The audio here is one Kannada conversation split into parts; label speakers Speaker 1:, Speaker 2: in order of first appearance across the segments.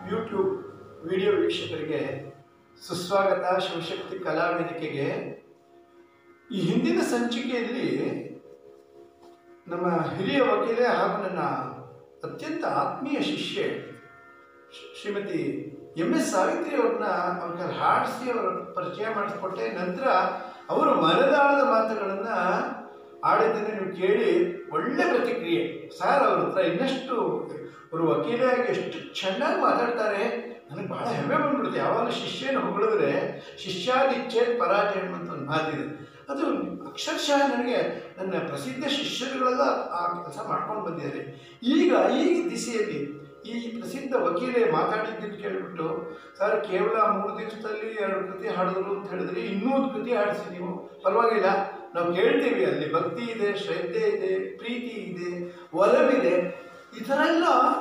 Speaker 1: ಯೂಟ್ಯೂಬ್ ವಿಡಿಯೋ ವೀಕ್ಷಕರಿಗೆ ಸುಸ್ವಾಗತ ಶಿವಶಕ್ತಿ ಕಲಾ ವೇದಿಕೆಗೆ ಈ ಹಿಂದಿನ ಸಂಚಿಕೆಯಲ್ಲಿ ನಮ್ಮ ಹಿರಿಯ ವಕೀಲೆ ಹಾಗೂ ನನ್ನ ಅತ್ಯಂತ ಆತ್ಮೀಯ ಶಿಷ್ಯೆ ಶ್ರೀ- ಶ್ರೀಮತಿ ಎಂ ಎಸ್ ಸಾವಿತ್ರಿ ಅವ್ರನ್ನ ಅವ್ರಿಗೆ ಹಾಡಿಸಿ ಅವರ ಪರಿಚಯ ಮಾಡಿಸ್ಕೊಟ್ಟೆ ನಂತರ ಅವರು ಮನದಾಳದ ಮಾತುಗಳನ್ನು ಆಡಿದ್ದನ್ನು ನೀವು ಕೇಳಿ ಒಳ್ಳೆ ಪ್ರತಿಕ್ರಿಯೆ ಸರ್ ಅವ್ರ ಹತ್ರ ಇನ್ನಷ್ಟು ಅವರು ವಕೀಲಾಗಿ ಎಷ್ಟು ಚೆನ್ನಾಗಿ ಮಾತಾಡ್ತಾರೆ ನನಗೆ ಬಹಳ ಹೆಮ್ಮೆ ಬಂದ್ಬಿಡುತ್ತೆ ಯಾವಾಗ ಶಿಷ್ಯನ ಹೊಗಳಿದ್ರೆ ಶಿಷ್ಯಾದಿಚ್ಛೆ ಪರಾಜಯ ಅನ್ನುವಂಥ ಒಂದು ಮಾತಿದೆ ಅದು ಅಕ್ಷರಶಃ ನನಗೆ ನನ್ನ ಪ್ರಸಿದ್ಧ ಶಿಷ್ಯರುಗಳೆಲ್ಲ ಆ ಕೆಲಸ ಮಾಡ್ಕೊಂಡು ಬಂದಿದ್ದಾರೆ ಈಗ ಈ ದಿಸೆಯಲ್ಲಿ ಈ ಪ್ರಸಿದ್ಧ ವಕೀಲೆ ಮಾತಾಡಿದ್ದನ್ನು ಕೇಳಿಬಿಟ್ಟು ಸರ್ ಕೇವಲ ಮೂರು ದಿವಸದಲ್ಲಿ ಎರಡು ಕೃತಿ ಹಾಡಿದ್ರು ಅಂತ ಹೇಳಿದ್ರೆ ಇನ್ನೂ ಒಂದು ಕೃತಿ ಹಾಡಿಸಿ ನೀವು ಪರವಾಗಿಲ್ಲ ನಾವು ಕೇಳ್ತೀವಿ ಅಲ್ಲಿ ಭಕ್ತಿ ಇದೆ ಶ್ರದ್ಧೆ ಇದೆ ಪ್ರೀತಿ ಇದೆ ಒಲವಿದೆ ಈ ಥರ ಎಲ್ಲ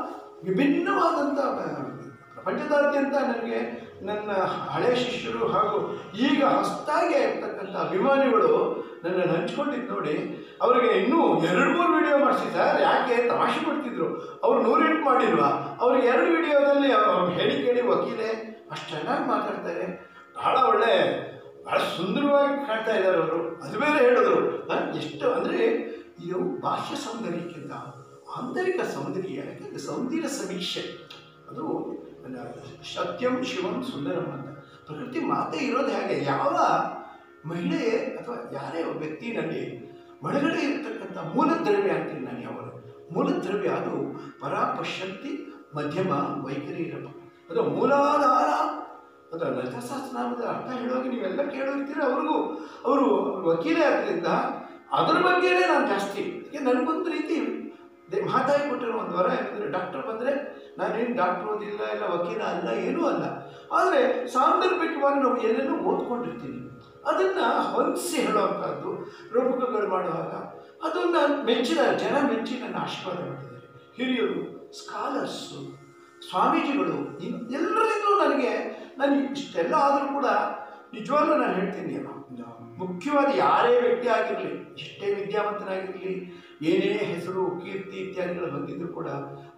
Speaker 1: ವಿಭಿನ್ನವಾದಂಥ ಪ್ರಪಂಚದಾದ್ಯಂತ ನನಗೆ ನನ್ನ ಹಳೆ ಶಿಷ್ಯರು ಹಾಗೂ ಈಗ ಹೊಸದಾಗಿ ಆಗಿರ್ತಕ್ಕಂಥ ಅಭಿಮಾನಿಗಳು ನನ್ನನ್ನು ಹಂಚ್ಕೊಂಡಿದ್ದು ನೋಡಿ ಅವರಿಗೆ ಇನ್ನೂ ಎರಡು ಮೂರು ವಿಡಿಯೋ ಮಾಡಿಸಿ ಸರ್ ಯಾಕೆ ತಮಾಷೆ ಮಾಡ್ತಿದ್ರು ಅವ್ರು ನೂರೆಂಟು ಮಾಡಿಲ್ವಾ ಅವ್ರಿಗೆ ಎರಡು ವಿಡಿಯೋದಲ್ಲಿ ಅವ್ರು ಹೇಳಿ ಕೇಳಿ ವಕೀಲೆ ಅಷ್ಟು ಚೆನ್ನಾಗಿ ಮಾತಾಡ್ತಾರೆ ಬಹಳ ಒಳ್ಳೆ ಬಹಳ ಸುಂದರವಾಗಿ ಕಾಣ್ತಾ ಇದ್ದಾರೆ ಅವರು ಅದು ಬೇರೆ ಹೇಳಿದ್ರು ಹ? ಎಷ್ಟು ಅಂದರೆ ಇದು ಬಾಹ್ಯ ಸೌಂದರ್ಯಕ್ಕಿಂತ ಆಂತರಿಕ ಸೌಂದರ್ಯ ಯಾಕಂದರೆ ಸೌಂದರ್ಯ ಸಮೀಕ್ಷೆ ಅದು ನನ್ನ ಸತ್ಯಂ ಶಿವಂ ಸುಂದರಂ ಅಂತ ಪ್ರಕೃತಿ ಮಾತೆ ಇರೋದು ಹೇಗೆ ಯಾವ ಮಹಿಳೆ ಅಥವಾ ಯಾರೇ ಒಬ್ಬ ವ್ಯಕ್ತಿನಲ್ಲಿ ಒಳಗಡೆ ಇರತಕ್ಕಂಥ ಮೂಲ ದ್ರವ್ಯ ಅಂತೀನಿ ನಾನು ಯಾವಾಗ ಮೂಲ ದ್ರವ್ಯ ಅದು ಪರಾಪಶಕ್ತಿ ಮಧ್ಯಮ ವೈಖರಿ ಇರಬೇಕು ಅದು ಮೂಲಾಧಾರ ಅದು ಲಲಿತಾಸಹಸ್ರನಾಮದ ಅರ್ಥ ಹೇಳುವಾಗ ನೀವೆಲ್ಲ ಕೇಳಿರ್ತೀರ ಅವ್ರಿಗೂ ಅವರು ವಕೀಲೆ ಆದ್ದರಿಂದ ಅದ್ರ ಬಗ್ಗೆನೇ ನಾನು ಜಾಸ್ತಿ ಯಾಕೆ ನನಗೊಂದು ರೀತಿ ದೇ ಮಾತಾಡಿ ಕೊಟ್ಟಿರೋ ಒಂದು ವರ ಯಾಕಂದರೆ ಡಾಕ್ಟರ್ ಬಂದರೆ ನಾನೇನು ಡಾಕ್ಟರ್ ಓದಿಲ್ಲ ಇಲ್ಲ ವಕೀಲ ಅಲ್ಲ ಏನೂ ಅಲ್ಲ ಆದರೆ ಸಾಂದರ್ಭಿಕವಾಗಿ ನಾವು ಎಲ್ಲೆಲ್ಲೂ ಓದ್ಕೊಂಡಿರ್ತೀನಿ ಅದನ್ನು ಹೊಂದಿಸಿ ಹೇಳುವಂಥದ್ದು ರೂಪಕಗಳು ಮಾಡುವಾಗ ಅದನ್ನು ಮೆಚ್ಚಿದ ಜನ ಮೆಚ್ಚಿ ನನ್ನ ಆಶೀರ್ವಾದ ಮಾಡಿದ್ದಾರೆ ಹಿರಿಯರು ಸ್ಕಾಲರ್ಸು ಸ್ವಾಮೀಜಿಗಳು ಇನ್- ಎಲ್ಲರಿಂದಲೂ ನನಗೆ ನಾನು ಇಷ್ಟೆಲ್ಲ ಆದರೂ ಕೂಡ ನಿಜವಾಗ್ಲೂ ನಾನು ಹೇಳ್ತೀನಿ ನಾವು ಮುಖ್ಯವಾದ ಯಾರೇ ವ್ಯಕ್ತಿ ಆಗಿರಲಿ ಎಷ್ಟೇ ವಿದ್ಯಾವಂತನಾಗಿರಲಿ ಏನೇ ಹೆಸರು ಕೀರ್ತಿ ಇತ್ಯಾದಿಗಳು ಬಂದಿದ್ದರೂ ಕೂಡ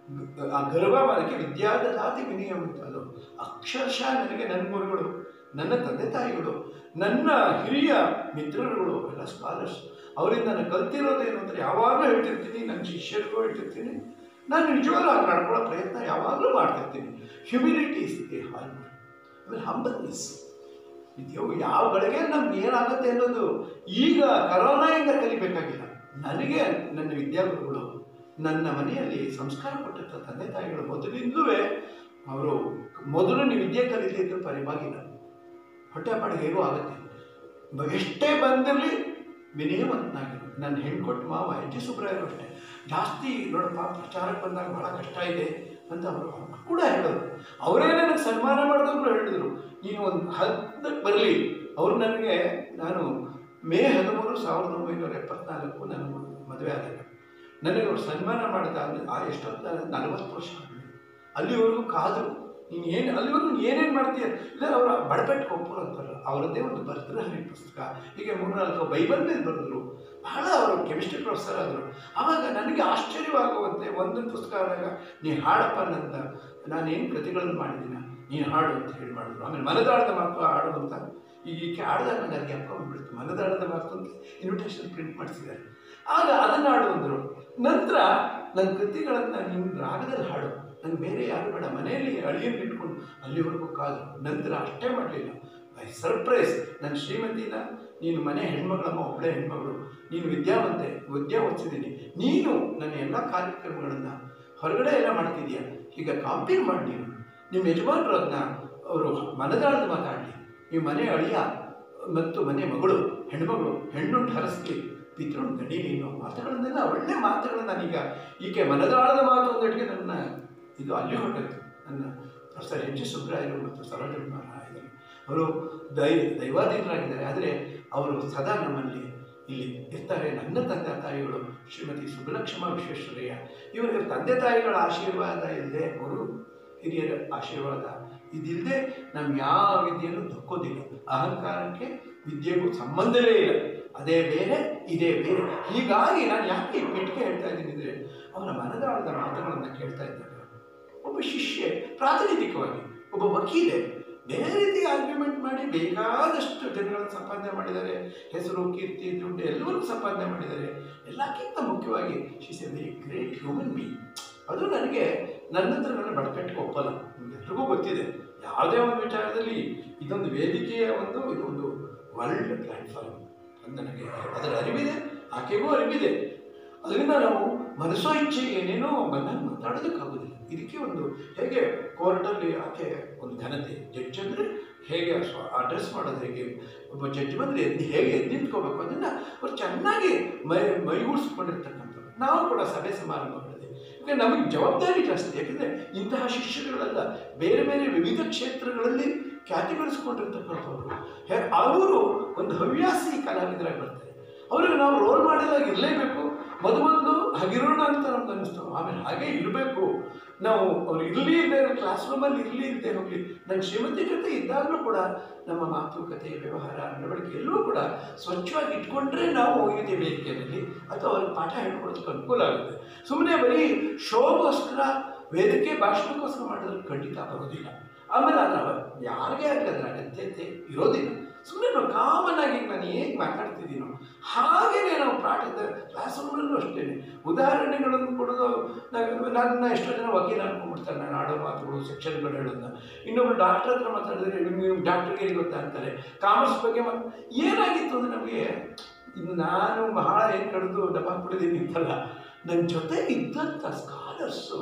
Speaker 1: ಆ ಗರ್ಭಮಾನಕ್ಕೆ ವಿದ್ಯಾದಾತಿ ವಿನಿಯಮ ಅಂತ ಅದು ಅಕ್ಷರಶಃ ನನಗೆ ನನ್ನ ಗುರುಗಳು ನನ್ನ ತಂದೆ ತಾಯಿಗಳು ನನ್ನ ಹಿರಿಯ ಮಿತ್ರರುಗಳು ಎಲ್ಲ ಸ್ಕಾಲರ್ಸ್ ಅವರಿಂದ ನಾನು ಕಲ್ತಿರೋದೇನು ಅಂದರೆ ಯಾವಾಗಲೂ ಹೇಳ್ತಿರ್ತೀನಿ ನನ್ನ ಶಿಷ್ಯರಿಗೂ ಹೇಳ್ತಿರ್ತೀನಿ ನಾನು ನಿಜವಾಗ್ಲೂ ಹಾಗೆ ನಡ್ಕೊಳ್ಳೋ ಪ್ರಯತ್ನ ಯಾವಾಗಲೂ ಮಾಡ್ತಿರ್ತೀನಿ ಹ್ಯುಮಿಲಿಟಿ ಇಸ್ ದಿ ಹಾರ್ಟ್ ಆಮೇಲೆ ಹಂಬಲ್ನೆಸ್ ಇದು ಯಾವ ಗಳಿಗೆ ನಮ್ಗೆ ಏನಾಗುತ್ತೆ ಅನ್ನೋದು ಈಗ ಕರೋನಾಯಿಂದ ಕಲಿಬೇಕಾಗಿಲ್ಲ ನನಗೆ ನನ್ನ ವಿದ್ಯಾಗುರುಗಳು ನನ್ನ ಮನೆಯಲ್ಲಿ ಸಂಸ್ಕಾರ ಕೊಟ್ಟಿರ್ತ ತಂದೆ ತಾಯಿಗಳು ಮೊದಲಿಂದಲೂ ಅವರು ಮೊದಲು ನೀವು ವಿದ್ಯೆ ಕಲಿತಿದ್ರು ಪರಿವಾಗಿಲ್ಲ ಹೊಟ್ಟೆ ಪಾಡಿಗೆ ಹೇಗೋ ಆಗುತ್ತೆ ಬ- ಎಷ್ಟೇ ಬಂದಿರಲಿ ವಿನಯವಂತನಾಗಿರು ನನ್ನ ಹೆಣ್ಣು ಕೊಟ್ಟು ಮಾವ ಎಚ್ ಡಿ ಸುಬ್ರಾಯರು ಅಷ್ಟೇ ಜಾಸ್ತಿ ನೋಡಪ್ಪ ಪ್ರಚಾರಕ್ಕೆ ಬಂದಾಗ ಭಾಳ ಕಷ್ಟ ಇದೆ ಅಂತ ಅವರು ಕೂಡ ಹೇಳೋರು ಅವರೇ ನನಗೆ ಸನ್ಮಾನ ಮಾಡಿದವರು ಹೇಳಿದರು ನೀನು ಒಂದು ಹತ್ತಕ್ಕೆ ಬರಲಿ ಅವರು ನನಗೆ ನಾನು ಮೇ ಹದಿಮೂರು ಸಾವಿರದ ಒಂಬೈನೂರ ಎಪ್ಪತ್ನಾಲ್ಕು ನನ್ನ ಮದುವೆ ಆದಾಗ ನನಗೆ ಅವ್ರು ಸನ್ಮಾನ ಮಾಡಿದ ಆ ಎಷ್ಟೊತ್ತ ನಲವತ್ತು ವರ್ಷ ಆದ್ಮೇಲೆ. ಅಲ್ಲಿವರೆಗೂ ಕಾದರು ನೀನು ಏನು ಅಲ್ಲಿವರೆಗೂ ನೀನು ಏನೇನು ಮಾಡ್ತೀಯ ಇಲ್ಲ ಅವರ ಬಡಪೆಟ್ಟು ಒಪ್ಪರು ಅಂತಾರಲ್ಲ ಅವರದ್ದೇ ಒಂದು ಭರ್ತೃಹರಿ ಪುಸ್ತಕ ಹೀಗೆ ಮೂರ್ನಾಲ್ಕು ಬೈಬಲ್ ಮೇಲೆ ಬರೆದ್ರು ಬಹಳ ಅವರು ಕೆಮಿಸ್ಟ್ರಿ ಪ್ರೊಫೆಸರ್ ಆದರು ಆವಾಗ ನನಗೆ ಆಶ್ಚರ್ಯವಾಗುವಂತೆ ಒಂದೊಂದು ಪುಸ್ತಕ ಆದಾಗ ನೀ ಹಾಡಪ್ಪ ನನ್ನ ನಾನೇನು ಕೃತಿಗಳನ್ನು ಮಾಡಿದ್ದೀನ ನೀನು ಹಾಡು ಅಂತ ಹೇಳಿ ಮಾಡಿದ್ರು ಆಮೇಲೆ ಮನದಾಳದ ಮಾತು ಹಾಡು ಅಂತ ಈಗ ಈಕೆ ಆಡಿದಾಗ ನನಗೆ ಅದಕ್ಕೆ ಅಪ್ಕೊಂಡ್ಬಿಡ್ತು ಮನದಾಳದ ಮಾತು ಅಂತ ಇನ್ವಿಟೇಷನ್ ಪ್ರಿಂಟ್ ಮಾಡಿಸಿದ್ದಾರೆ ಆಗ ಅದನ್ನು ಹಾಡು ಅಂದರು ನಂತರ ನನ್ನ ಕೃತಿಗಳನ್ನು ನಿಮ್ಮ ರಾಗದಲ್ಲಿ ಹಾಡು ನಂಗೆ ಬೇರೆ ಯಾರು ಬೇಡ ಮನೆಯಲ್ಲಿ ಅಳಿಯನ್ನು ಇಟ್ಕೊಂಡು ಅಲ್ಲಿವರೆಗೂ ಕಾದು ನಂತರ ಅಷ್ಟೇ ಮಾಡಲಿಲ್ಲ ಬೈ ಸರ್ಪ್ರೈಸ್ ನನ್ನ ಶ್ರೀಮತಿನ ನೀನು ಮನೆ ಹೆಣ್ಮಗಳಮ್ಮ ಒಬ್ಬಳೇ ಹೆಣ್ಮಗಳು ನೀನು ವಿದ್ಯಾವಂತೆ ವಿದ್ಯಾ ಓದಿಸಿದ್ದೀನಿ ನೀನು ನನ್ನ ಎಲ್ಲ ಕಾರ್ಯಕ್ರಮಗಳನ್ನು ಹೊರಗಡೆ ಎಲ್ಲ ಮಾಡ್ತಿದ್ಯಾ ಈಗ ಕಾಂಪೇರ್ ಮಾಡಿ ನೀನು ನಿಮ್ಮ ಯಜಮಾನರು ಅದನ್ನ ಅವರು ಮನದಾಳದ ಮಾತಾಡಲಿ ನೀವು ಮನೆ ಅಳಿಯ ಮತ್ತು ಮನೆ ಮಗಳು ಹೆಣ್ಮಗಳು ಹೆಣ್ಣುಂಟು ಹರಸ್ಲಿ ಪಿತೃಂಟು ನಡೀಲಿ ಅನ್ನೋ ಮಾತುಗಳನ್ನೆಲ್ಲ ಒಳ್ಳೆ ಮಾತುಗಳನ್ನ ನಾನೀಗ ಈಕೆ ಮನದಾಳದ ಮಾತು ಒಂದೆಟ್ಟಿಗೆ ನನ್ನ ಇದು ಅಲ್ಲಿ ಹೊರಟಿತ್ತು ನನ್ನ ಪ್ರೊಫೆಸರ್ ಎಚ್ ಎಸ್ ಸುಬ್ರಾಯರು ಮತ್ತು ಸರೋಜಮ್ಮ ರಾಯರು ಅವರು ದೈ ದೈವಾಧೀನರಾಗಿದ್ದಾರೆ ಆದರೆ ಅವರು ಸದಾ ನಮ್ಮಲ್ಲಿ ಇಲ್ಲಿ ಇರ್ತಾರೆ ನನ್ನ ತಂದೆ ತಾಯಿಗಳು ಶ್ರೀಮತಿ ಸುಬ್ಬಲಕ್ಷ್ಮ ವಿಶ್ವೇಶ್ವರಯ್ಯ ಇವರ ತಂದೆ ತಾಯಿಗಳ ಆಶೀರ್ವಾದ ಇಲ್ಲದೆ ಗುರು ಹಿರಿಯರ ಆಶೀರ್ವಾದ ಇದಿಲ್ಲದೆ ನಮ್ಮ ಯಾವ ವಿದ್ಯೆಯೂ ದಕ್ಕೋದಿಲ್ಲ ಅಹಂಕಾರಕ್ಕೆ ವಿದ್ಯೆಗೂ ಸಂಬಂಧವೇ ಇಲ್ಲ ಅದೇ ಬೇರೆ ಇದೇ ಬೇರೆ ಹೀಗಾಗಿ ನಾನು ಯಾಕೆ ಈ ಪೆಟ್ಟಿಗೆ ಹೇಳ್ತಾ ಇದ್ದೀನಿ ಅಂದರೆ ಅವರ ಮನದಾಳದ ಮಾತುಗಳನ್ನು ಕೇಳ್ತಾ ಇದ್ದಾಗ ಒಬ್ಬ ಒಬ್ಬ ಶಿಷ್ಯೆ ಪ್ರಾತಿನಿಧಿಕವಾಗಿ ಒಬ್ಬ ವಕೀಲೆ ಬೇರೆ ರೀತಿ ಆರ್ಗ್ಯುಮೆಂಟ್ ಮಾಡಿ ಬೇಕಾದಷ್ಟು ಜನಗಳನ್ನು ಸಂಪಾದನೆ ಮಾಡಿದ್ದಾರೆ ಹೆಸರು ಕೀರ್ತಿ ದುಡ್ಡು ಎಲ್ಲವನ್ನೂ ಸಂಪಾದನೆ ಮಾಡಿದ್ದಾರೆ ಎಲ್ಲಕ್ಕಿಂತ ಮುಖ್ಯವಾಗಿ she's a very great human being ಅದು ನನಗೆ ನನ್ನ ಹತ್ರ ನನ್ನ ಬಡಕಟ್ಟಿಗೆ ಒಪ್ಪಲ್ಲ ಎಲ್ರಿಗೂ ಗೊತ್ತಿದೆ ಯಾವುದೇ ಒಂದು ವಿಚಾರದಲ್ಲಿ ಇದೊಂದು ವೇದಿಕೆಯ ಒಂದು ಇದೊಂದು ವರ್ಲ್ಡ್ ಪ್ಲ್ಯಾಟ್ಫಾರ್ಮ್ ಅದು ನನಗೆ ಅದರ ಅರಿವಿದೆ ಆಕೆಗೂ ಅರಿವಿದೆ ಅದರಿಂದ ನಾವು ಮನಸ್ಸೋ ಇಚ್ಛೆ ಏನೇನೋ ಬಂದಾಗ ಮಾತಾಡೋದಕ್ಕಾಗೋದಿಲ್ಲ ಇದಕ್ಕೆ ಒಂದು ಹೇಗೆ ಕೋರ್ಟಲ್ಲಿ ಆಕೆ ಒಂದು ಘನತೆ ಜಡ್ಜ್ ಅಂದರೆ ಹೇಗೆ ಅಡ್ರೆಸ್ ಮಾಡೋದು ಹೇಗೆ ಒಬ್ಬ ಜಡ್ಜ್ ಬಂದರೆ ಎದ್ದು ಹೇಗೆ ಎದ್ದು ನಿಂತ್ಕೋಬೇಕು ಅದನ್ನು ಅವ್ರು ಚೆನ್ನಾಗಿ ಮೈ ಮೈಗೂಡಿಸ್ಕೊಂಡಿರ್ತಕ್ಕಂಥದ್ದು ನಾವು ಕೂಡ ಸಭೆ ಸಮಾರಂಭಗಳಿದೆ ಯಾಕಂದರೆ ನಮಗೆ ಜವಾಬ್ದಾರಿ ಜಾಸ್ತಿ ಯಾಕಂದರೆ ಇಂತಹ ಶಿಷ್ಯರುಗಳೆಲ್ಲ ಬೇರೆ ಬೇರೆ ವಿವಿಧ ಕ್ಷೇತ್ರಗಳಲ್ಲಿ ಖ್ಯಾತಿಗಳಿಸ್ಕೊಂಡಿರ್ತಕ್ಕಂಥವ್ರು ಹೇ ಅವರು ಒಂದು ಹವ್ಯಾಸಿ ಕಲಾವಿದರಾಗಿ ಬರ್ತಾರೆ ಅವ್ರಿಗೆ ನಾವು ರೋಲ್ ಮಾಡೆಲಾಗಿ ಇರಲೇಬೇಕು ಮೊದಲು ಮೊದಲು ಹಾಗಿರೋಣ ಅಂತ ನಮ್ಗೆ ಅನ್ನಿಸ್ತು ಆಮೇಲೆ ಹಾಗೆ ಇರಬೇಕು ನಾವು ಅವ್ರು ಇರಲಿ ಇಲ್ಲದೆ ಕ್ಲಾಸ್ ರೂಮಲ್ಲಿ ಇರಲಿ ಇಲ್ಲದೆ ಹೋಗಲಿ ನನ್ನ ಶ್ರೀಮತಿ ಜೊತೆ ಇದ್ದಾಗಲೂ ಕೂಡ ನಮ್ಮ ಮಾತುಕತೆ ವ್ಯವಹಾರ ನಡವಳಿಕೆ ಎಲ್ಲವೂ ಕೂಡ ಸ್ವಚ್ಛವಾಗಿ ಇಟ್ಕೊಂಡ್ರೆ ನಾವು ಹೋಗಿದ್ದೆ ವೇದಿಕೆಯಲ್ಲಿ ಅಥವಾ ಅವ್ರಿಗೆ ಪಾಠ ಹೇಳ್ಕೊಡೋದಕ್ಕೆ ಅನುಕೂಲ ಆಗುತ್ತೆ ಸುಮ್ಮನೆ ಬರೀ ಶೋಗೋಸ್ಕರ ವೇದಿಕೆ ಭಾಷಣಕ್ಕೋಸ್ಕರ ಮಾಡಿದ್ರೆ ಖಂಡಿತ ಬರೋದಿಲ್ಲ ಆಮೇಲೆ ಅದರ ಯಾರಿಗೆ ಆಗಲಿ ಅದರ ಅಗತ್ಯತೆ ಇರೋದಿಲ್ಲ ಸುಮ್ಮನೆ ನಾವು ಕಾಮನ್ ಆಗಿ ನಾನು ಹೇಗೆ ಮಾತಾಡ್ತಿದ್ದೀನೋ ಹಾಗೆಯೇ ನಾವು ಪಾಠದ ಕ್ಲಾಸ್ ರೂಮಲ್ಲೂ ಅಷ್ಟೇ ಉದಾಹರಣೆಗಳನ್ನು ಕೊಡೋದು ನಾನು ನನ್ನ ಎಷ್ಟೋ ಜನ ವಕೀಲ ಅನ್ಕೊಂಡ್ಬಿಡ್ತಾರೆ ನಾನು ಆಡೋ ಮಾತುಗಳು ಸೆಕ್ಷನ್ಗಳು ಹೇಳೋದನ್ನ ಇನ್ನೊಬ್ರು ಡಾಕ್ಟರ್ ಹತ್ರ ಮಾತಾಡಿದ್ರೆ ನೀವು ಡಾಕ್ಟರ್ಗೆ ಗೊತ್ತಾ ಅಂತಾರೆ ಕಾಮರ್ಸ್ ಬಗ್ಗೆ ಮಾತು ಏನಾಗಿತ್ತು ಅಂದರೆ ನಮಗೆ ಇನ್ನು ನಾನು ಬಹಳ ಏನು ಕಳೆದು ಡಬ್ಬ ಕುಡಿದೀನಿ ಅಂತಲ್ಲ ನನ್ನ ಜೊತೆ ಇದ್ದಂಥ ಸ್ಕಾಲರ್ಸು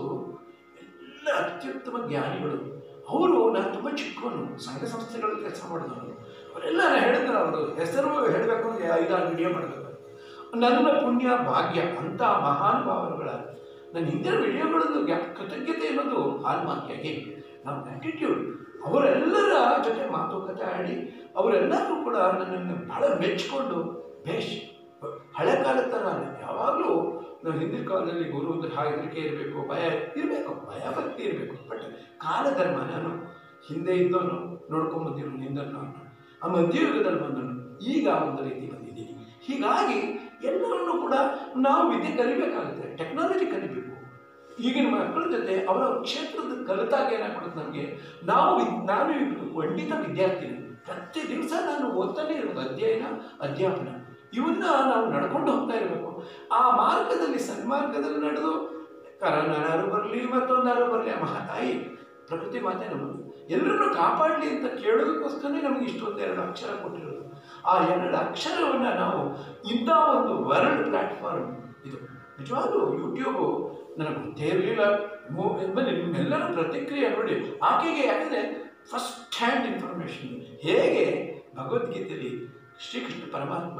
Speaker 1: ಎಲ್ಲ ಅತ್ಯುತ್ತಮ ಜ್ಞಾನಿಗಳು ಅವರು ನಾನು ತುಂಬ ಚಿಕ್ಕವನು ಸಂಘ ಸಂಸ್ಥೆಗಳಲ್ಲಿ ಕೆಲಸ ಮಾಡಿದವರು ಅವರೆಲ್ಲ ಹೇಳಿದ್ರು ಅವರು ಹೆಸರು ಹೇಳಬೇಕು ಅಂದರೆ ಐದಾರು ವಿಡಿಯೋ ಮಾಡಬೇಕು ನನ್ನ ಪುಣ್ಯ ಭಾಗ್ಯ ಅಂಥ ಮಹಾನುಭಾವರುಗಳ ನನ್ನ ಹಿಂದಿನ ವಿಡಿಯೋಗಳದ್ದು ಗ್ಯಾ ಕೃತಜ್ಞತೆ ಅನ್ನೋದು ಹಾಲ್ಮಾರ್ಕಿಯಾಗಿ ನಾವು ಗ್ರ್ಯಾಟಿಟ್ಯೂಡ್ ಅವರೆಲ್ಲರ ಜೊತೆ ಮಾತುಕತೆ ಆಡಿ ಅವರೆಲ್ಲರೂ ಕೂಡ ನನ್ನನ್ನು ಬಹಳ ಮೆಚ್ಚಿಕೊಂಡು ಬೇಷ್ ಹಳೆ ಕಾಲದ ಥರ ಅಲ್ಲ ಯಾವಾಗಲೂ ನಾವು ಹಿಂದಿನ ಕಾಲದಲ್ಲಿ ಗುರು ಅಂದರೆ ಹೆದರಿಕೆ ಇರಬೇಕು ಭಯ ಇರಬೇಕು ಭಯ ಭಕ್ತಿ ಇರಬೇಕು ಬಟ್ ಕಾಲಧರ್ಮ ನಾನು ಹಿಂದೆ ಇದ್ದವನು ನೋಡ್ಕೊಂಬಂದಿರೋ ನಿಂದನ್ನು ಆ ಮಧ್ಯಯುಗದಲ್ಲಿ ಬಂದನು ಈಗ ಒಂದು ರೀತಿ ಬಂದಿದ್ದೀನಿ ಹೀಗಾಗಿ ಎಲ್ಲರನ್ನೂ ಕೂಡ ನಾವು ವಿದ್ಯೆ ಕಲಿಬೇಕಾಗುತ್ತೆ ಟೆಕ್ನಾಲಜಿ ಕಲಿಬೇಕು ಈಗಿನ ಮಕ್ಕಳ ಜೊತೆ ಅವರ ಕ್ಷೇತ್ರದ ಕಲಿತಾಗ ಏನಾಗ್ಬಿಡುತ್ತೆ ನಮಗೆ ನಾವು ವಿದ್- ನಾನು ಈಗ ಖಂಡಿತ ವಿದ್ಯಾರ್ಥಿನಿ ಪ್ರತಿ ದಿವಸ ನಾನು ಓದ್ತಾನೆ ಇರೋದು ಅಧ್ಯಯನ ಅಧ್ಯಾಪನ ಇವನ್ನ ನಾವು ನಡ್ಕೊಂಡು ಹೋಗ್ತಾ ಇರಬೇಕು ಆ ಮಾರ್ಗದಲ್ಲಿ ಸನ್ಮಾರ್ಗದಲ್ಲಿ ನಡೆದು ಕರೋನಾರು ಬರಲಿ ಮತ್ತೊಂದಾರು ಬರಲಿ ಆ ಮಹಾತಾಯಿ ಪ್ರಕೃತಿ ಮಾತೆ ನಮ್ಮದು ಎಲ್ಲರನ್ನೂ ಕಾಪಾಡಲಿ ಅಂತ ಕೇಳೋದಕ್ಕೋಸ್ಕರನೇ ನಮಗೆ ಇಷ್ಟೊಂದು ಎರಡು ಅಕ್ಷರ ಕೊಟ್ಟಿರೋದು ಆ ಎರಡು ಅಕ್ಷರವನ್ನು ನಾವು ಇಂಥ ಒಂದು ವರ್ಲ್ಡ್ ಪ್ಲ್ಯಾಟ್ಫಾರ್ಮ್ ಇದು ನಿಜವಾಗ್ಲೂ ಯೂಟ್ಯೂಬು ನನಗೆ ಗೊತ್ತೇ ಇರಲಿಲ್ಲ ಬನ್ನಿ ನಿಮ್ಮೆಲ್ಲರ ಪ್ರತಿಕ್ರಿಯೆ ನೋಡಿ ಆಕೆಗೆ ಯಾಕಂದರೆ ಫಸ್ಟ್ ಹ್ಯಾಂಡ್ ಇನ್ಫಾರ್ಮೇಷನ್ ಹೇಗೆ ಭಗವದ್ಗೀತೆಯಲ್ಲಿ ಶ್ರೀಕೃಷ್ಣ ಪರಮಾತ್ಮ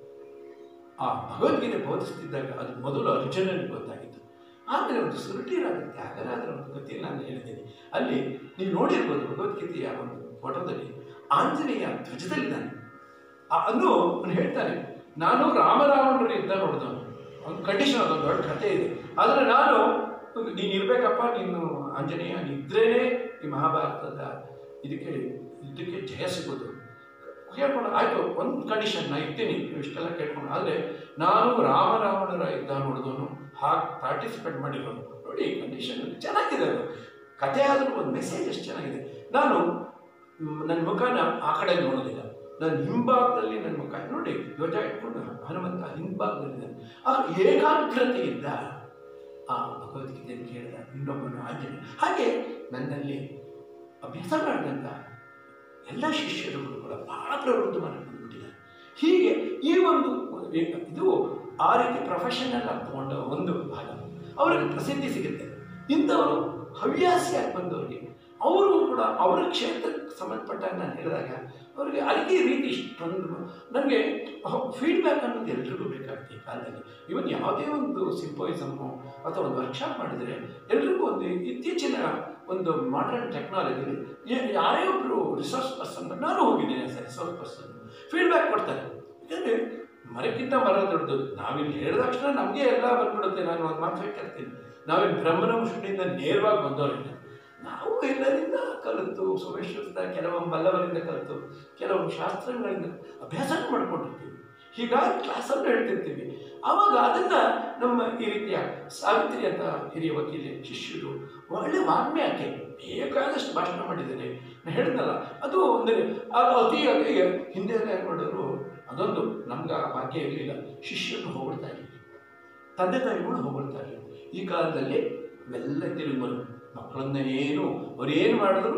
Speaker 1: ಆ ಭಗವದ್ಗೀತೆ ಬೋಧಿಸ್ತಿದ್ದಾಗ ಅದು ಮೊದಲು ಅರ್ಜುನನಿಗೆ ಗೊತ್ತಾಗಿತ್ತು ಆಮೇಲೆ ಒಂದು ಸುರುಟಿರಾದ ತ್ಯಾಗರಾಜರ ಒಂದು ಕಥೆಯನ್ನು ನಾನು ಹೇಳಿದ್ದೀನಿ ಅಲ್ಲಿ ನೀವು ನೋಡಿರ್ಬೋದು ಭಗವದ್ಗೀತೆಯ ಒಂದು ಫೋಟೋದಲ್ಲಿ ಆಂಜನೇಯ ಧ್ವಜದಲ್ಲಿದ್ದಾನೆ ಆ- ಅನ್ನು ಅವನು ಹೇಳ್ತಾನೆ ನಾನು ರಾಮರಾವಣರ ಯುದ್ಧ ನೋಡಿದವನು ಒಂದು ಕಂಡೀಷನ್ ಅದೊಂದು ದೊಡ್ಡ ಕಥೆ ಇದೆ ಆದರೆ ನಾನು ನೀನು ಇರಬೇಕಪ್ಪ ನೀನು ಆಂಜನೇಯ ನಿದ್ರೇನೆ ಈ ಮಹಾಭಾರತದ ಇದಕ್ಕೆ ಇದಕ್ಕೆ ಜಯ ಸಿಗೋದು ಕೇಳ್ಕೊಂಡು ಆಯಿತು ಒಂದು ಕಂಡೀಷನ್ ನಾ ಇರ್ತೀನಿ ನೀವು ಇಷ್ಟೆಲ್ಲ ಕೇಳ್ಕೊಂಡು ಆದರೆ ನಾನು ರಾಮರಾವಣರ ಯುದ್ಧ ನೋಡಿದವನು ಹಾಗೆ ಪಾರ್ಟಿಸಿಪೇಟ್ ಮಾಡಿರೋನು ನೋಡಿ ಕಂಡೀಷನ್ ಚೆನ್ನಾಗಿದೆ ಅದು ಕಥೆ ಆದರೂ ಒಂದು ಮೆಸೇಜ್ ಎಷ್ಟು ಚೆನ್ನಾಗಿದೆ ನಾನು ಮ್, ನನ್ನ ಮುಖನ ಆ ಕಡೆ ನೋಡೋದಿಲ್ಲ ನನ್ನ ಹಿಂಭಾಗದಲ್ಲಿ ನನ್ನ ಮುಖ ನೋಡಿ ಧ್ವಜ ಇಟ್ಕೊಂಡು ಹನುಮಂತ ಹಿಂಭಾಗದಲ್ಲಿದ್ದಾನೆ ಆ ಏಕಾಗ್ರತೆಯಿಂದ ಆ ಭಗವದ್ಗೀತೆಯನ್ನು ಕೇಳಿದ ಇನ್ನೊಬ್ಬನು ಆಂಜನೇಯ ಹಾಗೆ ನನ್ನಲ್ಲಿ ಅಭ್ಯಾಸ ಮಾಡಿದಂಥ ಎಲ್ಲ ಶಿಷ್ಯರುಗಳು ಕೂಡ ಬಹಳ ಪ್ರವೃತ್ತವಾಗಿ ಬಂದ್ಬಿಟ್ಟಿದ್ದಾರೆ ಹೀಗೆ ಈ ಒಂದು ಇದು ಆ ರೀತಿ ಪ್ರೊಫೆಷನಲ್ ಆಗಿ ತಗೊಂಡ ಒಂದು ಭಾಗ ಅವರಿಗೆ ಪ್ರಸಿದ್ಧಿ ಸಿಗುತ್ತೆ ಇಂಥವರು ಹವ್ಯಾಸಿಯಾಗಿ ಬಂದವರಿಗೆ ಅವರು ಕೂಡ ಅವರ ಕ್ಷೇತ್ರಕ್ಕೆ ಸಂಬಂಧಪಟ್ಟಾಗ ನಾನು ಹೇಳಿದಾಗ ಅವರಿಗೆ ಅದೇ ರೀತಿ ಇಷ್ಟೊಂದು ನನಗೆ ಫೀಡ್ಬ್ಯಾಕ್ ಅನ್ನೋದು ಎಲ್ರಿಗೂ ಬೇಕಾಗುತ್ತೆ ಈ ಕಾಲದಲ್ಲಿ ಇವನ್ ಯಾವುದೇ ಒಂದು ಸಿಂಪೋಯಿಸಮ್ಮು ಅಥವಾ ಒಂದು ವರ್ಕ್ಶಾಪ್ ಮಾಡಿದರೆ ಎಲ್ರಿಗೂ ಒಂದು ಇತ್ತೀಚಿನ ಒಂದು ಮಾಡರ್ನ್ ಟೆಕ್ನಾಲಜಿಲಿ ಯಾರೇ ಒಬ್ಬರು ರಿಸೋರ್ಸ್ ಪರ್ಸನ್ ನಾನು ಹೋಗಿದ್ದೇನೆ ಸರ್ ರಿಸೋರ್ಸ್ ಪರ್ಸನ್ ಫೀಡ್ಬ್ಯಾಕ್ ಕೊಡ್ತಾರೆ ಯಾಕಂದರೆ ಮರಕ್ಕಿಂತ ಮರ ದೊಡ್ಡದು ನಾವಿಲ್ಲಿ ಹೇಳಿದ ತಕ್ಷಣ ನಮಗೆ ಎಲ್ಲ ಬಂದ್ಬಿಡುತ್ತೆ ನಾನು ಒಂದು ಮಾತು ಹೇಳ್ತಾ ಇರ್ತೀನಿ ನಾವಿಲ್ಲಿ ಬ್ರಹ್ಮನ ಮುಷ್ಟಿನಿಂದ ನೇರವಾಗಿ ಬಂದವರಿಲ್ಲ ನಾವು ಎಲ್ಲರಿಂದ ಕಲಿತು ಸೋಮೇಶ್ವರದ ಕೆಲವೊಂದು ಬಲ್ಲವರಿಂದ ಕಲಿತು ಕೆಲವೊಂದು ಶಾಸ್ತ್ರಗಳಿಂದ ಅಭ್ಯಾಸ ಮಾಡ್ಕೊಂಡಿರ್ತೀವಿ ಹೀಗಾಗಿ ಕ್ಲಾಸನ್ನು ಹೇಳ್ತಿರ್ತೀವಿ ಆವಾಗ ಅದನ್ನ ನಮ್ಮ ಈ ರೀತಿಯ ಸಾವಿತ್ರಿ ಅಂತ ಹಿರಿಯ ವಕೀಲೆ ಶಿಷ್ಯರು ಒಳ್ಳೆ ವಾಗ್ಮೆ ಆಕೆ ಬೇಕಾದಷ್ಟು ಭಾಷಣ ಮಾಡಿದ್ದಾರೆ ನಾನು ಹೇಳಿದ್ನಲ್ಲ ಅದು ಅಂದರೆ ಅದು ಅತಿಯಾಗಿ ಹಿಂದೆ ಎಲ್ಲ ಏನ್ ಮಾಡೋರು ಅದೊಂದು ನಮ್ಗೆ ಆ ಭಾಗ್ಯ ಇರಲಿಲ್ಲ ಶಿಷ್ಯರನ್ನು ಹೊಗಳ್ತಾ ಇರಲಿಲ್ಲ ತಂದೆ ತಾಯಿಗಳು ಹೊಗಳ್ತಾ ಇರಲಿಲ್ಲ ಈ ಕಾಲದಲ್ಲಿ ಇವೆಲ್ಲ ತಿರುಮರು ಮಕ್ಕಳನ್ನ ಏನು ಅವ್ರು ಏನು ಮಾಡಿದ್ರು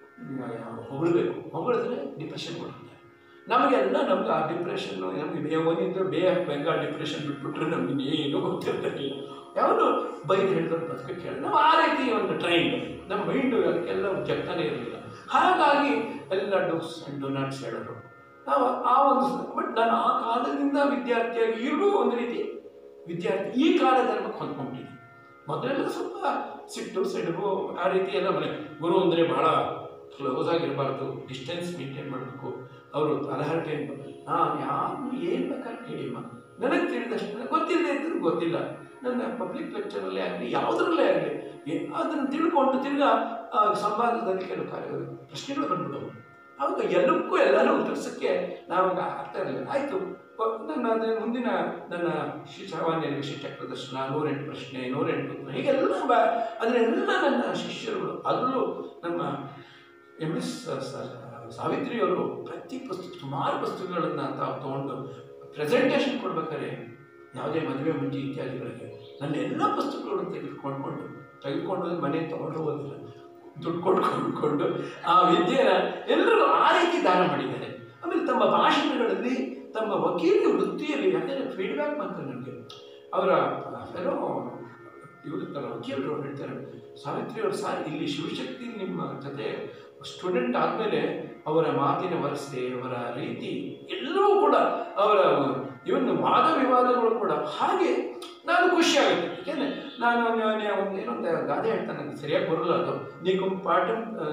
Speaker 1: ಹೊಗಳಬೇಕು ಹೊಗಳಿದ್ರೆ ಡಿಪ್ರೆಷನ್ ಕೊಡ್ತಾರೆ ನಮಗೆಲ್ಲ ನಮ್ಗೆ ಆ ಡಿಪ್ರೆಷನ್ನು ನಮಗೆ ಒಂದಿದ್ದು ಬೇ ಬೆಂಗಾಲ್ ಡಿಪ್ರೆಷನ್ ಬಿಟ್ಬಿಟ್ರೆ ನಮ್ಗೆ ಏನು ಗೊತ್ತಿರ್ತಿರಲಿಲ್ಲ ಯಾವುದು ಬೈದು ಹೇಳಿದ್ರು ಬದುಕಕ್ಕೆ ಹೇಳಿ ನಾವು ಆ ರೀತಿ ಒಂದು ಟ್ರೈನ್ ನಮ್ಮ ಮೈಂಡು ಅದಕ್ಕೆಲ್ಲ ಜಗ್ತಾನೆ ಇರಲಿಲ್ಲ ಹಾಗಾಗಿ ಎಲ್ಲ ಡೋಸ್ ಆ್ಯಂಡ್ ಡೊನಾಟ್ಸ್ ಹೇಳೋರು ನಾವು ಆ ಒಂದು ಬಟ್ ನಾನು ಆ ಕಾಲದಿಂದ ವಿದ್ಯಾರ್ಥಿಯಾಗಿ ಈಗಲೂ ಒಂದು ರೀತಿ ವಿದ್ಯಾರ್ಥಿ ಈ ಕಾಲ ಧರ್ಮಕ್ಕೆ ಹೊಂದ್ಕೊಂಡಿದ್ದೀನಿ ಮೊದಲೆಲ್ಲ ಸ್ವಲ್ಪ ಸಿಟ್ಟು ಸಿಡುಗು ಆ ರೀತಿ ಎಲ್ಲ ಮನೆ ಗುರು ಅಂದರೆ ಭಾಳ ಕ್ಲೋಸ್ ಆಗಿರಬಾರ್ದು ಡಿಸ್ಟೆನ್ಸ್ ಮೇಂಟೈನ್ ಮಾಡಬೇಕು ಅವರು ತಲಹರಟೆ ಹಾಂ ಯಾರು ಏನು ಬೇಕಾದ್ರೆ ಕೇಳಿಮ್ಮ ನನಗೆ ತಿಳಿದಷ್ಟು ನನಗೆ ಗೊತ್ತಿಲ್ಲದೆ ಇದ್ದರೂ ಗೊತ್ತಿಲ್ಲ ನನ್ನ ಪಬ್ಲಿಕ್ ಲೆಕ್ಚರಲ್ಲೇ ಆಗಲಿ ಯಾವುದರಲ್ಲೇ ಆಗಲಿ ಅದನ್ನು ತಿಳ್ಕೊಂಡು ತಿರ್ಗಾ ಆ, ಸಂವಾದದಲ್ಲಿ ಕೆಲವು ಕಾರ್ಯ ಪ್ರಶ್ನೆಗಳು ಬಂದ್ಬಿಡವು ಅವಾಗ ಎಲ್ಲಕ್ಕೂ ಎಲ್ಲರೂ ಉತ್ತರಿಸೋಕ್ಕೆ ನಾವಾಗ ಆಗ್ತಾ ಇರಲಿಲ್ಲ ಆಯಿತು ನನ್ನ ಅದೇ ಮುಂದಿನ ನನ್ನ ಶ್ರೀ ಸಾಮಾನ್ಯ ವಿಶಿಷ್ಟ ಪ್ರದರ್ಶನ ನೂರೆಂಟು ಪ್ರಶ್ನೆ ನೂರೆಂಟು ಉತ್ತರ ಹೀಗೆಲ್ಲ ಬ ಅದನ್ನೆಲ್ಲ ನನ್ನ ಶಿಷ್ಯರುಗಳು ಅದರಲ್ಲೂ ನಮ್ಮ ಎಮ್ ಎಸ್ ಸಾವಿತ್ರಿಯವರು ಪ್ರತಿ ಪುಸ್ತಕ ಸುಮಾರು ಪುಸ್ತಕಗಳನ್ನು ತಾವು ತೊಗೊಂಡು ಪ್ರೆಸೆಂಟೇಷನ್ ಕೊಡ್ಬೇಕಾದ್ರೆ ಯಾವುದೇ ಮದುವೆ ಮುಂಚೆ ಇತ್ಯಾದಿಗಳಿಗೆ ನನ್ನ ಎಲ್ಲ ಪುಸ್ತಕಗಳನ್ನು ತೆಗೆದುಕೊಂಡ್ಕೊಂಡು ತೆಗೆದುಕೊಂಡು ಹೋಗಿ ಮನೆ ತೊಗೊಂಡು ಹೋಗೋದಿಲ್ಲ ದುಡ್ಡು ಕೊಟ್ಕೊಂಡ್ಕೊಂಡು ಆ ವಿದ್ಯೆನ ಎಲ್ಲರೂ ಆ ರೀತಿ ದಾನ ಮಾಡಿದ್ದಾರೆ ಆಮೇಲೆ ತಮ್ಮ ಭಾಷಣಗಳಲ್ಲಿ ತಮ್ಮ ವಕೀಲಿ ವೃತ್ತಿಯಲ್ಲಿ ಯಾಕಂದರೆ ಫೀಡ್ಬ್ಯಾಕ್ ಬಂತು ನನಗೆ ಅವರ ಏನೋ ಇವರು ತನ್ನ ವಕೀಲರು ಹೇಳ್ತಾರೆ ಸಾವಿತ್ರಿ ಅವರು ಸರ್ ಇಲ್ಲಿ ಶಿವಶಕ್ತಿ ನಿಮ್ಮ ಜೊತೆ ಸ್ಟೂಡೆಂಟ್ ಆದಮೇಲೆ ಅವರ ಮಾತಿನ ವರಸೆ ಅವರ ರೀತಿ ಎಲ್ಲವೂ ಕೂಡ ಅವರ ಇವನ್ ವಾದ ವಿವಾದಗಳು ಕೂಡ ಹಾಗೆ ನಾನು ಖುಷಿ ಆಗುತ್ತೆ ಯಾಕೆಂದರೆ ನಾನು ಒಂದು ಏನೊಂದು ಗಾದೆ ಹೇಳ್ತಾನೆ ನನಗೆ ಸರಿಯಾಗಿ ಬರಲ್ಲ ಅದು ನೀಕು ಪಾಠ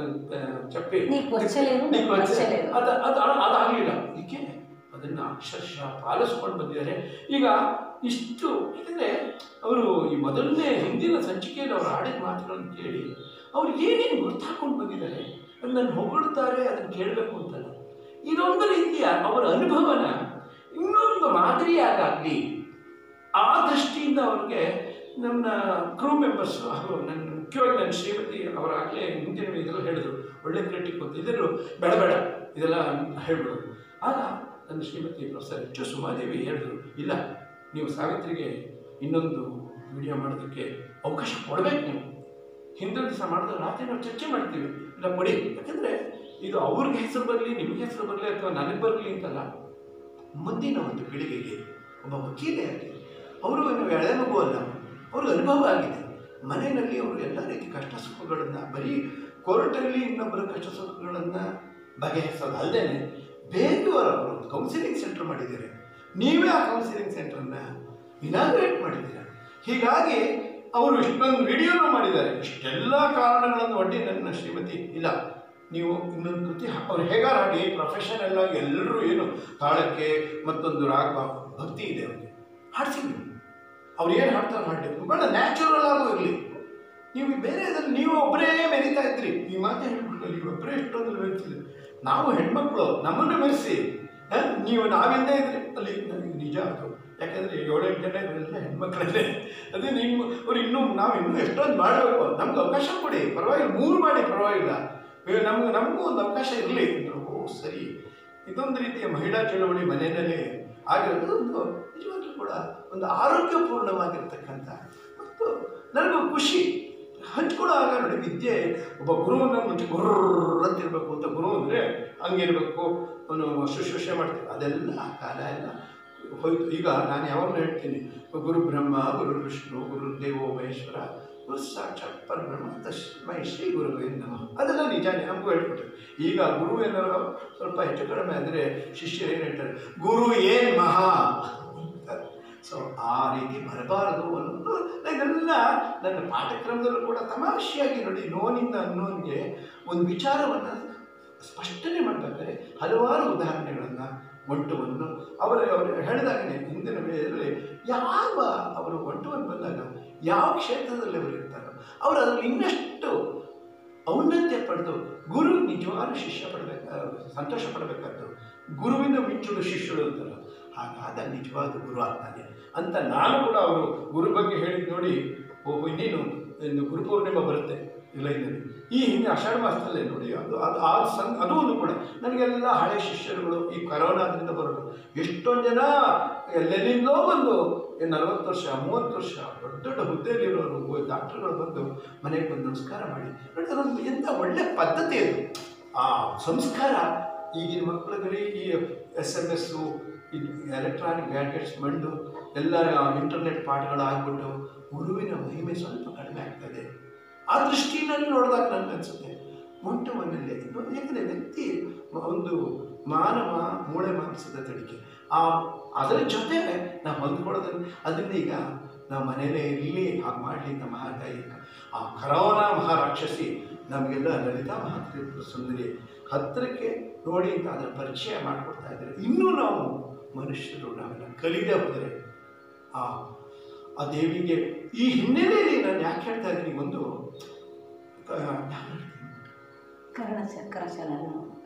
Speaker 1: ಚಪ್ಪೆ
Speaker 2: నీకు వచ్చలేదు
Speaker 1: ನೀಕು
Speaker 2: నీకు
Speaker 1: వచ్చే-
Speaker 2: వచ్చలేదు
Speaker 1: ಅದು ಅದು ಅದಾಗಲಿಲ್ಲ ಇದಕ್ಕೆ ಅದನ್ನು ಅಕ್ಷರಶಃ ಪಾಲಿಸ್ಕೊಂಡು ಬಂದಿದ್ದಾರೆ ಈಗ ಇಷ್ಟು ಯಾಕಂದರೆ ಅವರು ಈ ಮೊದಲನೇ ಹಿಂದಿನ ಸಂಚಿಕೆಯಲ್ಲಿ ಅವರು ಆಡಿದ ಮಾತುಗಳನ್ನು ಕೇಳಿ ಅವ್ರು ಏನೇನು ಗುರ್ತಾಕೊಂಡು ಬಂದಿದ್ದಾರೆ ಅದನ್ನು ಹೊಗಳ್ತಾರೆ ಅದನ್ನು ಕೇಳಬೇಕು ಅಂತಲ್ಲ ಇದೊಂದು ರೀತಿಯ ಅವರ ಅನುಭವನ ಇನ್ನೊಂದು ಮಾದರಿಯಾಗಲಿ ಆ ದೃಷ್ಟಿಯಿಂದ ಅವ್ರಿಗೆ ನನ್ನ ಕ್ರೂ ಮೆಂಬರ್ಸು ಹಾಗೂ ನನ್ನ ಮುಖ್ಯವಾಗಿ ನನ್ನ ಶ್ರೀಮತಿ ಅವರಾಗಲೇ ಮುಂದಿನ ಇದೆಲ್ಲ ಹೇಳಿದ್ರು ಒಳ್ಳೆ ಕ್ರಿಟಿಕ್ ಅಂತ ಇದನ್ನು ಬೇಡ ಬೇಡ ಇದೆಲ್ಲ ಹೇಳ್ಬಿಡೋದು ಆಗ ನನ್ನ ಶ್ರೀಮತಿ ಪ್ರೊಫೆಸರ್ ಎಚ್ ಸುಮಾದೇವಿ ಹೇಳಿದ್ರು ಇಲ್ಲ ನೀವು ಸಾವಿತ್ರಿಗೆ ಇನ್ನೊಂದು ವಿಡಿಯೋ ಮಾಡೋದಕ್ಕೆ ಅವಕಾಶ ಕೊಡಬೇಕು ನೀವು ಹಿಂದಿನ ದಿವಸ ಮಾಡಿದ್ರೆ ರಾತ್ರಿ ನಾವು ಚರ್ಚೆ ಮಾಡ್ತೀವಿ ಇಲ್ಲ ಕೊಡಿ ಯಾಕಂದರೆ ಇದು ಅವ್ರಿಗೆ ಹೆಸರು ಬರಲಿ ನಿಮಗೆ ಹೆಸರು ಬರಲಿ ಅಥವಾ ನನಗೆ ಬರಲಿ ಅಂತಲ್ಲ ಮುಂದಿನ ಒಂದು ಪೀಳಿಗೆಗೆ ಒಬ್ಬ ವಕೀಲೆ ಆಗಿ ಅವರು ಏನು ಎಳೆ ಮಗು ಅಲ್ಲ ಅವ್ರಿಗೆ ಅನುಭವ ಆಗಿದೆ ಮನೆಯಲ್ಲಿ ಅವರು ಎಲ್ಲ ರೀತಿ ಕಷ್ಟ ಸುಖಗಳನ್ನು ಬರೀ ಕೋರ್ಟಲ್ಲಿ ಇನ್ನೊಬ್ಬರ ಕಷ್ಟ ಸುಖಗಳನ್ನು ಬಗೆಹರಿಸೋದು ಅಲ್ಲದೆ ಬೇರೆಯವರ ಅವರು ಕೌನ್ಸಿಲಿಂಗ್ ಸೆಂಟರ್ ಮಾಡಿದ್ದಾರೆ ನೀವೇ ಆ ಕೌನ್ಸಿಲಿಂಗ್ ಸೆಂಟರ್ನ ಇನಾಗ್ರೇಟ್ ಮಾಡಿದ್ದೀರ ಹೀಗಾಗಿ ಅವರು ಇಷ್ಟೊಂದು ವಿಡಿಯೋನು ಮಾಡಿದ್ದಾರೆ ಇಷ್ಟೆಲ್ಲ ಕಾರಣಗಳನ್ನು ಒಡ್ಡಿ ನನ್ನ ಶ್ರೀಮತಿ ಇಲ್ಲ ನೀವು ಇನ್ನೊಂದು ಕೃತಿ ಹಾ- ಅವ್ರು ಹೇಗಾರ ಹಾಡಿ ಪ್ರೊಫೆಷನಲ್ ಆಗಿ ಎಲ್ಲರೂ ಏನು ತಾಳಕ್ಕೆ ಮತ್ತೊಂದು ರಾಗ ಭಕ್ತಿ ಇದೆ ಅವರಿಗೆ ಹಾಡ್ಸಿ ನೀವು ಅವ್ರು ಏನು ಹಾಡ್ತಾರೆ ಹಾಡಿ ಭಾಳ ನ್ಯಾಚುರಲ್ ಆಗು ಇರಲಿ ನೀವು ಬೇರೆ ಇದರಲ್ಲಿ ನೀವು ಒಬ್ಬರೇ ಮೆರಿತಾ ಇದ್ರಿ ಈ ಮಾತು ಹೇಳ್ಬಿಟ್ಟು ನೀವು ಒಬ್ಬರೇ ಇಷ್ಟೊಂದು ಮೆರಿತಿದ್ರಿ ನಾವು ಹೆಣ್ಮಕ್ಳು ನಮ್ಮನ್ನು ಮೆರೆಸಿ ಆ, ನೀವು ನಾವಿಂದ ಇದ್ರಿ ಅಲ್ಲಿ ನನಗೆ ನಿಜ ಅದು ಯಾಕಂದರೆ ಏಳೆಂಟು ಜನ ಇವರೆಲ್ಲ ಹೆಣ್ಮಕ್ಳಲ್ಲೇ ಅದೇ ನಿಮ್ಮ ಅವ್ರು ಇನ್ನೂ ನಾವು ಇನ್ನೂ ಎಷ್ಟೊಂದು ಮಾಡಬೇಕು ನಮ್ಗೆ ಅವಕಾಶ ಕೊಡಿ ಪರವಾಗಿಲ್ಲ ಮೂರು ಮಾಡಿ ಪರವಾಗಿಲ್ಲ ಏ, ನಮ್ಗೆ ನಮಗೂ ಒಂದು ಅವಕಾಶ ಇರಲಿ ಅಂದರು ಓ ಸರಿ ಇದೊಂದು ರೀತಿಯ ಮಹಿಳಾ ಚಳವಳಿ ಮನೆಯಲ್ಲೇ ಆಗಿರೋದು ಒಂದು ನಿಜವಾಗ್ಲೂ ಕೂಡ ಒಂದು ಆರೋಗ್ಯಪೂರ್ಣವಾಗಿರ್ತಕ್ಕಂಥ ಮತ್ತು ನನಗೂ ಖುಷಿ ಹಂಚ್ಕೊಳ್ಳೋವಾಗ ನೋಡಿ ವಿದ್ಯೆ ಒಬ್ಬ ಗುರುವನ್ನ ಮುಂಚೆ ಗುರ್ರ ಅಂತಿರ್ಬೇಕು ಅಂತ ಗುರು ಅಂದರೆ ಹಂಗಿರ್ಬೇಕು ಅವನು ಶುಶ್ರೂಷೆ ಮಾಡ್ತೀವಿ ಅದೆಲ್ಲ ಆ ಕಾಲ ಎಲ್ಲ ಹೋಯ್ತು ಈಗ ನಾನು ಯಾವಾಗಲೂ ಹೇಳ್ತೀನಿ ಗುರು ಬ್ರಹ್ಮ ಗುರು ವಿಷ್ಣು ಗುರು ದೇವೋ ಮಹೇಶ್ವರ ಗುರು ಸಾಕ್ಷಾತ್ ಪರಬ್ರಹ್ಮ ತಸ್ಮೈ ಶ್ರೀ ಗುರುವೇ ನಮಃ ಅದೆಲ್ಲ ನಿಜಾನೇ ನಮಗೂ ಹೇಳ್ಕೊಟ್ರು ಈಗ ಗುರು ಏನಾರು ಸ್ವಲ್ಪ ಹೆಚ್ಚು ಕಡಿಮೆ ಅಂದರೆ ಶಿಷ್ಯರು ಏನು ಹೇಳ್ತಾರೆ ಗುರು ಏನು ಮಹಾ ಅಂತ ಸೊ ಆ ರೀತಿ ಬರಬಾರದು ಅನ್ನೋದು ಇದೆಲ್ಲ ನನ್ನ ಪಾಠಕ್ರಮದಲ್ಲೂ ಕೂಡ ತಮಾಷೆಯಾಗಿ ನೋಡಿ ನೋನಿಂದ ಅನ್ನೋನಿಗೆ ಒಂದು ವಿಚಾರವನ್ನು ಸ್ಪಷ್ಟನೆ ಮಾಡಬೇಕಾದ್ರೆ ಹಲವಾರು ಉದಾಹರಣೆಗಳನ್ನು ಒಂಟುವನ್ನು ಅವರು ಅವರು ಹೇಳಿದಾಗಲೇ ಹಿಂದಿನ ವೇಳೆಯಲ್ಲಿ ಯಾವ ಅವರು ಒಂಟುವನ್ನು ಬಂದಾಗ ಯಾವ ಕ್ಷೇತ್ರದಲ್ಲಿ ಅವರು ಇರ್ತಾರೋ ಅವರು ಅದರಲ್ಲಿ ಇನ್ನಷ್ಟು ಔನ್ನತ್ಯ ಪಡೆದು ಗುರು ನಿಜವಾದ ಶಿಷ್ಯ ಪಡಬೇಕಾದ ಸಂತೋಷ ಪಡಬೇಕಾದ್ದು ಗುರುವಿನ ಮಿಂಚುಳು ಶಿಷ್ಯರು ಅಂತಾರ ಹಾಗಾದ ನಿಜವಾದ ಗುರು ಆಗ್ತಾನೆ ಅಂತ ನಾನು ಕೂಡ ಅವರು ಗುರು ಬಗ್ಗೆ ಹೇಳಿದ್ ನೋಡಿ ಓ ಇನ್ನೇನು ಇನ್ನು ಗುರುಪೂರ್ಣಿಮೆ ಬರುತ್ತೆ ಜುಲೈನಲ್ಲಿ ಈ ಹಿಂದೆ ಆಷಾಢ ಮಾಸದಲ್ಲೇ ನೋಡಿ ಅದು ಅದು ಆ ಸಂ ಅದು ಒಂದು ಕೂಡ ನನಗೆಲ್ಲ ಹಳೆ ಶಿಷ್ಯರುಗಳು ಈ ಕರೋನಾದಿಂದ ಬರೋದು ಎಷ್ಟೊಂದು ಜನ ಎಲ್ಲೆಲ್ಲಿಂದೋ ಬಂದು ನಲವತ್ತು ವರ್ಷ ಮೂವತ್ತು ವರ್ಷ ದೊಡ್ಡ ದೊಡ್ಡ ಹುದ್ದೆಯಲ್ಲಿರೋರು ಡಾಕ್ಟರ್ಗಳು ಬಂದು ಮನೆಗೆ ಬಂದು ನಮಸ್ಕಾರ ಮಾಡಿ ನೋಡಿ ಅದೊಂದು ಎಂಥ ಒಳ್ಳೆ ಪದ್ಧತಿ ಅದು ಆ ಸಂಸ್ಕಾರ ಈಗಿನ ಮಕ್ಕಳುಗಳಿಗೆ ಈ S M S electronic gadgets ಬಂದು ಎಲ್ಲ ಇಂಟರ್ನೆಟ್ ಪಾಠಗಳು ಆಗ್ಬಿಟ್ಟು ಗುರುವಿನ ಮಹಿಮೆ ಸ್ವಲ್ಪ ಕಡಿಮೆ ಆಗ್ತದೆ ಆ ದೃಷ್ಟಿನಲ್ಲಿ ನೋಡಿದಾಗ ನನಗೆ ಅನಿಸುತ್ತೆ ಮೊಟ್ಟ ಮೊದಲೇ ಯಾಕಂದರೆ ವ್ಯಕ್ತಿ ಒಂದು ಮಾನವ ಮೂಳೆ ಮಾಂಸದ ತಡಿಕೆ ಆ ಅದರ ಜೊತೆ ನಾವು ಹೊಂದ್ಕೊಳ್ಳೋದನ್ನು ಅದರಿಂದ ಈಗ ನಾವು ಮನೇಲೇ ಇರಲಿ ಹಾಗೆ ಮಾಡಲಿ ಅಂತ ಮಹಾತಾಯಿ ಆ ಕರೋನಾ ಮಹಾರಾಕ್ಷಸಿ ನಮಗೆಲ್ಲ ಲಲಿತಾ ಮಹಾತ್ರಿ ಸುಂದರಿ ಹತ್ತಿರಕ್ಕೆ ನೋಡಿ ಅಂತ ಅದರ ಪರಿಚಯ ಮಾಡಿಕೊಡ್ತಾ ಇದ್ದಾರೆ ಇನ್ನೂ ನಾವು ಮನುಷ್ಯರು ನಾವೆಲ್ಲ ಕಲಿದೇ ಹೋದರೆ ಆ ಆ ದೇವಿಗೆ ಈ ಹಿನ್ನೆಲೆಯಲ್ಲಿ ನಾನು ಯಾಕೆ ಹೇಳ್ತಾ ಇದ್ದೀನಿ ಒಂದು ಆ, ಯಾವ್ದು ಹೇಳ್ತೀನಿ?
Speaker 2: ಕರ್ಣ ಕರಚಲನ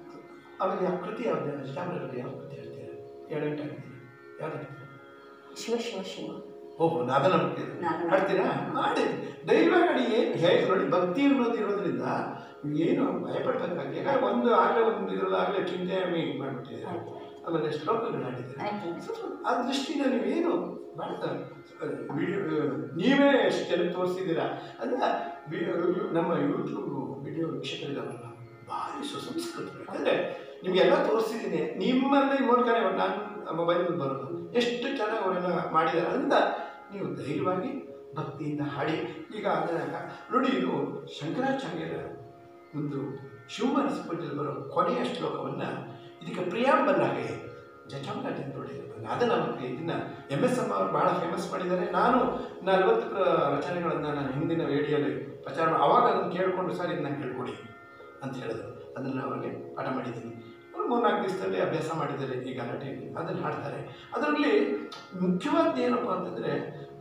Speaker 1: ಆಮೇಲೆ ಆ ಕೃತಿ ಯಾವ್ದು ಚಾಮರಾಜ ಯಾವ ಕೃತಿ ಹೇಳ್ತೀರಾ ಏಳೆಂಟಾಗಿದೆ ಯಾವ್ದು ಹೇಳ್ತೀರಾ
Speaker 2: ಶಿವ ಶಿವ ಶಿವ
Speaker 1: ಓಹೋ ನಾದನ ಮುಖ್ಯ
Speaker 2: ನಾದನ.
Speaker 1: ಮಾಡ್ತೀರಾ ಮಾಡಿ ದೈವಗಡಿ ಏನು ಹೇಗೆ ನೋಡಿ ಭಕ್ತಿ ಅನ್ನೋದು ಇರೋದ್ರಿಂದ ಏನು ಭಯಪಡ್ಬೇಕಾಗಿ ಯಾಕಂದ್ರೆ ಒಂದು ಆಗಲೇ ಒಂದು ಇದರಲ್ಲಾಗಲೇ ಚಿಂತೆ ಮಾಡಿಬಿಟ್ಟಿದೆ
Speaker 2: ಆಯ್ತು
Speaker 1: ಆಮೇಲೆ ಶ್ಲೋಕಗಳು ಆಡಿದ್ದಾರೆ
Speaker 2: ಆಯ್ತು
Speaker 1: ಸ್ವಲ್ಪ ಆ ದೃಷ್ಟಿಯಿಂದ ನೀವೇನು ಮಾಡ್ತಾ ವಿಡಿಯೋ ನೀವೇ ಎಷ್ಟು ಜನಕ್ಕೆ ತೋರಿಸಿದ್ದೀರಾ ಅದನ್ನ ವಿ- ನಮ್ಮ ಯೂಟ್ಯೂಬ್ ವಿಡಿಯೋ ವೀಕ್ಷಕರಿದ್ದಾರಲ್ಲ ಭಾರಿ ಸುಸಂಸ್ಕೃತರು ಅಂದರೆ ನಿಮಗೆಲ್ಲ ತೋರಿಸಿದ್ದೀನಿ ನಿಮ್ಮಲ್ಲಿ ಮೂಲಕನೇ ನಾನು ಮೊಬೈಲ್ ಬರೋದು ಎಷ್ಟು ಚೆನ್ನಾಗಿ ಅವರೆಲ್ಲ ಮಾಡಿದ್ದಾರೆ ಅದರಿಂದ ನೀವು ಧೈರ್ಯವಾಗಿ ಭಕ್ತಿಯಿಂದ ಹಾಡಿ ಈಗ ಅದನ್ನ ನೋಡಿ ಇದು ಶಂಕರಾಚಾರ್ಯರ ಒಂದು ಶಿವಮನಸ್ ಪೂಜೆಯಲ್ಲಿ ಬರೋ ಕೊನೆಯ ಶ್ಲೋಕವನ್ನು ಇದಕ್ಕೆ ಪ್ರಿಯಾಂಬಲ್ಲಾಗಿ ಜಚಾಮರಾಜನ್ ನೋಡಿ ಅದನ್ನು ನಮಗೆ ಇದನ್ನು ಎಮ್ ಎಸ್ ಎಮ್ ಅವರು ಭಾಳ ಫೇಮಸ್ ಮಾಡಿದ್ದಾರೆ ನಾನು ನಲವತ್ತು ರಚನೆಗಳನ್ನು ನಾನು ಹಿಂದಿನ ವೇಡಿಯೋಲಿ ಪ್ರಚಾರ ಮಾಡಿ- ಅವಾಗ ಅದನ್ನು ಕೇಳಿಕೊಂಡು ಸರ್ ಇದನ್ನ ಕೇಳ್ಕೊಡಿ ಅಂತ ಹೇಳಿದ್ರು ಅದನ್ನು ಅವರಿಗೆ ಪಾಠ ಮಾಡಿದ್ದೀನಿ ಅವರು ಮೂರ್ನಾಲ್ಕು ದಿವಸದಲ್ಲಿ ಅಭ್ಯಾಸ ಮಾಡಿದ್ದಾರೆ ಈ ಗಲಾಟೆಯಲ್ಲಿ ಅದನ್ನು ಹಾಡ್ತಾರೆ ಅದರಲ್ಲಿ ಮುಖ್ಯವಾದ ಏನಪ್ಪ ಅಂತಂದರೆ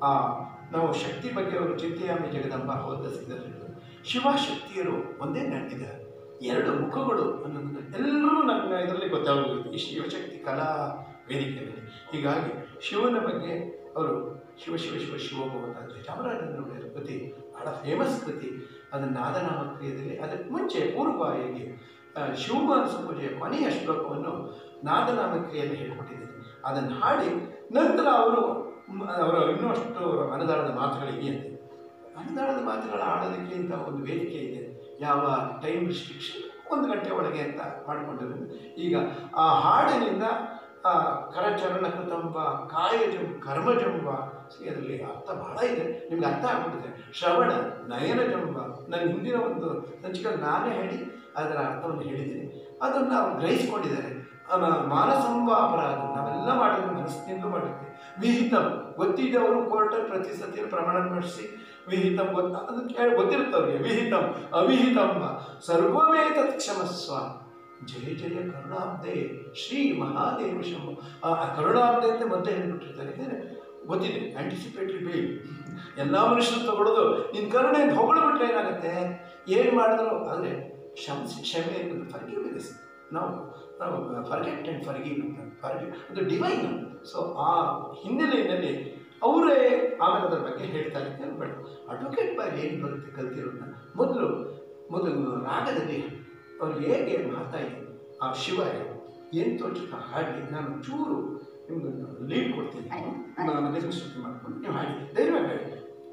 Speaker 1: ನಾವು ಶಕ್ತಿ ಬಗ್ಗೆ ಅವರು ಚಿಂತೆಯಾಮಿ ಜಗದಂಬ ಹೋದಸಿದ್ದಾರೆ ಶಿವಶಕ್ತಿಯರು ಒಂದೇ ನಾಟಿದ್ದಾರೆ ಎರಡು ಮುಖಗಳು ಅನ್ನೋದನ್ನ ಎಲ್ಲರೂ ನನ್ನ ಇದರಲ್ಲಿ ಗೊತ್ತಾಗೋದು ಈ ಶಿವಶಕ್ತಿ ಕಲಾ ವೇದಿಕೆಯಲ್ಲಿ ಹೀಗಾಗಿ ಶಿವನ ಬಗ್ಗೆ ಅವರು ಶಿವ ಶಿವ ಶಿವ ಶಿವಭವ ಅಂತ ಚಾಮರಾಜನವರ ಕೃತಿ ಬಹಳ ಫೇಮಸ್ ಕೃತಿ ಅದನ್ನು ನಾದನಾಮ ಕ್ರಿಯೆಯಲ್ಲಿ ಅದಕ್ಕೆ ಮುಂಚೆ ಪೂರ್ವವಾಗಿ ಆ, ಶಿವಮಾನಸ ಪೂಜೆಯ ಕೊನೆಯ ಶ್ಲೋಕವನ್ನು ನಾದನಾಮ ಕ್ರಿಯೆಯಲ್ಲಿ ಹೇಳ್ಕೊಟ್ಟಿದ್ದೀನಿ ಅದನ್ನು ಹಾಡಿ ನಂತರ ಅವರು ಮ್, ಅವರ ಇನ್ನೂ ಅಷ್ಟು ಅನುದಾನದ ಮಾತುಗಳಿವೆ ಅಂತೆ ಅನುದಾನದ ಮಾತುಗಳು ಆಡೋದಕ್ಕೆ ಇಂಥ ಒಂದು ವೇದಿಕೆ ಇದೆ ಯಾವ ಟೈಮ್ ರಿಸ್ಟ್ರಿಕ್ಷನ್ ಒಂದು ಗಂಟೆ ಒಳಗೆ ಅಂತ ಮಾಡಿಕೊಂಡಿರೋದು ಈಗ ಆ ಹಾಡಿನಿಂದ ಆ ಕರಚರಣ ಕೃತಂಬ ಕಾಯಜಂ ಕರ್ಮಜಂಬ ಸಿ ಅದರಲ್ಲಿ ಅರ್ಥ ಬಹಳ ಇದೆ ನಿಮ್ಗೆ ಅರ್ಥ ಆಗ್ಬಿಟ್ಟಿದೆ ಶ್ರವಣ ನಯನಜಂಬ ನನ್ನ ಹಿಂದಿನ ಒಂದು ಸಂಚಿಕೆಯಲ್ಲಿ ನಾನೇ ಹೇಳಿ ಅದರ ಅರ್ಥವನ್ನು ಹೇಳಿದ್ದೀನಿ ಅದನ್ನು ಅವ್ರು ಗ್ರಹಿಸ್ಕೊಂಡಿದ್ದಾರೆ ಅನ- ಮಾನಸಂಬ ಅಪರಾಧ ನಾವೆಲ್ಲ ಮಾಡಿದ್ವಿ ಮನಸ್ಸಿನಿಂದ ಮಾಡಿದ್ವಿ ವಿಹಿತಂ ಗೊತ್ತಿದ್ದವರು ಕೋರ್ಟಲ್ಲಿ ಪ್ರತಿ ಸತಿ ಪ್ರಮಾಣ ಮಾಡಿಸಿ ವಿಹಿತಂ ಗೊತ್ತ ಅದು ಕೇಳಿ ಗೊತ್ತಿರುತ್ತೆ ಅವ್ರಿಗೆ ವಿಹಿತಂ ಅವಿಹಿತಂ ಸರ್ವಮೇತತ್ ಕ್ಷಮಸ್ವ ಜಯ ಜಯ ಕರುಣಾಬ್ದೆ ಶ್ರೀ ಮಹಾದೇವ ಶಂಭು ಆ ಆ ಕರುಣಾಬ್ದೆ ಅಂತ ಮೊದಲೇ ಹೇಳ್ಬಿಟ್ಟಿರ್ತಾರೆ ಯಾಕಂದರೆ ಗೊತ್ತಿದೆ ಆಂಟಿಸಿಪೇಟ್ರಿ ಬೇಲ್ ಎಲ್ಲ ಮನುಷ್ಯರು ತಗೊಳ್ಳೋದು ನಿನ್ನ ಕರುಣೆ ಅಂತ ಹೊಗಳ್ಬಿಟ್ರೆ ಏನಾಗುತ್ತೆ ಏನು ಮಾಡಿದ್ರು ಆದರೆ ಕ್ಷಮಿಸಿ ಕ್ಷಮೆ ಅನ್ನೋದು ಫರ್ಗಿವ್ನೆಸ್ ನಾವು ನಾವು ಫರ್ಗೆಟ್ ಆ್ಯಂಡ್ ಫರ್ಗಿವ್ ಅಂತ ಫರ್ಗಿ ಅದು ಡಿವೈನ್ ಸೊ ಆ ಹಿನ್ನೆಲೆಯಲ್ಲಿ ಅವರೇ ಆಮೇಲೆ ಅದರ ಬಗ್ಗೆ ಹೇಳ್ತಾರೆ ಬಟ್ ಅಡ್ವೊಕೇಟ್ ಬಾಯ್ ಏನು ಬರುತ್ತೆ ಕಲ್ತಿರೋದನ್ನ ಮೊದಲು ಮೊದಲು ರಾಗದಲ್ಲಿ ಅವ್ರು ಹೇಗೆ ಮಹಾತಾಯಿ ಆ ಶಿವ ಏನು ತೋರಿಸುತ್ತಾ ಹಾಡಿ ನಾನು ಚೂರು ನಿಮ್ಗೆ ಲೀಡ್ ಕೊಡ್ತೀನಿ
Speaker 2: ಆಯ್ತು.
Speaker 1: ನಾನು ಅದನ್ನು ಶ್ರುತಿ ಮಾಡ್ಕೊಂಡು ನೀವು ಹಾಡಿ ಧೈರ್ಯವಾಗಿ ಹಾಡಿ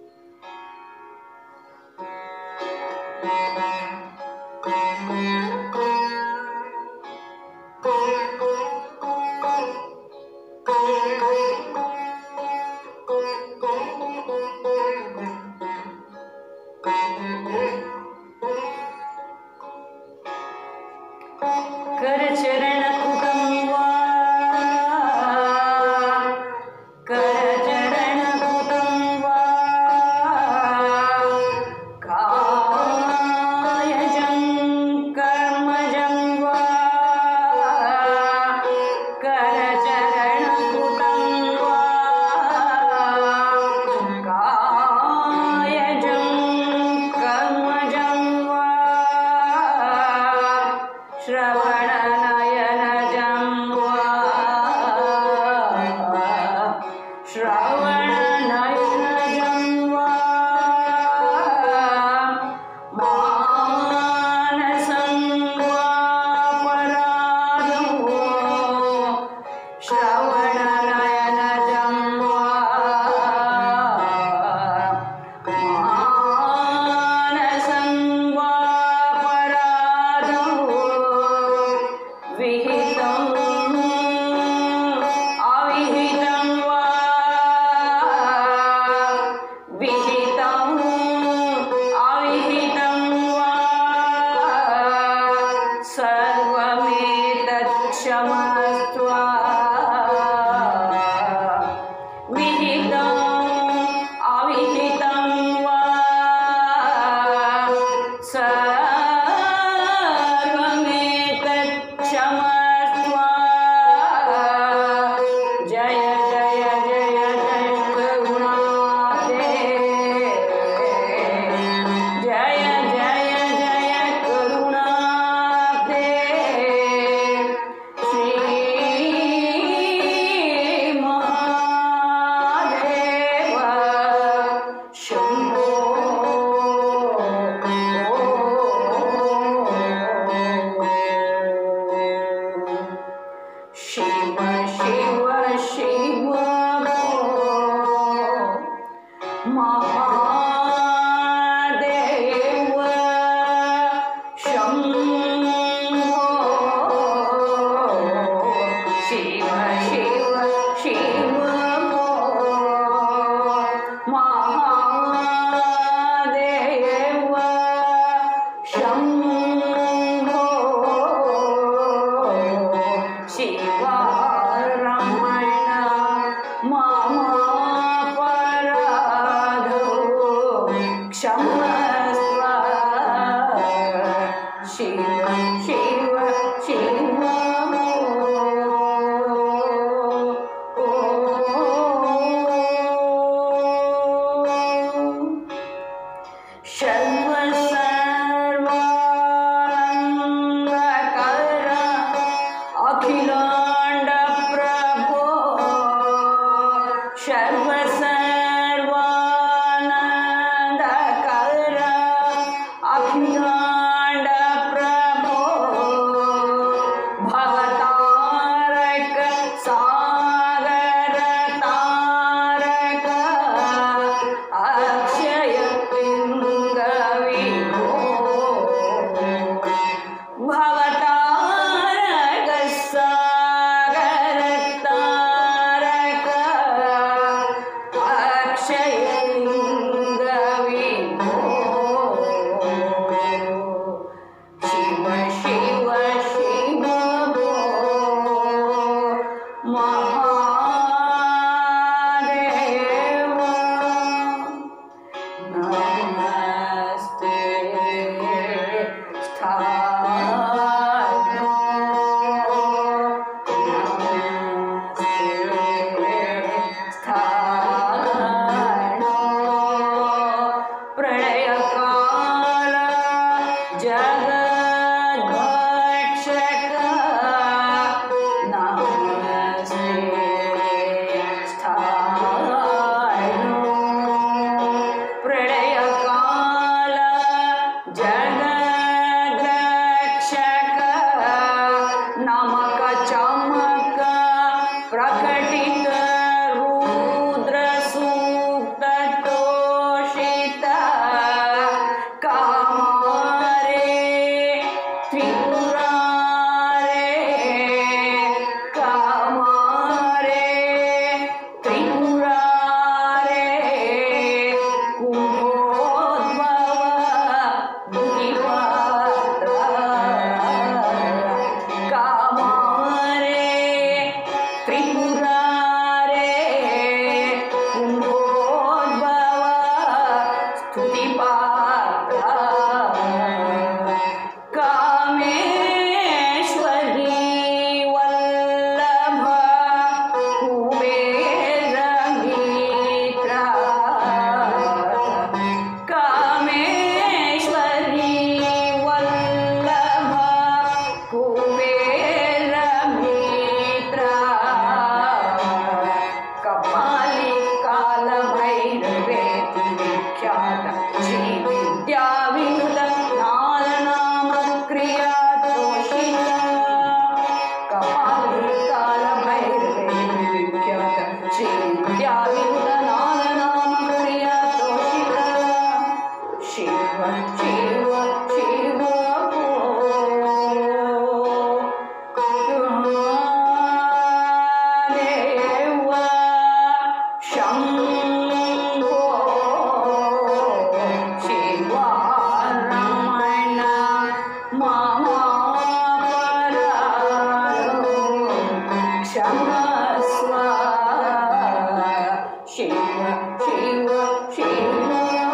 Speaker 2: करचरणकुटं वा करचरणकुटं वा कायजं कर्मजं वा करचरणकुटं वा कायजं कर्मजं वा श्रवणनयनजं वा ಶಿವ ಶಿವ ಸರ್ವ ಸರ್ವಾನಂದಕರ ಅಖಿಲಾಂಡ ಪ್ರಭೋ ಸರ್ವ ಸರ್ವಾನಂದಕರ ಅಖಿಲಾಂಡ ಪ್ರಭೋ ಭವತಾರಕ ಸಾಗರ ತಾರಕ ಅಕ್ಷಯ ಪಿಂಗ ವಿಭೋ ಭವತಾರಕ ಸಾಗರ ತಾರಕ ಅಕ್ಷಯ ಲಿಂಗ ವಿಭೋ ಶಿವ ಶಿವ ಶಿವ ಮಹಾದೇವ ನಮಸ್ತೆ ಸ್ಥಾನೋ ನಮಸ್ತೆ ಸ್ಥಾನೋ ಪ್ರಳಯ ಕಾಲ ಜಗದ್ಭಕ್ಷಕ ನಮಸ್ತೆ ಸ್ಥಾನೋ ಪ್ರಳಯ ಕಾಲ ಜಗದ್ರಕ್ಷಕ ನಮಕ ಚಮಕ ಪ್ರಕಟಿತ ರುದ್ರ ಸೂಕ್ತ ತೋಷಿತ ಕಾಮಾರೆ ತ್ರಿಪುರಾರೆ ಕಾಮಾರೆ ತ್ರಿಪುರಾರೆ ಕುಂಭೋದ್ಭವ ಬುದ್ಧಿಪಾತ್ರ ಕಾಮಾರೆ ತ್ರಿಪುರಾರೆ ಕುಂಭೋದ್ಭವ ಸ್ತುತಿಪಾತ್ರ ಕಾಮೇಶ್ವರಿ ವಲ್ಲಭ ಕುಬೇರ ಮಿತ್ರ ಕಾಮೇಶ್ವರಿ ವಲ್ಲಭ ಕುಬೇರ ಮಿತ್ರ ಕಪಾಲಿ ಕಾಲ ಭೈರವೇತಿ ವಿಖ್ಯಾತ ಶ್ರೀ ವಿದ್ಯಾ ವಿನುತ ನಾಮ ಕ್ರಿಯಾ ತೋಷಿತ ಕಪಾಲಿ ಕಾಲ ಭೈರವೇತಿ ವಿಖ್ಯಾತ ಶ್ರೀ ವಿದ್ಯಾ ವಿನುತ ನಾಮ ಕ್ರಿಯಾ ತೋಷಿತ ಶಿವ ಶಿವ ಶಿವ ದೇವ ಶಂಭೋ ಶಿವ ರಮಣ ಮಹಾಪರ ಕ್ಷಮಸ್ವ ಶಿವ ಶಿವ ಶಿವ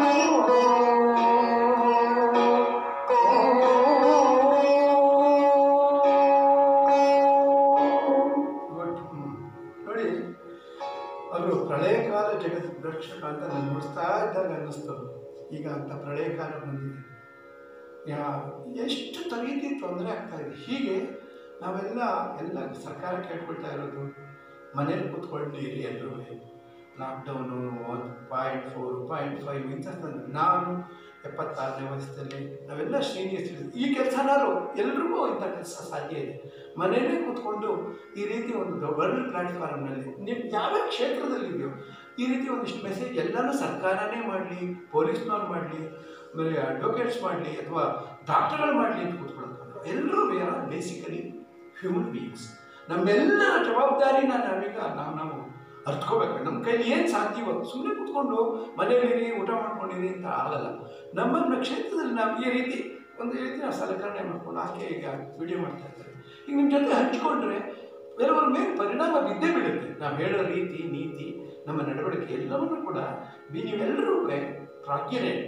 Speaker 1: ಗುಡ್ ನೋಡಿ ಅವರು ಪ್ರಳಯ ಕಾಲ ಜಗತ್ ರಕ್ಷಕ ಅಂತ ನಾನು ನೋಡಿಸ್ತಾ ಇದ್ದಾಗ ಅನ್ನಿಸ್ತದೆ ಈಗ ಅಂತ ಪ್ರಳಯ ಕಾಲ ಬಂದಿದೆ ಯಾ ಎಷ್ಟು ರೀತಿ ತೊಂದರೆ ಆಗ್ತಾ ಇದೆ ಹೀಗೆ ನಾವೆಲ್ಲ ಎಲ್ಲ ಸರ್ಕಾರ ಕೇಳ್ಕೊಳ್ತಾ ಇರೋದು ಮನೇಲಿ ಕೂತ್ಕೊಂಡಿರಿ ಎಲ್ಲರೂ ಲಾಕ್ಡೌನು ಒಂದು ಪಾಯಿಂಟ್ ಫೋರ್ ಪಾಯಿಂಟ್ ಫೈವ್ ಇಂಥ ತಂದು ನಾನು ಎಪ್ಪತ್ತಾರನೇ ವಯಸ್ಸಲ್ಲಿ ನಾವೆಲ್ಲ ಸೀನಿಯರ್ಸ್ ಈ ಕೆಲಸನಾರು ಎಲ್ರಿಗೂ ಇಂಥ ಕೆಲಸ ಸಾಧ್ಯ ಇದೆ ಮನೆಯಲ್ಲೇ ಕೂತ್ಕೊಂಡು ಈ ರೀತಿ ಒಂದು ವರ್ಲ್ಡ್ ಪ್ಲ್ಯಾಟ್ಫಾರ್ಮ್ನಲ್ಲಿ ನೀವು ಯಾವ್ಯಾವ ಕ್ಷೇತ್ರದಲ್ಲಿದೆಯೋ ಈ ರೀತಿ ಒಂದಿಷ್ಟು ಮೆಸೇಜ್ ಎಲ್ಲನೂ ಸರ್ಕಾರನೇ ಮಾಡಲಿ ಪೊಲೀಸ್ನವ್ರು ಮಾಡಲಿ ಆಮೇಲೆ ಅಡ್ವೊಕೇಟ್ಸ್ ಮಾಡಲಿ ಅಥವಾ ಡಾಕ್ಟರ್ಗಳು ಮಾಡಲಿ ಅಂತ ಕೂತ್ಕೊಳ್ಳೋದು ಎಲ್ಲರೂ we are basically human beings ನಮ್ಮೆಲ್ಲರ ಜವಾಬ್ದಾರಿನ ನಾವೀಗ ನಾವು ನಾವು ಅರ್ತ್ಕೋಬೇಕು ನಮ್ಮ ಕೈಲಿ ಏನು ಸಾಧ್ಯವೋ ಸುಮ್ಮನೆ ಕೂತ್ಕೊಂಡು ಮನೆಯಲ್ಲಿರಿ ಊಟ ಮಾಡ್ಕೊಂಡಿರಿ ಅಂತ ಆಗಲ್ಲ ನಮ್ಮ ನಮ್ಮ ಕ್ಷೇತ್ರದಲ್ಲಿ ನಾವು ಈ ರೀತಿ ಒಂದು ರೀತಿ ನಾವು ಸಲಕರಣೆ ಮಾಡ್ಕೊಂಡು ಆಕೆ ಈಗ ವಿಡಿಯೋ ಮಾಡ್ತಾ ಇರ್ತಾರೆ ಈಗ ನಿಮ್ಮ ಜೊತೆ ಹಂಚ್ಕೊಂಡ್ರೆ ಕೆಲವರ ಮೇಲೆ ಪರಿಣಾಮ ಬಿದ್ದೇ ಬೀಳುತ್ತೆ ನಾವು ಹೇಳೋ ರೀತಿ ನೀತಿ ನಮ್ಮ ನಡವಳಿಕೆ ಎಲ್ಲವನ್ನೂ ಕೂಡ ಬಿ- ನೀವೆಲ್ಲರೂ ಪ್ರಾಜ್ಞನೆ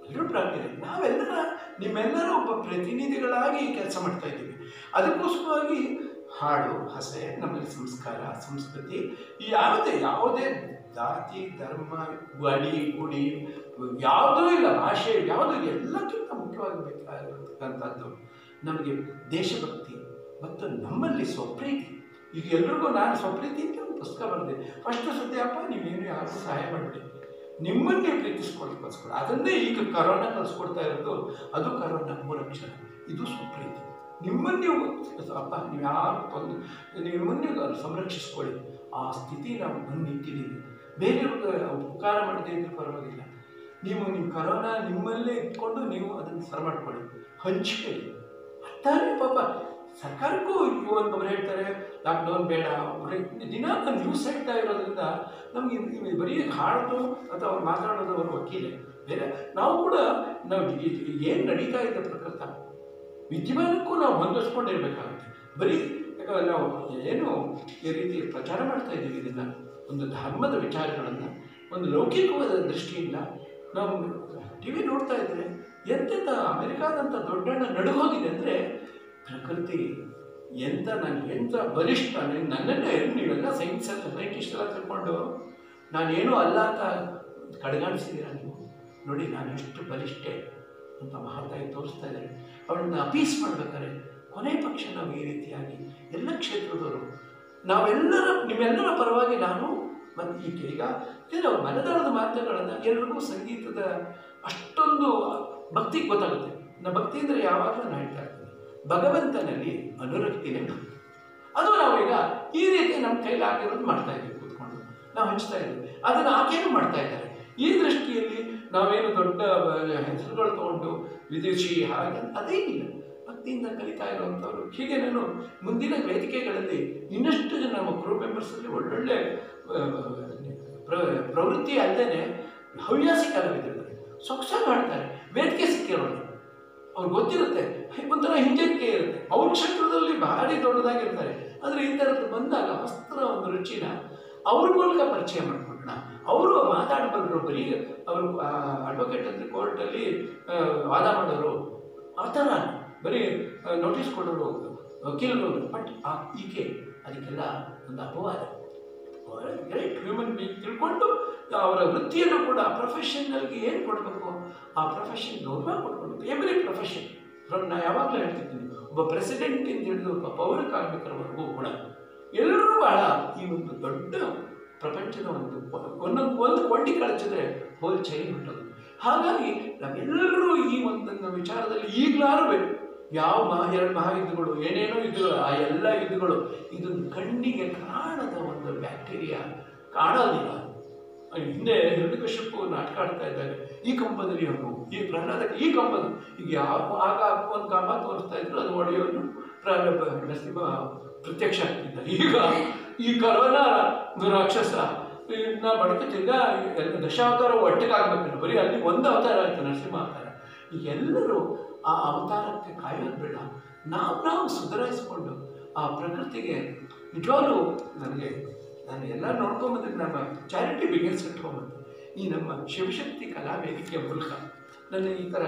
Speaker 1: ಎಲ್ಲರೂ ಪ್ರಾಪ್ತಿದೆ ನಾವೆಲ್ಲರ ನಿಮ್ಮೆಲ್ಲರ ಒಬ್ಬ ಪ್ರತಿನಿಧಿಗಳಾಗಿ ಕೆಲಸ ಮಾಡ್ತಾ ಇದ್ದೀವಿ ಅದಕ್ಕೋಸ್ಕರವಾಗಿ ಹಾಡು ಹಸೆ ನಮ್ಮಲ್ಲಿ ಸಂಸ್ಕಾರ ಸಂಸ್ಕೃತಿ ಯಾವುದೇ ಯಾವುದೇ ಜಾತಿ ಧರ್ಮ ಗಡಿ ಗುಡಿ ಯಾವುದೂ ಇಲ್ಲ ಭಾಷೆ ಯಾವುದು ಎಲ್ಲಕ್ಕಿಂತ ಮುಖ್ಯವಾಗಿ ಬೇಕಾಗಿರ್ತಕ್ಕಂಥದ್ದು ನಮಗೆ ದೇಶಭಕ್ತಿ ಮತ್ತು ನಮ್ಮಲ್ಲಿ ಸ್ವಪ್ರೀತಿ ಈಗ ಎಲ್ರಿಗೂ ನಾನು ಸ್ವಪ್ರೀತಿ ಅಂತ ಒಂದು ಪುಸ್ತಕ ಬರೆದೆ ಫಸ್ಟ್ ಸದ್ಯಪ್ಪ ನೀವೇನು ಯಾರಿಗೂ ಸಹಾಯ ಮಾಡಬೇಡಿ ನಿಮ್ಮನ್ನು ನೀವು ಪ್ರೀತಿಸ್ಕೊಳ್ಳೋದಕ್ಕೋಸ್ಕರ ಅದನ್ನೇ ಈಗ ಕರೋನಾ ಕಲಿಸ್ಕೊಡ್ತಾ ಇರೋದು ಅದು ಕರೋನಾ ಮೂರಕ್ಷರ ಇದು ಸ್ವಪ್ರೀತಿ ನಿಮ್ಮನ್ನು ನೀವು ಅಪ್ಪ ನೀವು ಯಾರು ತೊಂದು ನಿಮ್ಮನ್ನು ನೀವು ಸಂರಕ್ಷಿಸ್ಕೊಳ್ಳಿ ಆ ಸ್ಥಿತಿ ನಾವು ಬಂದು ನಿಂತಿದ್ದೀವಿ ಬೇರೆಯವ್ರಿಗೆ ಉಪಕಾರ ಮಾಡದೇ ಇದ್ರೂ ಪರವಾಗಿಲ್ಲ ನೀವು ನಿಮ್ಮ ಕರೋನಾ ನಿಮ್ಮಲ್ಲೇ ಇಟ್ಕೊಂಡು ನೀವು ಅದನ್ನು ಸರಿ ಮಾಡ್ಕೊಳ್ಳಿ ಹಂಚ್ಕೊಳ್ಳಿ ಅರ್ಥನೇ ಪಾಪ ಸರ್ಕಾರಕ್ಕೂ ಒಬ್ಬರು ಹೇಳ್ತಾರೆ ಲಾಕ್ಡೌನ್ ಬೇಡ ಒಬ್ರು ದಿನ ನಾನು ನ್ಯೂಸ್ ಹೇಳ್ತಾ ಇರೋದ್ರಿಂದ ನಮಗೆ ಇದು ಬರೀ ಹಾಡೋದು ಅಥವಾ ಅವ್ರು ಮಾತಾಡೋದು ಅವ್ರ ವಕೀಲೆ ಬೇರೆ ನಾವು ಕೂಡ ನಾವು ಏನು ನಡೀತಾ ಇದೆ ಪ್ರಕೃತ ವಿದ್ಯಮಾನಕ್ಕೂ ನಾವು ಹೊಂದಿಸ್ಕೊಂಡಿರ್ಬೇಕಾಗುತ್ತೆ ಬರೀ ಯಾಕಂದ್ರೆ ನಾವು ಏನು ಈ ರೀತಿ ಪ್ರಚಾರ ಮಾಡ್ತಾ ಇದ್ದೀವಿ ಇದನ್ನು ಒಂದು ಧರ್ಮದ ವಿಚಾರಗಳನ್ನು ಒಂದು ಲೌಕಿಕವಾದ ದೃಷ್ಟಿಯಿಂದ ನಾವು ಟಿ ವಿ ನೋಡ್ತಾ ಇದ್ರೆ ಎಂತೆಂಥ ಅಮೆರಿಕಾದಂಥ ದೊಡ್ಡಣ್ಣ ನಡುಗೋಗಿದೆ ಅಂದರೆ ಪ್ರಕೃತಿ ಎಂಥ ನಾನು ಎಂಥ ಬಲಿಷ್ಠ ನಾನು ನನ್ನನ್ನೇ ನೀವೆಲ್ಲ ಸೈನ್ಸ್ ಸೈಂಟಿಸ್ಟ್ ಎಲ್ಲ ತಿಳ್ಕೊಂಡು ನಾನೇನೂ ಅಲ್ಲ ಅಂತ ಕಡೆಗಾಣಿಸಿದ್ದೀರ ನೀವು ನೋಡಿ ನಾನು ಎಷ್ಟು ಬಲಿಷ್ಠೆ ಅಂತ ಮಹಾತಾಯಿ ತೋರಿಸ್ತಾ ಇದ್ದಾರೆ ಅವಳನ್ನ ಅಪೀಸ್ ಮಾಡ್ಬೇಕಾದ್ರೆ ಕೊನೆ ಪಕ್ಷ ನಾವು ಈ ರೀತಿಯಾಗಿ ಎಲ್ಲ ಕ್ಷೇತ್ರದವರು ನಾವೆಲ್ಲರ ನಿಮ್ಮೆಲ್ಲರ ಪರವಾಗಿ ನಾನು ಮತ್ತು ಈಗ ಈಗ ಇದು ಮನದಾಳದ ಮಾತುಗಳನ್ನು ಎಲ್ರಿಗೂ ಸಂಗೀತದ ಅಷ್ಟೊಂದು ಭಕ್ತಿಗೆ ಗೊತ್ತಾಗುತ್ತೆ ನಾ ಭಕ್ತಿ ಅಂದರೆ ಯಾವಾಗಲೂ ನಾನು ಹೇಳ್ತಾ ಇರ್ತೀನಿ ಭಗವಂತನಲ್ಲಿ ಅನುರಕ್ತಿನೇ ಭಕ್ತಿ ಅದು ನಾವೀಗ ಈ ರೀತಿ ನಮ್ಮ ಕೈಲಾಗಿರೋದು ಮಾಡ್ತಾ ಇದ್ದೀವಿ ಕೂತ್ಕೊಂಡು ನಾವು ಹಂಚ್ತಾ ಇದ್ದೀವಿ ಅದನ್ನು ಆಕೆಯೂ ಮಾಡ್ತಾ ಇದ್ದಾರೆ ಈ ದೃಷ್ಟಿಯಲ್ಲಿ ನಾವೇನು ದೊಡ್ಡ ಬ- ಹೆಸರುಗಳು ತಗೊಂಡು ವಿದೇಶಿ ಹಾಗೆ ಅದೇನಿಲ್ಲ ಭಕ್ತಿಯಿಂದ ಕಲಿತಾ ಇರುವಂಥವ್ರು ಹೀಗೆ ನಾನು ಮುಂದಿನ ವೇದಿಕೆಗಳಲ್ಲಿ ಇನ್ನಷ್ಟು ಜನ ನಮ್ಮ ಕ್ರೂ ಮೆಂಬರ್ಸಲ್ಲಿ ಒಳ್ಳೊಳ್ಳೆ ಆ, ಪ್ರ- ಪ್ರವೃತ್ತಿ ಅಲ್ಲದೆ ಹವ್ಯಾಸಿ ಕಲಾವಿದರಿದ್ದಾರೆ ಸೊಗಸಾಗಿ ಮಾಡ್ತಾರೆ ವೇದಿಕೆ ಸಿಕ್ಕಿರೋರು ಅವ್ರಿಗೆ ಗೊತ್ತಿರುತ್ತೆ ಒಂಥರ ಹಿಂಜರಿಕೆ ಇರುತ್ತೆ ಅವ್ರ ಕ್ಷೇತ್ರದಲ್ಲಿ ಭಾರಿ ದೊಡ್ಡದಾಗಿರ್ತಾರೆ ಆದರೆ ಈ ಥರದ್ದು ಬಂದಾಗ ವಸ್ತ್ರ ಒಂದು ರುಚಿನ ಅವ್ರ ಮೂಲಕ ಪರಿಚಯ ಮಾಡ್ಕೊಂಡ ಅವರು ಮಾತಾಡಬಲ್ಲರು ಬರೀ ಅವರು ಅಡ್ವೊಕೇಟ್ ಅಂದರೆ ಕೋರ್ಟಲ್ಲಿ ವಾದ ಮಾಡೋರು ಆ ಥರ ಬರೀ ನೋಟಿಸ್ ಕೊಡೋರು ವಕೀಲರು ಬಟ್ ಆ ಈಕೆ ಅದಕ್ಕೆಲ್ಲ ಒಂದು ಅಪವಾದ ಗ್ರೇಟ್ ಹ್ಯೂಮನ್ ಬೀಯಿಂಗ್ ತಿಳ್ಕೊಂಡು ಅವರ ವೃತ್ತಿಯನ್ನು ಕೂಡ ಪ್ರೊಫೆಷನಲ್ಗೆ ಏನು ಕೊಡಬೇಕು ಆ ಪ್ರೊಫೆಷನ್ ಗೌರವ ಕೊಡ್ಕೊಂಡು ಎವ್ರಿ ಪ್ರೊಫೆಷನ್ ಫ್ರಮ್ ನಾ ಯಾವಾಗಲೂ ಹೇಳ್ತಿದ್ದೀನಿ ಒಬ್ಬ ಪ್ರೆಸಿಡೆಂಟಿಂದ ಹಿಡಿದು ಒಬ್ಬ ಪೌರ ಕಾರ್ಮಿಕರವರೆಗೂ ಕೂಡ ಎಲ್ಲರೂ ಬಹಳ ಈ ಒಂದು ದೊಡ್ಡ ಪ್ರಪಂಚದ ಒಂದು ಒಂದೊಂದು ಒಂದು ಕೊಂಡಿ ಕಳಚಿದ್ರೆ ಹೋಲ್ ಚೈನ್ ಹುಟ್ಟೋದು ಹಾಗಾಗಿ ನಾವೆಲ್ಲರೂ ಈ ಒಂದೊಂದು ವಿಚಾರದಲ್ಲಿ ಈಗಲಾರು ಬೇಕು ಯಾವ ಮಹಾ ಎರಡು ಮಹಾಯುದ್ಧಗಳು ಏನೇನೋ ಯುದ್ಧಗಳು ಆ ಎಲ್ಲ ಯುದ್ಧಗಳು ಇದೊಂದು ಕಣ್ಣಿಗೆ ಕಾಣದ ಒಂದು ಬ್ಯಾಕ್ಟೀರಿಯಾ ಕಾಣೋದಿಲ್ಲ ಹಿಂದೆ ಹಿರಣ್ಯಕಶ್ಯಪು ನಾಟಕ ಆಡ್ತಾ ಇದ್ದಾಗ ಈ ಕಂಬದಲ್ಲಿ ಅವನು ಈ ಪ್ರಹ್ಲಾದ ಈ ಕಂಬದ ಈಗ ಯಾವ ಆಗ ಒಂದು ಕಂಬ ತೋರಿಸ್ತಾ ಇದ್ರು ಅದು ಒಡೆಯೋನು ಪ್ರಾರಂಭ ನರಸಿಂಹ ಪ್ರತ್ಯಕ್ಷ ಆಗ್ತಿದ್ದ ಈಗ ಈ ಕರೋನಾ ರಾಕ್ಷಸ ನಾ ಬಡಕ ತಿರ್ಗ ಎಲ್ಲ ದಶಾವತಾರ ಒಟ್ಟಿಗೆ ಆಗ್ಬೇಕು ಬರೀ ಅಲ್ಲಿ ಒಂದು ಅವತಾರ ಆಯ್ತು ನರಸಿಂಹ ಅವತಾರ ಈಗ ಎಲ್ಲರೂ ಆ ಅವತಾರಕ್ಕೆ ಕಾಯೋದು ಬೇಡ ನಾವು ನಾವು ಸುಧಾರಿಸ್ಕೊಂಡು ಆ ಪ್ರಕೃತಿಗೆ ನಿಜವಾಗ್ಲೂ ನನಗೆ ನಾನು ಎಲ್ಲ ನೋಡ್ಕೊಂಬಂದ್ರೆ ನಮ್ಮ ಚಾರಿಟಿ ಬಿಗಿನ್ಸ್ ಇಟ್ಕೊಂಬಂದು ಈ ನಮ್ಮ ಶಿವಶಕ್ತಿ ಕಲಾ ವೇದಿಕೆಯ ಮೂಲಕ ನನ್ನ ಈ ಥರ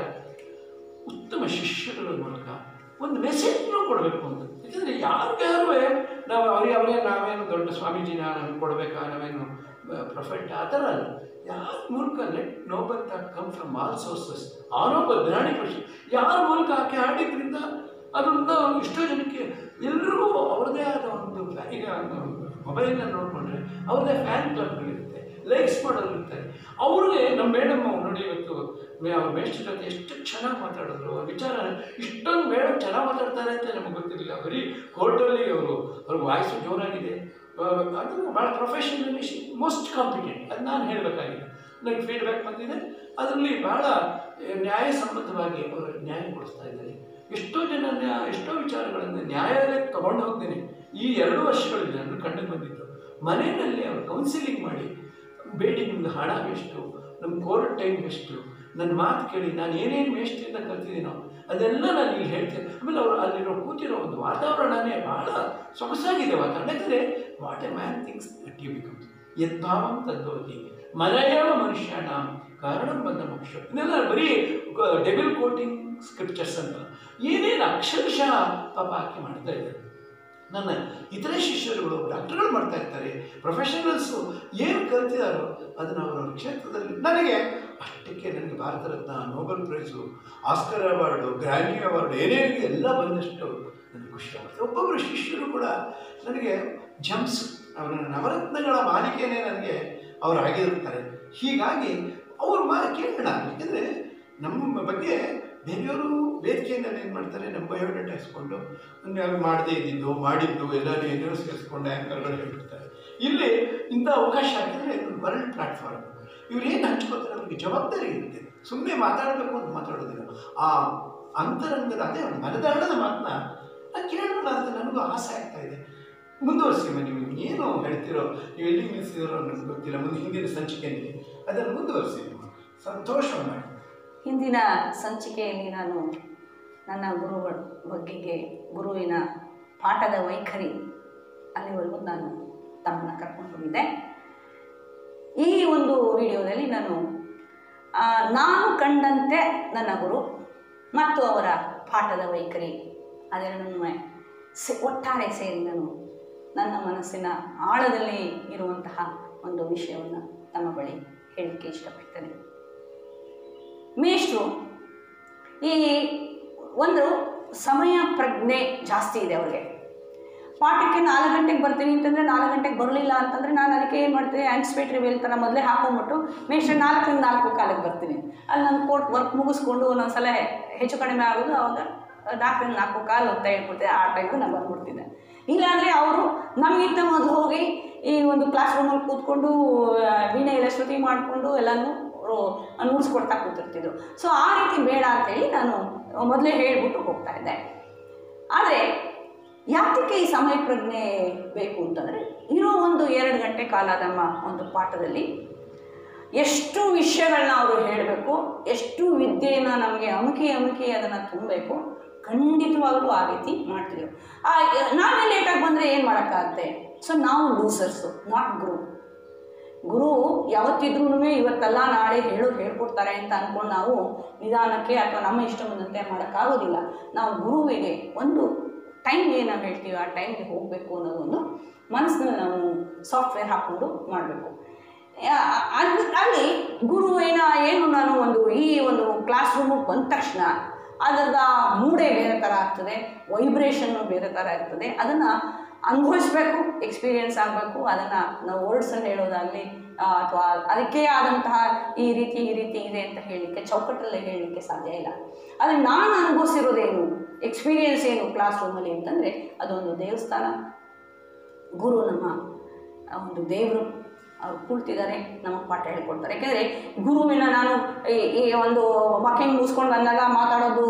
Speaker 1: ಉತ್ತಮ ಶಿಷ್ಯಗಳ ಮೂಲಕ ಒಂದು ಮೆಸೇಜ್ನೂ ಕೊಡಬೇಕು ಅಂತ ಯಾಕಂದರೆ ಯಾರಿಗಾರು ನಾವು ಅವರಿಗೆ ಅವರೇ ನಾವೇನು ದೊಡ್ಡ ಸ್ವಾಮೀಜಿನ ನಮ್ಗೆ ಕೊಡಬೇಕಾ ನಾವೇನು ಪ್ರೊಫೆಟ್ ಆ ಥರ ಅಲ್ಲ ಯಾರ ಮೂಲಕ let noble come from all sources ಆರೋ ಭದ್ರಾಣಿ ಕೃಷಿ ಯಾರ ಮೂಲಕ ಆಕೆ ಹಾಡಿದ್ರಿಂದ ಅದರಿಂದ ಎಷ್ಟೋ ಜನಕ್ಕೆ ಎಲ್ರಿಗೂ ಅವ್ರದ್ದೇ ಆದ ಒಂದು ಫ್ಯಾ- ಈಗ ಮೊಬೈಲ್ನ ನೋಡಿಕೊಂಡ್ರೆ ಅವ್ರದ್ದೇ ಫ್ಯಾನ್ ಕ್ಲಬ್ಗಳಿರುತ್ತೆ ಲೈಕ್ಸ್ ಮಾಡೋರು ಇರ್ತಾರೆ ಅವ್ರಿಗೆ ನಮ್ಮ ಮೇಡಮ್ ನೋಡಿ ಇವತ್ತು ಮೇ- ಅವ್ರ ಮೇಷ್ಟ್ರ ಜೊತೆ ಎಷ್ಟು ಚೆನ್ನಾಗಿ ಮಾತಾಡಿದ್ರು ಅವ್ರ ವಿಚಾರ ಇಷ್ಟೊಂದು ಮೇಡಮ್ ಚೆನ್ನಾಗಿ ಮಾತಾಡ್ತಾರೆ ಅಂತ ನಮಗೆ ಗೊತ್ತಿರಲಿಲ್ಲ ಬರೀ ಕೋರ್ಟಲ್ಲಿ ಅವರು ಅವ್ರ ವಾಯ್ಸು ಜೋರಾಗಿದೆ ಆ, ಅದು ಭಾಳ ಪ್ರೊಫೆಷನಲಿ ಮೋಸ್ಟ್ ಕಾಂಪಿಟೆಂಟ್ ಅದು ನಾನು ಹೇಳಬೇಕಾಗಿದೆ ನನಗೆ ಫೀಡ್ಬ್ಯಾಕ್ ಬಂದಿದೆ ಅದರಲ್ಲಿ ಭಾಳ ನ್ಯಾಯಸಮ್ಮತವಾಗಿ ಅವರು ನ್ಯಾಯ ಕೊಡಿಸ್ತಾ ಇದ್ದಾರೆ ಎಷ್ಟೋ ಜನ ನ್ಯಾ- ಎಷ್ಟೋ ವಿಚಾರಗಳನ್ನು ನ್ಯಾಯಾಲಯಕ್ಕೆ ತಗೊಂಡು ಹೋಗ್ತೇನೆ ಈ ಎರಡು ವರ್ಷಗಳಲ್ಲಿ ನನ್ನ ಕಣ್ಣಿಗೆ ಬಂದಿತ್ತು ಮನೆಯಲ್ಲಿ ಅವರು ಕೌನ್ಸಿಲಿಂಗ್ ಮಾಡಿ ಬೇಡಿ ನಿಮ್ದು ಹಣ ಎಷ್ಟು ನಮ್ಮ ಕೋರ್ಟ್ ಟೈಮ್ ಎಷ್ಟು ನನ್ನ ಮಾತು ಕೇಳಿ ನಾನು ಏನೇನು ಮೇಷ್ಟ್ರಿಂದ ಕಲ್ತಿದ್ದೀನೋ ಅದೆಲ್ಲ ನಾನು ಇಲ್ಲಿ ಹೇಳ್ತೇನೆ ಆಮೇಲೆ ಅವರು ಅಲ್ಲಿರೋ ಕೂತಿರೋ ಒಂದು ವಾತಾವರಣನೇ ಬಹಳ ಸೊಗಸಾಗಿದೆ ವಾತಾವರಣ ಯಾಕಂದರೆ what a man things that you become ಯದ್ಭಾವಂ ತದ್ಭವತಿ ಮನಯವ ಮನುಷ್ಯಾಣ ಕಾರಣ ಬಂದ ಮೋಕ್ಷ ಇದೆಲ್ಲ ಬರೀ ಡೆಬಿಲ್ ಕೋಟಿಂಗ್ ಸ್ಕ್ರಿಪ್ಚರ್ಸ್ ಅಂತ ಏನೇನು ಅಕ್ಷರಶಃ ಪಾಪ ಆಕೆ ಮಾಡ್ತಾ ಇದ್ದಾರೆ ನನ್ನ ಇತರೆ ಶಿಷ್ಯರುಗಳು ಡಾಕ್ಟರ್ಗಳು ಮಾಡ್ತಾ ಇರ್ತಾರೆ ಪ್ರೊಫೆಷನಲ್ಸು ಏನು ಕಲ್ತಿದಾರೋ ಅದನ್ನು ಅವರ ಕ್ಷೇತ್ರದಲ್ಲಿ ನನಗೆ ಅಷ್ಟಕ್ಕೆ ನನಗೆ Bharat Ratna Nobel prize Oscar award Grammy award ಏನೇನು ಎಲ್ಲ ಬಂದಷ್ಟು ನನಗೆ ಖುಷಿ ಆಗುತ್ತೆ ಒಬ್ಬೊಬ್ಬರು ಶಿಷ್ಯರು ಕೂಡ ನನಗೆ ಜಮ್ಸ್ ಅವರ ನವರತ್ನಗಳ ಮಾಲಿಕೆಯೇ ನನಗೆ ಅವರು ಆಗಿರುತ್ತಾರೆ ಹೀಗಾಗಿ ಅವ್ರ ಮಾ ಕೇಳೋಣ ಯಾಕೆಂದರೆ ನಮ್ಮ ಬಗ್ಗೆ ಬೇರೆಯವರು ವೇದಿಕೆಯನ್ನು ಏನು ಮಾಡ್ತಾರೆ ನಮ್ಮ ಬಯೋಡೇಟಾ ಇಸ್ಕೊಂಡು ನಾನು ಮಾಡದೇ ಇದ್ದಿದ್ದು ಮಾಡಿದ್ದು ಎಲ್ಲರೂ ಏನೇನೋ ಸೇರಿಸ್ಕೊಂಡು ಆ್ಯಂಕರ್ಗಳು ಹೇಳ್ಬಿಡ್ತಾರೆ ಇಲ್ಲಿ ಇಂಥ ಅವಕಾಶ ಆಗಿದ್ರೆ ಇದು ವರ್ಲ್ಡ್ ಪ್ಲಾಟ್ಫಾರ್ಮ್ ಇವ್ರು ಏನು ಹಂಚ್ಕೋತಾರೆ ಅವ್ರಿಗೆ ಜವಾಬ್ದಾರಿ ಇರುತ್ತೆ ಸುಮ್ಮನೆ ಮಾತಾಡಬೇಕು ಅಂತ ಮಾತಾಡೋದಿಲ್ಲ ಆ ಅಂತರಂಗದ ಅದೇ ಒಂದು ಮನದಾಳದ ಮಾತನ್ನ ನಾನು ಕೇಳೋಣ ಅಂತ ನನಗೂ ಆಸೆ ಆಗ್ತಾ ಇದೆ ಮುಂದುವರಿಸಿ ನೀವು ಏನು ಹೇಳ್ತಿರೋ ನೀವು ಎಲ್ಲಿ ನಿಲ್ಲಿಸಿದಿರೋ ನನಗೆ ಗೊತ್ತಿಲ್ಲ ಮುಂದೆ ಹಿಂದಿನ ಸಂಚಿಕೆಯಲ್ಲಿ ಅದನ್ನು ಮುಂದುವರಿಸಿ ನೀವು ಸಂತೋಷವನ್ನು
Speaker 2: ಹಿಂದಿನ ಸಂಚಿಕೆಯಲ್ಲಿ ನಾನು ನನ್ನ ಗುರುಗಳ ಬಗ್ಗೆಗೆ ಗುರುವಿನ ಪಾಠದ ವೈಖರಿ ಅಲ್ಲಿವರೆಗೂ ನಾನು ತಮ್ಮನ್ನು ಕರ್ಕೊಂಡು ಹೋಗಿದ್ದೆ ಈ ಒಂದು ವಿಡಿಯೋದಲ್ಲಿ ನಾನು ಆ, ನಾನು ಕಂಡಂತೆ ನನ್ನ ಗುರು ಮತ್ತು ಅವರ ಪಾಠದ ವೈಖರಿ ಅದೆರಡನ್ನೂ ಸೆ ಒಟ್ಟಾರೆ ಸೇರಿ ನಾನು ನನ್ನ ಮನಸ್ಸಿನ ಆಳದಲ್ಲಿ ಇರುವಂತಹ ಒಂದು ವಿಷಯವನ್ನು ತಮ್ಮ ಬಳಿ ಹೇಳಲಿಕ್ಕೆ ಇಷ್ಟಪಡ್ತೇನೆ ಮೇಷ್ಟ್ರು ಈ ಒಂದು ಸಮಯ ಪ್ರಜ್ಞೆ ಜಾಸ್ತಿ ಇದೆ ಅವ್ರಿಗೆ ಪಾಠಕ್ಕೆ ನಾಲ್ಕು ಗಂಟೆಗೆ ಬರ್ತೀನಿ ಅಂತಂದರೆ ನಾಲ್ಕು ಗಂಟೆಗೆ ಬರಲಿಲ್ಲ ಅಂತಂದರೆ ನಾನು ಅದಕ್ಕೆ ಏನು ಮಾಡ್ತೀನಿ ಆ್ಯಂಟಿಸಿಪೇಟ್ರಿ ವೇಲ್ ಥರ ಮೊದಲೇ ಹಾಕೊಂಡ್ಬಿಟ್ಟು ಮೇಷ್ಟ್ರು ನಾಲ್ಕರಿಂದ ನಾಲ್ಕು ಕಾಲಕ್ಕೆ ಬರ್ತೀನಿ ಅಲ್ಲಿ ನಾನು ಕೋರ್ಟ್ ವರ್ಕ್ ಮುಗಿಸ್ಕೊಂಡು ಒಂದೊಂದ್ಸಲ ಹೆಚ್ಚು ಕಡಿಮೆ ಆಗೋದು ಅವಾಗ ನಾಲ್ಕರಿಂದ ನಾಲ್ಕು ಕಾಲು ಅಂತ ಹೇಳ್ಕೊಡ್ತಿದ್ದೆ ಆ ಟೈಮು ನಾನು ಬಂದ್ಬಿಡ್ತಿದ್ದೆ ಇಲ್ಲಾಂದರೆ ಅವರು ನಮಗಿಂತ ಮೊದಲು ಹೋಗಿ ಈ ಒಂದು ಕ್ಲಾಸ್ ರೂಮಲ್ಲಿ ಕೂತ್ಕೊಂಡು ಆ, ವೀಣೆ ಎಲ್ಲ ಶ್ರುತಿ ಮಾಡಿಕೊಂಡು ಎಲ್ಲನೂ ನುಡಿಸ್ಕೊಡ್ತಾ ಕೂತಿರ್ತಿದ್ರು ಸೊ ಆ ರೀತಿ ಬೇಡ ಅಂತೇಳಿ ನಾನು ಮೊದಲೇ ಹೇಳ್ಬಿಟ್ಟು ಹೋಗ್ತಾ ಇದ್ದೆ ಆದರೆ ಯಾತಕ್ಕೆ ಈ ಸಮಯ ಪ್ರಜ್ಞೆ ಬೇಕು ಅಂತಂದರೆ ಇರೋ ಒಂದು ಎರಡು ಗಂಟೆ ಕಾಲ ನಮ್ಮ ಒಂದು ಪಾಠದಲ್ಲಿ ಎಷ್ಟು ವಿಷಯಗಳನ್ನ ಅವರು ಹೇಳಬೇಕು ಎಷ್ಟು ವಿದ್ಯೆಯನ್ನು ನಮಗೆ ಅಮುಕಿ ಅಮುಕಿ ಅದನ್ನು ತುಂಬಬೇಕು ಖಂಡಿತವಾಗಲೂ ಆ ರೀತಿ ಮಾಡ್ತಿದ್ರು ಆ ನಾವೇ ಲೇಟಾಗಿ ಬಂದರೆ ಏನು ಮಾಡೋಕ್ಕಾಗತ್ತೆ ಸೊ ನಾವು ಲೂಸರ್ಸು ನಾಟ್ ಗುರು ಗುರು ಯಾವತ್ತಿದ್ರೂ ಇವತ್ತಲ್ಲ ನಾಳೆ ಹೇಳೋದು ಹೇಳ್ಕೊಡ್ತಾರೆ ಅಂತ ಅಂದ್ಕೊಂಡು ನಾವು ನಿಧಾನಕ್ಕೆ ಅಥವಾ ನಮ್ಮ ಇಷ್ಟ ಬಂದಂತೆ ಮಾಡೋಕ್ಕಾಗೋದಿಲ್ಲ ನಾವು ಗುರುವಿಗೆ ಒಂದು ಟೈಮ್ ಏನು ಹೇಳ್ತೀವಿ ಆ ಟೈಮ್ಗೆ ಹೋಗಬೇಕು ಅನ್ನೋದು ಒಂದು ಮನಸ್ಸನ್ನ ನಾವು ಸಾಫ್ಟ್ವೇರ್ ಹಾಕ್ಕೊಂಡು ಮಾಡಬೇಕು ಅದು ಅಲ್ಲಿ ಗುರುವಿನ ಏನು ನಾನು ಒಂದು ಈ ಒಂದು ಕ್ಲಾಸ್ ರೂಮಿಗೆ ಬಂದ ತಕ್ಷಣ ಅದರದ ಮೂಡೆ ಬೇರೆ ಥರ ಆಗ್ತದೆ ವೈಬ್ರೇಷನ್ನು ಬೇರೆ ಥರ ಇರ್ತದೆ ಅದನ್ನು ಅನುಭವಿಸ್ಬೇಕು ಎಕ್ಸ್ಪೀರಿಯೆನ್ಸ್ ಆಗಬೇಕು ಅದನ್ನು ನಾವು ವರ್ಡ್ಸಲ್ಲಿ ಹೇಳೋದಾಗಲಿ ಅಥವಾ ಅದಕ್ಕೆ ಆದಂತಹ ಈ ರೀತಿ ಈ ರೀತಿ ಇದೆ ಅಂತ ಹೇಳಲಿಕ್ಕೆ ಚೌಕಟ್ಟಲ್ಲೇ ಹೇಳಲಿಕ್ಕೆ ಸಾಧ್ಯ ಇಲ್ಲ ಆದರೆ ನಾನು ಅನುಭವಿಸಿರೋದೇನು ಎಕ್ಸ್ಪೀರಿಯೆನ್ಸ್ ಏನು ಕ್ಲಾಸ್ ರೂಮಲ್ಲಿ ಅಂತಂದರೆ ಅದೊಂದು ದೇವಸ್ಥಾನ ಗುರು ನಮ್ಮ ಆ ಒಂದು ದೇವರು ಅವ್ರು ಕುಳ್ತಿದ್ದಾರೆ ನಮಗೆ ಪಾಠ ಹೇಳ್ಕೊಡ್ತಾರೆ ಯಾಕೆಂದರೆ ಗುರುವಿನ ನಾನು ಈ ಈ ಒಂದು ವಾಕಿಂಗ್ ಮುಗಿಸ್ಕೊಂಡು ಬಂದಾಗ ಮಾತಾಡೋದು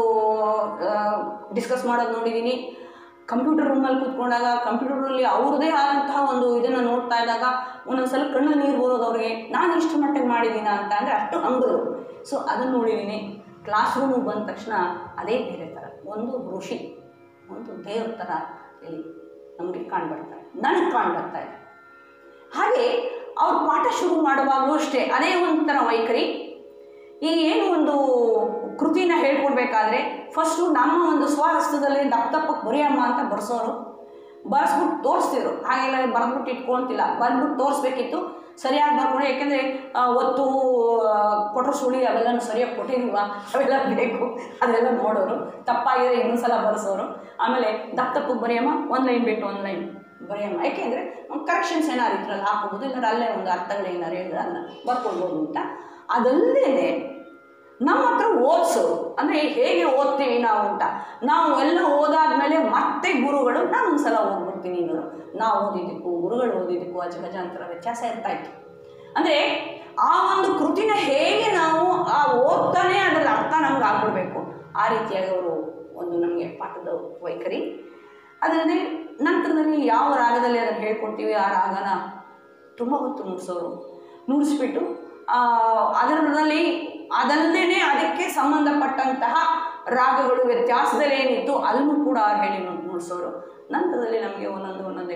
Speaker 2: ಡಿಸ್ಕಸ್ ಮಾಡೋದು ನೋಡಿದ್ದೀನಿ ಕಂಪ್ಯೂಟರ್ ರೂಮಲ್ಲಿ ಕೂತ್ಕೊಂಡಾಗ ಕಂಪ್ಯೂಟರಲ್ಲಿ ಅವ್ರದ್ದೇ ಆದಂತಹ ಒಂದು ಇದನ್ನು ನೋಡ್ತಾ ಇದ್ದಾಗ ಒಂದೊಂದ್ಸಲ ಕಣ್ಣಲ್ಲಿ ನೀರು ಬರೋದು ಅವ್ರಿಗೆ ನಾನು ಇಷ್ಟು ಮಟ್ಟಿಗೆ ಮಾಡಿದ್ದೀನ ಅಂತ ಅಂದರೆ ಅಷ್ಟು ಹಂಗರು ಸೊ ಅದನ್ನು ನೋಡಿದ್ದೀನಿ ಕ್ಲಾಸ್ ರೂಮಿಗೆ ಬಂದ ತಕ್ಷಣ ಅದೇ ಬೇರೆ ಥರ ಒಂದು ಋಷಿ ಒಂದು ದೇವ್ರ ಥರ ಇಲ್ಲಿ ನಮಗೆ ಕಾಣ್ಬರ್ತಾರೆ ನನಗೆ ಕಾಣ್ಬರ್ತಾ ಇದೆ ಹಾಗೆ ಅವ್ರು ಪಾಠ ಶುರು ಮಾಡುವಾಗಲೂ ಅಷ್ಟೇ ಅದೇ ಒಂಥರ ವೈಖರಿ ಈ ಏನು ಒಂದು ಕೃತಿನ ಹೇಳ್ಕೊಡ್ಬೇಕಾದ್ರೆ ಫಸ್ಟು ನಮ್ಮ ಒಂದು ಸ್ವಹಸ್ತದಲ್ಲಿ ದಪ್ಪ ದಪ್ಪಕ್ಕೆ ಬರೆಯಮ್ಮ ಅಂತ ಬರ್ಸೋರು ಬರ್ಸ್ಬಿಟ್ಟು ತೋರಿಸ್ತಿದ್ರು ಹಾಗೆಲ್ಲ ಬರೆದ್ಬಿಟ್ಟು ಇಟ್ಕೊಳ್ತಿಲ್ಲ ಬಂದ್ಬಿಟ್ಟು ತೋರಿಸ್ಬೇಕಿತ್ತು ಸರಿಯಾಗಿ ಬರ್ಕೊಂಡು ಯಾಕೆಂದರೆ ಒತ್ತು ಆ, ಕೊಟ್ರು ಸುಳಿ ಅವೆಲ್ಲನೂ ಸರಿಯಾಗಿ ಕೊಟ್ಟಿಲ್ವಾ ಅವೆಲ್ಲ ಬೇಕು ಅದೆಲ್ಲ ನೋಡೋರು ತಪ್ಪಾಗಿದೆ ಇನ್ನೊಂದ್ಸಲ ಬರ್ಸೋರು ಆಮೇಲೆ ದಪ್ಪ ದಪ್ಪಕ್ಕೆ ಬರೆಯಮ್ಮ ಒಂದು ಲೈನ್ ಬಿಟ್ಟು ಒಂದು ಲೈನ್ ಬರೆಯಮ್ಮ ಯಾಕೆಂದರೆ ಕರೆಕ್ಷನ್ಸ್ ಏನಾರು ಇದ್ರಲ್ಲಿ ಹಾಕೋಬೋದು ಇಲ್ಲಾಂದ್ರೆ ಅಲ್ಲೇ ಒಂದು ಅರ್ಥಗಳು ಏನಾರು ಹೇಳಿದ್ರೆ ಅದನ್ನ ಬರ್ಕೊಳ್ಬೋದು ಅಂತ ಅದಲ್ಲದೆ ನಮ್ಮ ಹತ್ರ ಓದಿಸೋರು ಅಂದರೆ ಹೇಗೆ ಓದ್ತೀವಿ ನಾವು ಅಂತ ನಾವು ಎಲ್ಲ ಓದಾದ್ಮೇಲೆ ಮತ್ತೆ ಗುರುಗಳು ನಾನು ಒಂದ್ಸಲ ಓದ್ಬಿಡ್ತೀನಿ ಅನ್ನೋರು ನಾವು ಓದಿದ್ದಕ್ಕೂ ಗುರುಗಳು ಓದಿದ್ದಕ್ಕೂ ಅಜಗಜಾಂತರ ವ್ಯತ್ಯಾಸ ಇರ್ತಾ ಇತ್ತು ಅಂದರೆ ಆ ಒಂದು ಕೃತಿನ ಹೇಗೆ ನಾವು ಆ ಓದ್ತಾನೆ ಅದರ ಅರ್ಥ ನಮ್ಗೆ ಆಗ್ಬಿಡ್ಬೇಕು ಆ ರೀತಿಯಾಗಿ ಅವರು ಒಂದು ನಮಗೆ ಪಾಠದ ವೈಖರಿ ಅದಲ್ಲದೆ ನಂತರದಲ್ಲಿ ಯಾವ ರಾಗದಲ್ಲಿ ಅದನ್ನು ಹೇಳ್ಕೊಡ್ತೀವಿ ಆ ರಾಗನ ತುಂಬ ಹೊತ್ತು ನುಡಿಸೋರು ನುಡಿಸ್ಬಿಟ್ಟು ಆ, ಅದರಲ್ಲಿ ಅದಲ್ಲದೇ ಅದಕ್ಕೆ ಸಂಬಂಧಪಟ್ಟಂತಹ ರಾಗಗಳು ವ್ಯತ್ಯಾಸದಲ್ಲಿ ಏನಿತ್ತು ಅದನ್ನು ಕೂಡ ಅವ್ರು ಹೇಳಿ ನು- ನುಡಿಸೋರು ನಂತರದಲ್ಲಿ ನಮಗೆ ಒಂದೊಂದು ಒಂದೊಂದೇ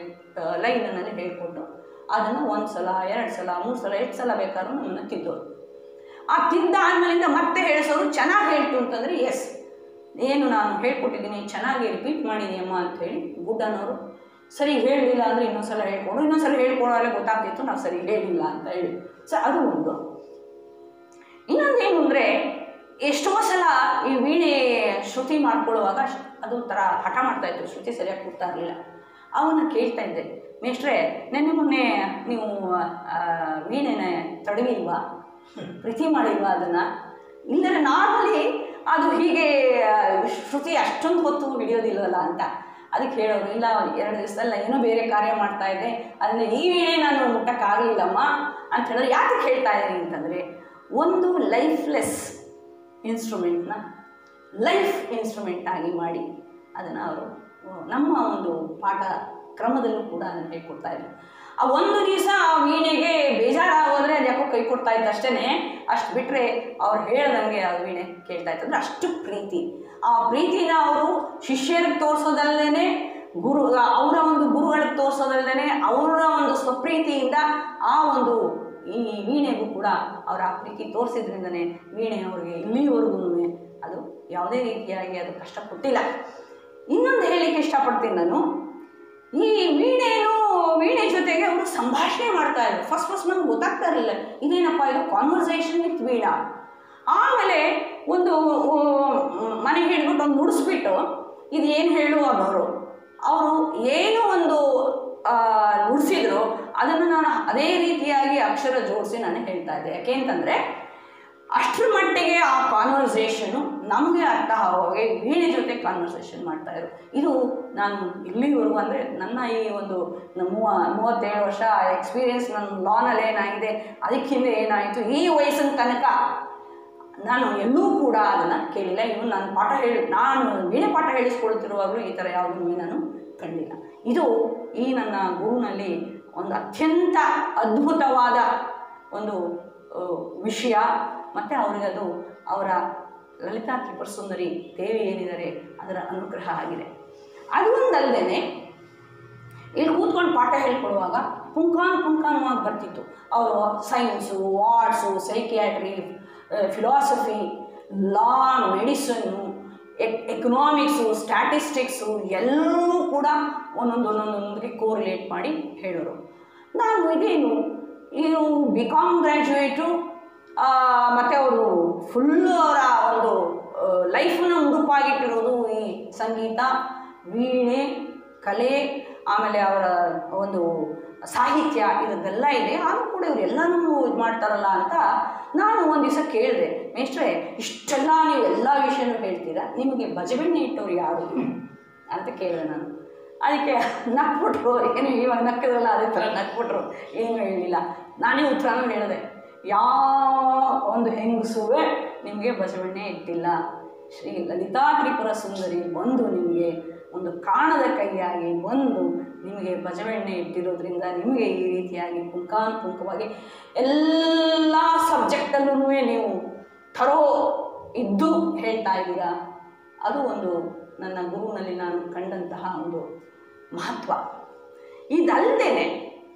Speaker 2: ಲೈನಲ್ಲಿ ಹೇಳ್ಕೊಟ್ಟು ಅದನ್ನು ಒಂದು ಸಲ ಎರಡು ಸಲ ಮೂರು ಸಲ ಎಷ್ಟು ಸಲ ಬೇಕಾದ್ರೂ ನಮ್ಮನ್ನು ತಿದ್ದೋರು ಆ ತಿದ್ದ ಆದ್ಮೇಲಿಂದ ಮತ್ತೆ ಹೇಳಿಸೋರು ಚೆನ್ನಾಗಿ ಹೇಳ್ತು ಅಂತಂದರೆ ಎಸ್ ಏನು ನಾನು ಹೇಳ್ಕೊಟ್ಟಿದ್ದೀನಿ ಚೆನ್ನಾಗಿ ರಿಪೀಟ್ ಮಾಡಿದ್ದೀನಿ ಅಮ್ಮ ಅಂತ ಹೇಳಿ ಗುಡ್ ಅನ್ನೋರು ಸರಿ ಹೇಳಲಿಲ್ಲ ಅಂದರೆ ಇನ್ನೊಂದ್ಸಲ ಹೇಳ್ಕೊಡು ಇನ್ನೊಂದ್ಸಲ ಹೇಳ್ಕೊಡೋಲ್ಲ ಗೊತ್ತಾಗ್ತಿತ್ತು ನಾವು ಸರಿ ಹೇಳಿಲ್ಲ ಅಂತ ಹೇಳಿ ಸೊ ಅದು ಒಂದು ಇನ್ನೊಂದೇನು ಅಂದರೆ ಎಷ್ಟೋ ಸಲ ಈ ವೀಣೆ ಶ್ರುತಿ ಮಾಡ್ಕೊಳ್ಳುವಾಗ ಶ್- ಅದು ಥರ ಹಠ ಮಾಡ್ತಾ ಇತ್ತು ಶ್ರುತಿ ಸರಿಯಾಗಿ ಕೊಡ್ತಾ ಇರಲಿಲ್ಲ ಅವನ್ನ ಕೇಳ್ತಾ ಇದ್ದೆ ಮೇಷ್ಟ್ರೆ ನೆನ್ನೆ ಮೊನ್ನೆ ನೀವು ಆ, ವೀಣೆನ ತಡವಿಲ್ವಾ ಪ್ರೀತಿ ಮಾಡಿಲ್ವಾ ಅದನ್ನು ಇಲ್ಲದ್ರೆ ನಾರ್ಮಲಿ ಅದು ಹೀಗೆ ಆ, ಶ್ರುತಿ ಅಷ್ಟೊಂದು ಹೊತ್ತು ಹಿಡಿಯೋದಿಲ್ವಲ್ಲ ಅಂತ ಅದಕ್ಕೆ ಹೇಳೋರು ಇಲ್ಲ ಎರಡು ದಿವಸದಲ್ಲಿ ಏನೋ ಬೇರೆ ಕಾರ್ಯ ಮಾಡ್ತಾ ಇದ್ದೆ ಅದನ್ನು ಈ ವೇಳೆ ನಾನು ಮುಟ್ಟಕ್ಕಾಗಲಿಲ್ಲಮ್ಮ ಅಂತ ಹೇಳಿದ್ರೆ ಯಾಕೆ ಹೇಳ್ತಾ ಇದ್ದೀನಿ ಅಂತಂದರೆ ಒಂದು ಲೈಫ್ಲೆಸ್ ಇನ್ಸ್ಟ್ರೂಮೆಂಟ್ನ ಲೈಫ್ ಇನ್ಸ್ಟ್ರೂಮೆಂಟ್ ಆಗಿ ಮಾಡಿ ಅದನ್ನು ಅವರು ನಮ್ಮ ಒಂದು ಪಾಠ ಕ್ರಮದಲ್ಲೂ ಕೂಡ ಅದನ್ನು ಹೇಳ್ಕೊಡ್ತಾ ಇದ್ರು ಆ ಒಂದು ದಿವಸ ಆ ವೀಣೆಗೆ ಬೇಜಾರಾಗೋದ್ರೆ ಅದು ಯಾಕೋ ಕೈ ಕೊಡ್ತಾ ಇತ್ತು ಅಷ್ಟೇ ಅಷ್ಟು ಬಿಟ್ಟರೆ ಅವ್ರು ಹೇಳ್ದಂಗೆ ಆ ವೀಣೆ ಕೇಳ್ತಾ ಇತ್ತು ಅಂದರೆ ಅಷ್ಟು ಪ್ರೀತಿ ಆ ಪ್ರೀತಿನ ಅವರು ಶಿಷ್ಯರಿಗೆ ತೋರಿಸೋದಲ್ಲದೇ ಗುರು ಅವರ ಒಂದು ಗುರುಗಳಿಗೆ ತೋರಿಸೋದಲ್ಲದೇ ಅವರ ಒಂದು ಸ್ವಪ್ರೀತಿಯಿಂದ ಆ ಒಂದು ಈ ವೀಣೆಗೂ ಕೂಡ ಅವರ ಆ ಪ್ರೀತಿ ತೋರಿಸಿದ್ರಿಂದನೇ ವೀಣೆ ಅವರಿಗೆ ಇಲ್ಲಿವರೆಗೂ ಅದು ಯಾವುದೇ ರೀತಿಯಾಗಿ ಅದು ಕಷ್ಟಪಟ್ಟಿಲ್ಲ ಇನ್ನೊಂದು ಹೇಳಲಿಕ್ಕೆ ಇಷ್ಟಪಡ್ತೀನಿ ನಾನು ಈ ವೀಣೆನು ವೀಣೆ ಜೊತೆಗೆ ಅವರು ಸಂಭಾಷಣೆ ಮಾಡ್ತಾ ಇದ್ರು ಫಸ್ಟ್ ಫಸ್ಟ್ ನಮ್ಗೆ ಗೊತ್ತಾಗ್ತಾ ಇರಲಿಲ್ಲ ಇದೇನಪ್ಪ ಇದು ಕಾನ್ವರ್ಸೇಷನ್ ವಿತ್ ವೀಣಾ ಆಮೇಲೆ ಒಂದು ಆ, ಮನೆಗೆ ಹಿಡ್ಬಿಟ್ಟು ಒಂದು ನುಡಿಸ್ಬಿಟ್ಟು ಇದು ಏನು ಹೇಳು ಅನ್ನೋರು ಅವರು ಏನು ಒಂದು ಆ, ನುಡಿಸಿದ್ರು ಅದನ್ನು ನಾನು ಅದೇ ರೀತಿಯಾಗಿ ಅಕ್ಷರ ಜೋಡಿಸಿ ನಾನು ಹೇಳ್ತಾ ಇದ್ದೆ ಯಾಕೆ ಅಂತಂದರೆ ಅಷ್ಟರ ಮಟ್ಟಿಗೆ ಆ ಕಾನ್ವರ್ಸೇಷನು ನಮಗೆ ಅರ್ಥ ಆಗುವಾಗೆ ವೀಣೆ ಜೊತೆ ಕಾನ್ವರ್ಸೇಷನ್ ಮಾಡ್ತಾಯಿದ್ರು ಇದು ನಾನು ಇಲ್ಲಿವರೆಗೂ ಅಂದರೆ ನನ್ನ ಈ ಒಂದು ನ- ಮೂವ ಮೂವತ್ತೇಳು ವರ್ಷ ಎಕ್ಸ್ಪೀರಿಯನ್ಸ್ ನನ್ನ ಲಾನಲ್ಲಿ ಏನಾಗಿದೆ ಅದಕ್ಕಿಂತ ಏನಾಯಿತು ಈ ವಯಸ್ಸಿನ ತನಕ ನಾನು ಎಲ್ಲೂ ಕೂಡ ಅದನ್ನು ಕೇಳಿಲ್ಲ ಇನ್ನು ನಾನು ಪಾಠ ಹೇಳಿ ನಾನು ವೀಣೆ ಪಾಠ ಹೇಳಿಸ್ಕೊಳ್ತಿರುವಾಗಲೂ ಈ ಥರ ಯಾವುದೂ ನಾನು ಕಂಡಿಲ್ಲ ಇದು ಈ ನನ್ನ ಗುರುನಲ್ಲಿ ಒಂದು ಅತ್ಯಂತ ಅದ್ಭುತವಾದ ಒಂದು ಆ, ವಿಷಯ ಮತ್ತು ಅವರಿಗೆ ಅದು ಅವರ ಲಲಿತಾ ತ್ರಿಪುರ ಸುಂದರಿ ದೇವಿ ಏನಿದ್ದಾರೆ ಅದರ ಅನುಗ್ರಹ ಆಗಿದೆ ಅದು ಒಂದಲ್ಲದೆ ಇಲ್ಲಿ ಕೂತ್ಕೊಂಡು ಪಾಠ ಹೇಳ್ಕೊಡುವಾಗ ಪುಂಕಾನು ಪುಂಕಾನುವಾಗಿ ಬರ್ತಿತ್ತು ಅವರು science arts psychiatry philosophy law medicine economics statistics ಎಲ್ಲವೂ ಕೂಡ ಒಂದೊಂದು ಒಂದೊಂದೊಂದಕ್ಕೆ ಕೋರಿಲೇಟ್ ಮಾಡಿ ಹೇಳೋರು ನಾನು ಇದೇನು ಇದು ಬಿ ಕಾಮ್ ಗ್ರ್ಯಾಜುಯೇಟು ಮತ್ತು ಅವರು ಫುಲ್ಲು ಅವರ ಒಂದು ಲೈಫನ್ನು ಮುಡುಪಾಗಿಟ್ಟಿರೋದು ಈ ಸಂಗೀತ ವೀಣೆ ಕಲೆ ಆಮೇಲೆ ಅವರ ಒಂದು ಸಾಹಿತ್ಯ ಇದೆಲ್ಲ ಇದೆ ಆದರೂ ಕೂಡ ಇವ್ರು ಎಲ್ಲನೂ ಇದು ಮಾಡ್ತಾರಲ್ಲ ಅಂತ ನಾನು ಒಂದು ದಿವಸ ಕೇಳಿದೆ ಮೇಷ್ಟ್ರೆ ಇಷ್ಟೆಲ್ಲ ನೀವು ಎಲ್ಲ ವಿಷಯನೂ ಹೇಳ್ತೀರಾ ನಿಮಗೆ ಬಜಬೆಣ್ಣೆ ಇಟ್ಟವ್ರು ಯಾರು ಅಂತ ಕೇಳಿದೆ ನಾನು ಅದಕ್ಕೆ ನಕ್ಬಿಟ್ರು ಏನು ಇವಾಗ ನಕ್ಕದಲ್ಲ ಅದೇ ಥರ ನಕ್ಬಿಟ್ರು ಏನು ಹೇಳಿಲ್ಲ ನಾನೇ ಉತ್ತರನೂ ಹೇಳಿದೆ ಯಾವ ಒಂದು ಹೆಂಗಸುವೆ ನಿಮಗೆ ಬಸವಣ್ಣೆ ಇಟ್ಟಿಲ್ಲ ಶ್ರೀ ಲಲಿತಾ ತ್ರಿಪುರ ಸುಂದರಿ ಬಂದು ನಿಮಗೆ ಒಂದು ಕಾಣದ ಕೈಯಾಗಿ ಬಂದು ನಿಮಗೆ ಬಸವಣ್ಣೆ ಇಟ್ಟಿರೋದ್ರಿಂದ ನಿಮಗೆ ಈ ರೀತಿಯಾಗಿ ಪುಂಖಾನುಪುಂಖವಾಗಿ ಎಲ್ಲ ಸಬ್ಜೆಕ್ಟಲ್ಲೂ ನೀವು ಥರೋ ಇದ್ದು ಹೇಳ್ತಾ ಇದ್ದೀರಾ ಅದು ಒಂದು ನನ್ನ ಗುರುವಿನಲ್ಲಿ ನಾನು ಕಂಡಂತಹ ಒಂದು ಮಹತ್ವ ಇದಲ್ಲದೆ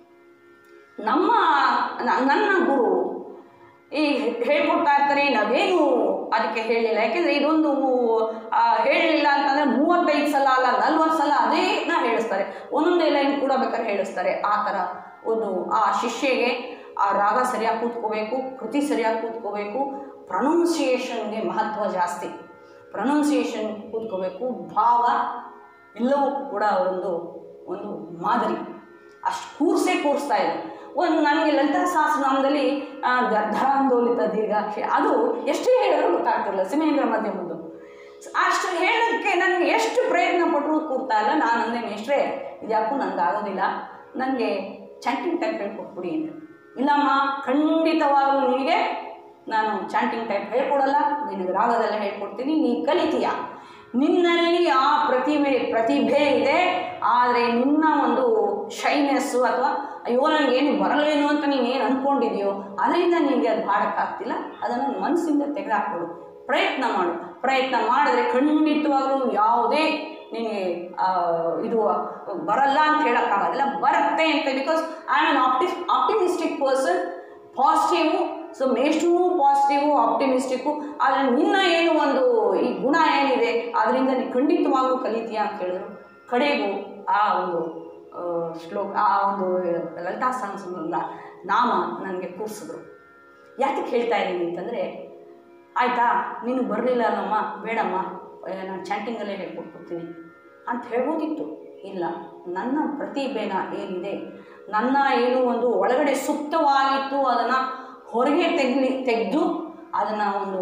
Speaker 2: ನಮ್ಮ ನ- ನನ್ನ ಗುರು ಈ ಹೇಳ್ಕೊಡ್ತಾ ಇರ್ತಾರೆ ನಾವೇನು ಅದಕ್ಕೆ ಹೇಳಿಲ್ಲ ಯಾಕೆಂದರೆ ಇದೊಂದು ಆ, ಹೇಳಲಿಲ್ಲ ಅಂತಂದರೆ ಮೂವತ್ತೈದು ಸಲ ಅಲ್ಲ ನಲ್ವತ್ತು ಸಲ ಅದೇ ನಾ ಹೇಳಿಸ್ತಾರೆ ಒಂದೊಂದೇ ಲೈನ್ ಕೂಡ ಬೇಕಾದ್ರೆ ಹೇಳಿಸ್ತಾರೆ ಆ ಥರ ಒಂದು ಆ ಶಿಷ್ಯಗೆ ಆ ರಾಗ ಸರಿಯಾಗಿ ಕೂತ್ಕೋಬೇಕು ಕೃತಿ ಸರಿಯಾಗಿ ಕೂತ್ಕೋಬೇಕು ಪ್ರೊನೌನ್ಸಿಯೇಷನ್ಗೆ ಮಹತ್ವ ಜಾಸ್ತಿ ಪ್ರೊನೌನ್ಸಿಯೇಷನ್ ಕೂತ್ಕೋಬೇಕು ಭಾವ ಎಲ್ಲವೂ ಕೂಡ ಅವರೊಂದು ಒಂದು ಮಾದರಿ ಅಷ್ಟು ಕೂರ್ಸೇ ಕೂರಿಸ್ತಾ ಇದೆ ಒಂದು ನನಗೆ ಲಲಿತಾ ಸಹಸ್ರನಾಮದಲ್ಲಿ ಆ, ಗರ್ಧಾಂದೋಲಿತ ದೀರ್ಘಾಕ್ಷಿ ಅದು ಎಷ್ಟೇ ಹೇಳಿದ್ರು ಗೊತ್ತಾಗ್ತಿರಲಿಲ್ಲ ಸಿಮೇಂದ್ರ ಮಧ್ಯಮದ್ದು ಅಷ್ಟು ಹೇಳೋಕ್ಕೆ ನನಗೆ ಎಷ್ಟು ಪ್ರಯತ್ನ ಪಟ್ಟರು ಕೂರ್ತಾ ಇಲ್ಲ ನಾನು ಅಂದೆ ಮೇಷ್ಟ್ರೆ ಇದ್ಯಾಕೂ ನನಗೆ ಆಗೋದಿಲ್ಲ ನನಗೆ ಚಾಂಟಿಂಗ್ ಟೈಪ್ ಹೇಳ್ಕೊಟ್ಬಿಡಿ ಅಂತ ಇಲ್ಲಮ್ಮ ಖಂಡಿತವಾಗಲೂ ನಿನಗೆ ನಾನು ಚಾಂಟಿಂಗ್ ಟೈಪ್ ಹೇಳ್ಕೊಡಲ್ಲ ನಿನಗೆ ರಾಗದೆಲ್ಲ ಹೇಳ್ಕೊಡ್ತೀನಿ ನೀ ಕಲಿತೀಯ ನಿನ್ನಲ್ಲಿ ಆ ಪ್ರತಿಭೆ ಪ್ರತಿಭೆ ಇದೆ ಆದರೆ ನಿನ್ನ ಒಂದು ಶೈನೆಸ್ಸು ಅಥವಾ ಅಯ್ಯೋ ನನಗೇನು ಬರಲೇನು ಅಂತ ನೀನೇನು ಅಂದ್ಕೊಂಡಿದೆಯೋ ಅದರಿಂದ ನಿನಗೆ ಅದು ಮಾಡೋಕ್ಕಾಗ್ತಿಲ್ಲ ಅದನ್ನು ಮನಸ್ಸಿಂದ ತೆಗೆದುಹಾಕ್ಬಿಡು ಪ್ರಯತ್ನ ಮಾಡು ಪ್ರಯತ್ನ ಮಾಡಿದ್ರೆ ಖಂಡಿತವಾಗಲೂ ಯಾವುದೇ ನಿನಗೆ ಆ, ಇದು ಬರಲ್ಲ ಅಂತ ಹೇಳೋಕ್ಕಾಗೋದಿಲ್ಲ ಬರುತ್ತೆ ಅಂತ because I am an opti optimistic person positive so ಮೇಷ್ಟು ಪಾಸಿಟಿವು ಆಪ್ಟಿಮಿಸ್ಟಿಕ್ಕು ಆದರೆ ನಿನ್ನ ಏನು ಒಂದು ಈ ಗುಣ ಏನಿದೆ ಅದರಿಂದ ನೀನು ಖಂಡಿತವಾಗ್ಲೂ ಕಲಿತೀಯಾ ಅಂತ ಹೇಳಿದ್ರು ಕಡೆಗೂ ಆ ಒಂದು ಆ, ಶ್ಲೋಕ ಆ ಒಂದು ಲಲಿತಾ ಸಹಸ್ರನಾಮದ ನಾಮ ನನಗೆ ಕೂರಿಸಿದ್ರು ಯಾತಕ್ಕೆ ಹೇಳ್ತಾ ಇದ್ದೀನಿ ಅಂತಂದರೆ ಆಯಿತಾ ನೀನು ಬರಲಿಲ್ಲ ಅಲ್ಲಮ್ಮ ಬೇಡಮ್ಮ ಏ, ನಾನು ಚಾಟಿಂಗಲ್ಲೇ ಹೇಳ್ಕೊಟ್ಬಿಡ್ತೀನಿ ಅಂತ ಹೇಳ್ಬೋದಿತ್ತು ಇಲ್ಲ ನನ್ನ ಪ್ರತಿಭೆನ ಏನಿದೆ ನನ್ನ ಏನು ಒಂದು ಒಳಗಡೆ ಸುಪ್ತವಾಗಿತ್ತು ಅದನ್ನು ಹೊರಗೆ ತೆಗಲಿ ತೆಗೆದು ಅದನ್ನು ಒಂದು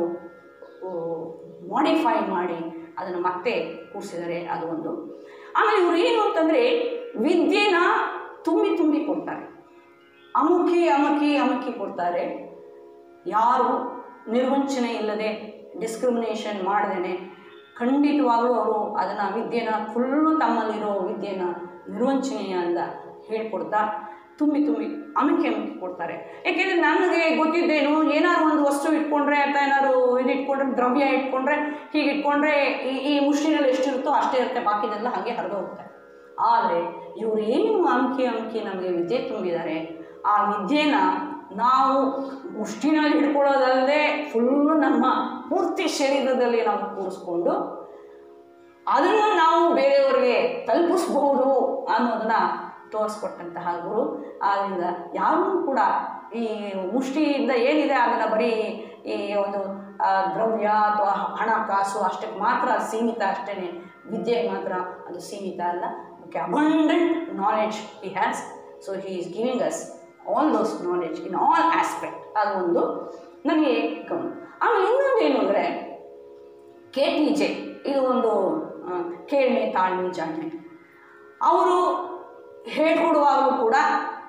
Speaker 2: ಮಾಡಿಫೈ ಮಾಡಿ ಅದನ್ನು ಮತ್ತೆ ಕೂರಿಸಿದರೆ ಅದು ಒಂದು ಆಮೇಲೆ ಇವರು ಏನು ಅಂತಂದರೆ ವಿದ್ಯೆನ ತುಂಬಿ ತುಂಬಿ ಕೊಡ್ತಾರೆ ಅಮುಖಿ ಅಮುಖಿ ಅಮುಖಿ ಕೊಡ್ತಾರೆ ಯಾರು ನಿರ್ವಂಚನೆ ಇಲ್ಲದೆ ಡಿಸ್ಕ್ರಿಮಿನೇಷನ್ ಮಾಡದೇನೆ ಖಂಡಿತವಾಗ್ಲೂ ಅವರು ಅದನ್ನು ವಿದ್ಯೆನ ಫುಲ್ಲು ತಮ್ಮಲ್ಲಿರೋ ವಿದ್ಯೆನ ನಿರ್ವಂಚನೆಯಿಂದ ಹೇಳ್ಕೊಡ್ತಾ ತುಂಬಿ ತುಂಬಿ ಅಮುಕಿ ಅಮುಕಿ ಕೊಡ್ತಾರೆ ಯಾಕೆಂದರೆ ನನಗೆ ಗೊತ್ತಿದ್ದೇನು ಏನಾದ್ರು ಒಂದು ವಸ್ತು ಇಟ್ಕೊಂಡ್ರೆ ಅಥವಾ ಏನಾದ್ರು ಇದು ಇಟ್ಕೊಂಡ್ರೆ ದ್ರವ್ಯ ಇಟ್ಕೊಂಡ್ರೆ ಹೀಗೆ ಇಟ್ಕೊಂಡ್ರೆ ಈ ಈ ಮುಷ್ಟಿನಲ್ಲಿ ಎಷ್ಟಿರುತ್ತೋ ಅಷ್ಟೇ ಇರುತ್ತೆ ಬಾಕಿದೆಲ್ಲ ಹಾಗೆ ಹರಿದು ಹೋಗುತ್ತೆ ಆದರೆ ಇವರು ಏನು ಅಂಕಿ ಅಂಕಿ ನಮಗೆ ವಿದ್ಯೆ ತುಂಬಿದ್ದಾರೆ ಆ ವಿದ್ಯೆನ ನಾವು ಮುಷ್ಟಿನಲ್ಲಿ ಹಿಡ್ಕೊಳ್ಳೋದಲ್ಲದೆ ಫುಲ್ಲು ನಮ್ಮ ಪೂರ್ತಿ ಶರೀರದಲ್ಲಿ ನಾವು ಕೂರಿಸ್ಕೊಂಡು ಅದನ್ನು ನಾವು ಬೇರೆಯವ್ರಿಗೆ ತಲುಪಿಸ್ಬಹುದು ಅನ್ನೋದನ್ನ ತೋರಿಸ್ಕೊಟ್ಟಂತಹ ಗುರು ಆದ್ದರಿಂದ ಯಾರೂ ಕೂಡ ಈ ಮುಷ್ಟಿಯಿಂದ ಏನಿದೆ ಅದನ್ನು ಬರೀ ಈ ಒಂದು ಆ, ದ್ರವ್ಯ ಅಥವಾ ಹಣಕಾಸು ಅಷ್ಟಕ್ಕೆ ಮಾತ್ರ ಸೀಮಿತ ಅಷ್ಟೇ ವಿದ್ಯೆಗೆ ಮಾತ್ರ ಅದು ಸೀಮಿತ ಅಲ್ಲ okay abundant knowledge he has so he is giving us all those knowledge in all aspect ಅದು ಒಂದು ನನಗೆ ಗಮನ ಆಮೇಲೆ ಇನ್ನೊಂದು ಏನು ಅಂದರೆ ಕೆ ಟಿ ಜೆ ಇದು ಒಂದು ಆ, ಕೇಳ್ಮೆ ತಾಳ್ಮೆ ಜಾಣ್ಮೆ ಅವರು ಹೇಳ್ಕೊಡುವಾಗಲೂ ಕೂಡ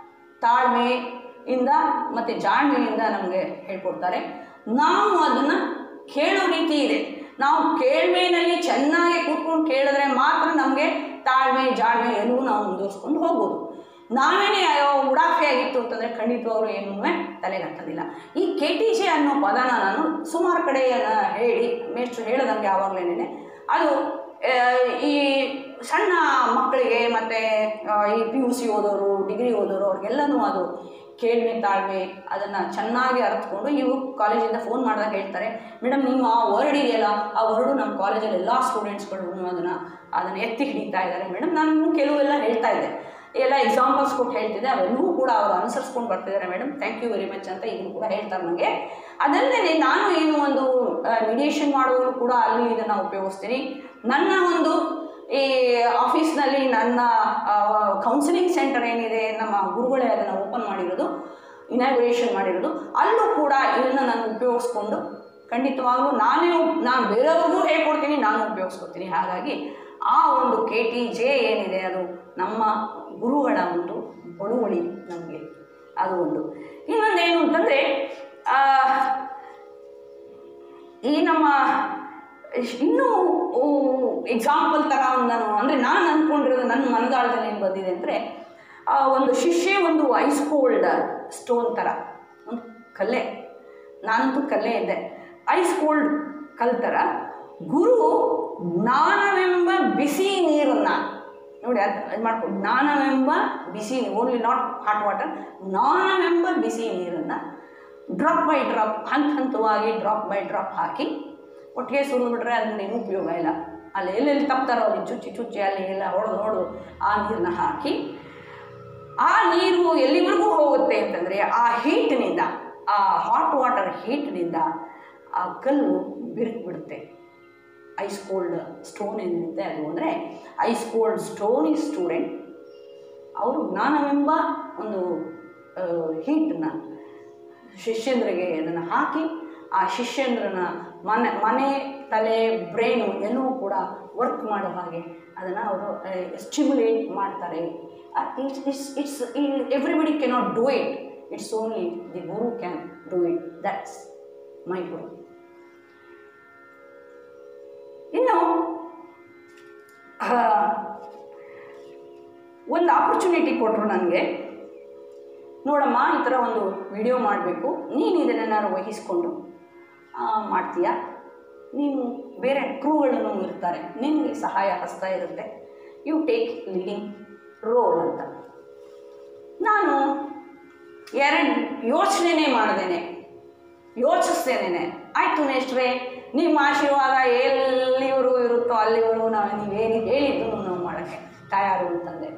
Speaker 2: ತಾಳ್ಮೆಯಿಂದ ಮತ್ತು ಜಾಣ್ಮೆಯಿಂದ ನಮಗೆ ಹೇಳ್ಕೊಡ್ತಾರೆ ನಾವು ಅದನ್ನು ಕೇಳೋ ರೀತಿ ಇದೆ ನಾವು ಕೇಳ್ಮೆಯಲ್ಲಿ ಚೆನ್ನಾಗಿ ಕೂತ್ಕೊಂಡು ಕೇಳಿದ್ರೆ ಮಾತ್ರ ನಮಗೆ ತಾಳ್ಮೆ ಜಾಣ್ಮೆ ಎಲ್ಲವೂ ನಾವು ಮುಂದುವರ್ಸ್ಕೊಂಡು ಹೋಗ್ಬೋದು ನಾವೇನೇ ಅಯ್ಯೋ ಉಡಾಫೆ ಆಗಿತ್ತು ಅಂತಂದರೆ ಖಂಡಿತವಾಗ್ಲೂ ಏನೂ ತಲೆಗೆ ಹತ್ತೋದಿಲ್ಲ ಈ ಕೆ ಟಿ ಜೆ ಅನ್ನೋ ಪದನ ನಾನು ಸುಮಾರು ಕಡೆ ಹೇಳಿ ಮೇಷ್ಟ್ರು ಹೇಳದಂಗೆ ಆವಾಗಲೇನೆ ಅದು ಆ, ಈ ಸಣ್ಣ ಮಕ್ಕಳಿಗೆ ಮತ್ತು ಈ ಪಿ ಯು ಸಿ ಓದೋರು ಡಿಗ್ರಿ ಓದೋರು ಅವ್ರಿಗೆಲ್ಲನೂ ಅದು ಕೇಳ್ಮೆ ತಾಳ್ಮೆ ಅದನ್ನು ಚೆನ್ನಾಗಿ ಅರ್ಥಕೊಂಡು ಇವು ಕಾಲೇಜಿಂದ ಫೋನ್ ಮಾಡಿದಾಗ ಹೇಳ್ತಾರೆ ಮೇಡಮ್ ನಿಮ್ಮ ಆ ವರ್ಡ್ ಇದೆಯಲ್ಲ ಆ ವರ್ಡು ನಮ್ಮ ಕಾಲೇಜಲ್ಲಿ ಎಲ್ಲ ಸ್ಟೂಡೆಂಟ್ಸ್ಗಳು ಅದನ್ನು ಅದನ್ನು ಎತ್ತಿ ಹಿಡಿತಾ ಇದ್ದಾರೆ ಮೇಡಮ್ ನಾನು ಇನ್ನೂ ಕೆಲವೆಲ್ಲ ಹೇಳ್ತಾ ಇದ್ದೆ ಎಲ್ಲ ಎಕ್ಸಾಂಪಲ್ಸ್ ಕೊಟ್ಟು ಹೇಳ್ತಿದ್ದೆ ಅವೆಲ್ಲವೂ ಕೂಡ ಅವರು ಅನುಸರಿಸ್ಕೊಂಡು ಬರ್ತಿದ್ದಾರೆ madam thank you very much ಅಂತ ಈಗಲೂ ಕೂಡ ಹೇಳ್ತಾರೆ ನನಗೆ ಅದಲ್ಲದೆ ನಾನು ಏನು ಒಂದು ಮಿಡಿಯೇಷನ್ ಮಾಡುವವರು ಕೂಡ ಅಲ್ಲಿ ಇದನ್ನು ಉಪಯೋಗಿಸ್ತೀನಿ ನನ್ನ ಒಂದು ಈ ಆಫೀಸ್ನಲ್ಲಿ ನನ್ನ ಕೌನ್ಸಿಲಿಂಗ್ ಸೆಂಟರ್ ಏನಿದೆ ನಮ್ಮ ಗುರುಗಳೇ ಅದನ್ನು ಓಪನ್ ಮಾಡಿರೋದು ಇನಾಗ್ರೇಷನ್ ಮಾಡಿರೋದು ಅಲ್ಲೂ ಕೂಡ ಇದನ್ನು ನಾನು ಉಪಯೋಗಿಸ್ಕೊಂಡು ಖಂಡಿತವಾಗ್ಲೂ ನಾನೇ ಉಪ್- ನಾನು ಬೇರೆಯವ್ರಿಗೂ ಹೇಳ್ಕೊಡ್ತೀನಿ ನಾನು ಉಪಯೋಗಿಸ್ಕೊತೀನಿ ಹಾಗಾಗಿ ಆ ಒಂದು ಕೆ ಟಿ ಜೆ ಏನಿದೆ ಅದು ನಮ್ಮ ಗುರುಗಳ ಒಂದು ಬಳುವಳಿ ನಮಗೆ ಅದು ಒಂದು ಇನ್ನೊಂದೇನು ಅಂತಂದರೆ ಈ ನಮ್ಮ ಇನ್ನೂ ಎಕ್ಸಾಂಪಲ್ ಥರ ಒಂದು ನಾನು ಅಂದರೆ ನಾನು ಅಂದ್ಕೊಂಡಿರೋದು ನನ್ನ ಮನದಾಳದಲ್ಲಿ ಏನು ಬಂದಿದೆ ಅಂದರೆ ಒಂದು ಶಿಷ್ಯ ಒಂದು ಐಸ್ ಕೋಲ್ಡ್ ಸ್ಟೋನ್ ಥರ ಒಂದು ಕಲ್ಲೆ ನಾನಂತೂ ಕಲ್ಲೇ ಇದ್ದೆ ಐಸ್ ಕೋಲ್ಡ್ ಕಲ್ ಥರ ಗುರು ಜ್ಞಾನವೆಂಬ ಬಿಸಿ ನೀರನ್ನು ನೋಡಿ ಅದು ಇದು ಮಾಡ್ಕೊಂಡು ಜ್ಞಾನವೆಂಬ ಬಿಸಿ ಓನ್ಲಿ ನಾಟ್ ಹಾಟ್ ವಾಟರ್ ಜ್ಞಾನವೆಂಬ ಬಿಸಿ ನೀರನ್ನು ಡ್ರಾಪ್ ಬೈ ಡ್ರಾಪ್ ಹಂತ ಹಂತವಾಗಿ ಡ್ರಾಪ್ ಬೈ ಡ್ರಾಪ್ ಹಾಕಿ ಒಟ್ಟಿಗೆ ಸುರಿದ್ಬಿಟ್ರೆ ಅದನ್ನ ಏನು ಉಪಯೋಗ ಇಲ್ಲ ಅಲ್ಲಿ ಎಲ್ಲೆಲ್ಲಿ ತಪ್ತಾರೋ ಅಲ್ಲಿ ಚುಚ್ಚಿ ಚುಚ್ಚಿ ಅಲ್ಲಿ ಎಲ್ಲ ಹೊಡೆದು ಹೊಡೆದು ಆ ನೀರನ್ನ ಹಾಕಿ ಆ ನೀರು ಎಲ್ಲಿವರೆಗೂ ಹೋಗುತ್ತೆ ಅಂತಂದರೆ ಆ ಹೀಟ್ನಿಂದ ಆ ಹಾಟ್ ವಾಟರ್ ಹೀಟ್ನಿಂದ ಆ ಕಲ್ಲು ಬಿರುಕು ಬಿಡುತ್ತೆ ಐಸ್ ಕೋಲ್ಡ್ ಸ್ಟೋನ್ ಏನಿರುತ್ತೆ ಅದು ಅಂದರೆ ಐಸ್ ಕೋಲ್ಡ್ ಸ್ಟೋನ್ ಈ ಸ್ಟೂಡೆಂಟ್ ಅವರು ಜ್ಞಾನವೆಂಬ ಒಂದು ಹೀಟನ್ನ ಶಿಷ್ಯಂದ್ರಿಗೆ ಅದನ್ನು ಹಾಕಿ ಆ ಶಿಷ್ಯಂದ್ರನ ಮನೆ ಮನೆ ತಲೆ ಬ್ರೈನು ಎಲ್ಲವೂ ಕೂಡ ವರ್ಕ್ ಮಾಡೋ ಹಾಗೆ ಅದನ್ನು ಅವರು ಸ್ಟಿಮ್ಯುಲೇಟ್ ಮಾಡ್ತಾರೆ it's it's it's everybody cannot do it it's only the guru can do it that's my guru ಇನ್ನು ಆ, ಒಂದು ಆಪರ್ಚುನಿಟಿ ಕೊಟ್ಟರು ನನಗೆ ನೋಡಮ್ಮ ಈ ಥರ ಒಂದು ವಿಡಿಯೋ ಮಾಡಬೇಕು ನೀನು ಇದನ್ನೇನಾದ್ರು ವಹಿಸ್ಕೊಂಡು ಆ, ಮಾಡ್ತೀಯಾ ನೀನು ಬೇರೆ ಕ್ರೂಗಳನ್ನು ಇರ್ತಾರೆ ನಿನಗೆ ಸಹಾಯ ಹಸ್ತ ಇರುತ್ತೆ ಯು ಟೇಕ್ ಲೀಡಿಂಗ್ ರೋಲ್ ಅಂತ ನಾನು ಎರಡು ಯೋಚನೆನೇ ಮಾಡ್ದೇನೆ ಯೋಚಿಸ್ತೇನೆ ಆಯಿತು ಮೇಷ್ಟ್ರೆ ನಿಮ್ಮ ಆಶೀರ್ವಾದ ಎಲ್ಲಿವರೆಗೂ ಇರುತ್ತೋ ಅಲ್ಲಿವರೆಗೂ ನಾವು ನೀವೇನು ಹೇಳಿದ್ದು ನಾವು ಮಾಡೋಕ್ಕೆ ತಯಾರು ಅಂತಂದೆ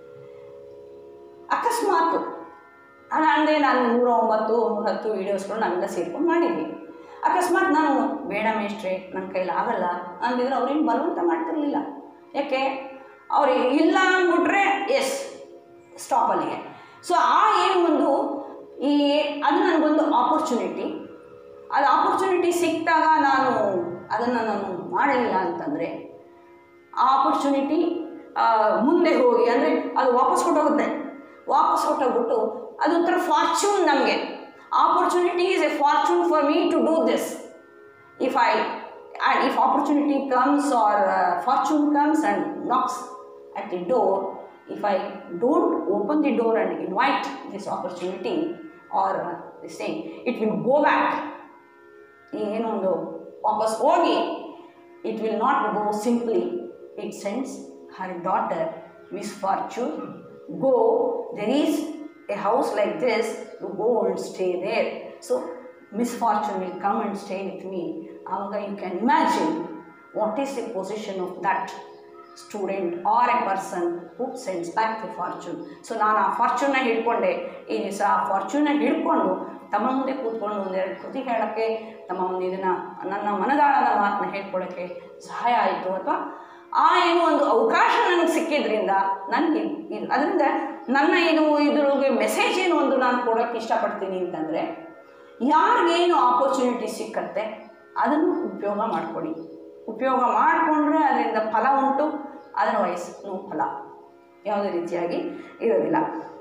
Speaker 2: ಅಕಸ್ಮಾತ್ ನಾನು ಅಂದೆ ನಾನು ನೂರ ಒಂಬತ್ತು ನೂರ ಹತ್ತು ವೀಡಿಯೋಸ್ಗಳು ನಾವೆಲ್ಲ ಸೇರ್ಕೊಂಡು ಮಾಡಿದ್ವಿ ಅಕಸ್ಮಾತ್ ನಾನು ಬೇಡ ಮೇಷ್ಟ್ರೆ ನನ್ನ ಕೈಲಿ ಆಗಲ್ಲ ಅಂದಿದ್ರೆ ಅವ್ರೇನು ಬಲವಂತ ಮಾಡ್ತಿರ್ಲಿಲ್ಲ ಯಾಕೆ ಅವ್ರಿಗೆ ಇಲ್ಲ ಅಂದ್ಬಿಟ್ರೆ ಎಸ್ ಸ್ಟಾಪ್ ಅಲ್ಲಿಗೆ ಸೊ ಆ ಏನು ಒಂದು ಈ ಅದು ನನಗೊಂದು ಆಪರ್ಚುನಿಟಿ ಅದು ಆಪರ್ಚುನಿಟಿ ಸಿಕ್ಕಿದಾಗ ನಾನು ಅದನ್ನು ನಾನು ಮಾಡಲಿಲ್ಲ ಅಂತಂದರೆ ಆ ಆಪರ್ಚುನಿಟಿ ಮುಂದೆ ಹೋಗಿ ಅಂದರೆ ಅದು ವಾಪಸ್ ಹೊಟ್ಟೋಗುತ್ತೆ ವಾಪಸ್ ಹೊಟ್ಟೋಗ್ಬಿಟ್ಟು ಅದೊಂಥರ ಫಾರ್ಚೂನ್ ನಮಗೆ opportunity is a fortune for me to do this if I and if opportunity comes or fortune comes and knocks at the door, if I don't open the door and invite this opportunity or uh, this thing, it will go back. ಏನೋ ಒಂದು ವಾಪಸ್ ಹೋಗಿ it will not go simply it sends her daughter miss fortune go there is a house like this you go and stay there so miss fortune will come and stay with me ಆವಾಗ you can imagine what is the position of that student or a person who sends back the fortune so ನಾನು ಆ ಫಾರ್ಚೂನ್ನ ಹಿಡ್ಕೊಂಡೆ ಈ ದಿವಸ ಆ ಫಾರ್ಚೂನ್ನ ಹಿಡ್ಕೊಂಡು ತಮ್ಮ ಮುಂದೆ ಕೂತ್ಕೊಂಡು ಒಂದೆರಡು ಕೃತಿ ಹೇಳೋಕ್ಕೆ ತಮ್ಮ ಒಂದು ಇದನ್ನು ನನ್ನ ಮನದಾಳದ ಮಾತನ್ನ ಹೇಳ್ಕೊಳ್ಳೋಕ್ಕೆ ಸಹಾಯ ಆಯಿತು ಅಥವಾ ಆ ಏನು ಒಂದು ಅವಕಾಶ ನನಗೆ ಸಿಕ್ಕಿದ್ರಿಂದ ನನಗೆ ಇದು ಅದರಿಂದ ನನ್ನ ಇದು ಇದ್ರೊಳಗೆ ಮೆಸೇಜ್ ಏನು ಒಂದು ನಾನು ಕೊಡೋಕ್ಕೆ ಇಷ್ಟಪಡ್ತೀನಿ ಅಂತಂದರೆ ಯಾರಿಗೇನು ಆಪರ್ಚುನಿಟಿ ಸಿಕ್ಕತ್ತೆ ಅದನ್ನು ಉಪಯೋಗ ಮಾಡ್ಕೊಳ್ಳಿ ಉಪಯೋಗ ಮಾಡಿಕೊಂಡ್ರೆ ಅದರಿಂದ ಫಲ ಉಂಟು ಅದರ್ವೈಸ್ ನೋ ಫಲ ಯಾವುದೇ ರೀತಿಯಾಗಿ ಇರೋದಿಲ್ಲ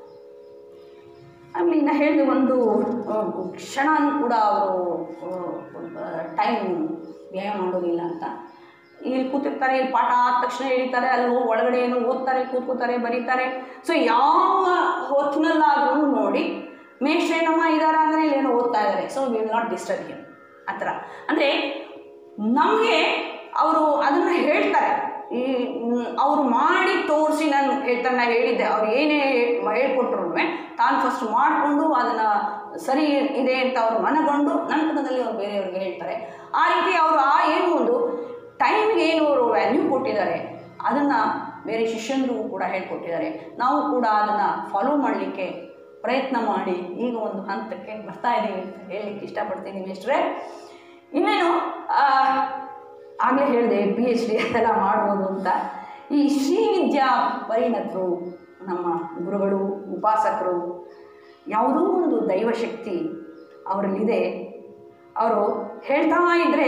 Speaker 2: ಆಮೇಲೆ ಇನ್ನು ಹೇಳಿದ ಒಂದು ಆ, ಕ್ಷಣನೂ ಕೂಡ ಅವರು ಟೈಮ್ ವ್ಯಯ ಮಾಡೋದಿಲ್ಲ ಅಂತ ಇಲ್ಲಿ ಕೂತಿರ್ತಾರೆ ಇಲ್ಲಿ ಪಾಠ ಆದ ತಕ್ಷಣ ಎಳಿತಾರೆ ಅಲ್ಲಿ ಹೋಗಿ ಒಳಗಡೆ ಏನೋ ಓದ್ತಾರೆ ಕೂತ್ಕೋತಾರೆ ಬರೀತಾರೆ ಸೊ ಯಾವ ಹೊತ್ತಿನಲ್ಲಾದ್ರೂ ನೋಡಿ ಮೇಷ್ಟ್ರೇನಮ್ಮ ಇದಾರ ಅಂದರೆ ಇಲ್ಲೇನೋ ಓದ್ತಾ ಇದ್ದಾರೆ so will not disturb him ಆ ಥರ ಅಂದರೆ ನಮಗೆ ಅವರು ಅದನ್ನು ಹೇಳ್ತಾರೆ ಈ ಅವರು ಮಾಡಿ ತೋರಿಸಿ ನಾನು ಹೇಳ್ತಾನೆ ನಾನು ಹೇಳಿದ್ದೆ ಅವ್ರು ಏನೇ ಹೇಳ್ಕೊಟ್ರು ತಾನು ಫಸ್ಟ್ ಮಾಡಿಕೊಂಡು ಅದನ್ನು ಸರಿ ಇದೆ ಅಂತ ಅವ್ರು ಮನಗೊಂಡು ನಂತರದಲ್ಲಿ ಅವ್ರು ಬೇರೆಯವ್ರಿಗೆ ಹೇಳ್ತಾರೆ ಆ ರೀತಿ ಅವರು ಆ ಏನು ಒಂದು ಟೈಮ್ಗೆ ಏನು ಅವರು ವ್ಯಾಲ್ಯೂ ಕೊಟ್ಟಿದ್ದಾರೆ ಅದನ್ನು ಬೇರೆ ಶಿಷ್ಯಂದ್ರಿಗೂ ಕೂಡ ಹೇಳ್ಕೊಟ್ಟಿದ್ದಾರೆ ನಾವು ಕೂಡ ಅದನ್ನು ಫಾಲೋ ಮಾಡಲಿಕ್ಕೆ ಪ್ರಯತ್ನ ಮಾಡಿ ಈಗ ಒಂದು ಹಂತಕ್ಕೆ ಬರ್ತಾ ಇದ್ದೀವಿ ಅಂತ ಹೇಳಲಿಕ್ಕೆ ಇಷ್ಟಪಡ್ತೀನಿ ಮಿಸ್ಟ್ರೆ ಇನ್ನೇನು ಆಗಲೇ ಹೇಳಿದೆ ಪಿ ಎಚ್ ಡಿ ಅದೆಲ್ಲ ಮಾಡ್ಬೋದು ಅಂತ ಈ ಶ್ರೀವಿದ್ಯಾ ಪರಿಣತರು ನಮ್ಮ ಗುರುಗಳು ಉಪಾಸಕರು ಯಾವುದೋ ಒಂದು ದೈವಶಕ್ತಿ ಅವರಲ್ಲಿದೆ ಅವರು ಹೇಳ್ತಾ ಇದ್ದರೆ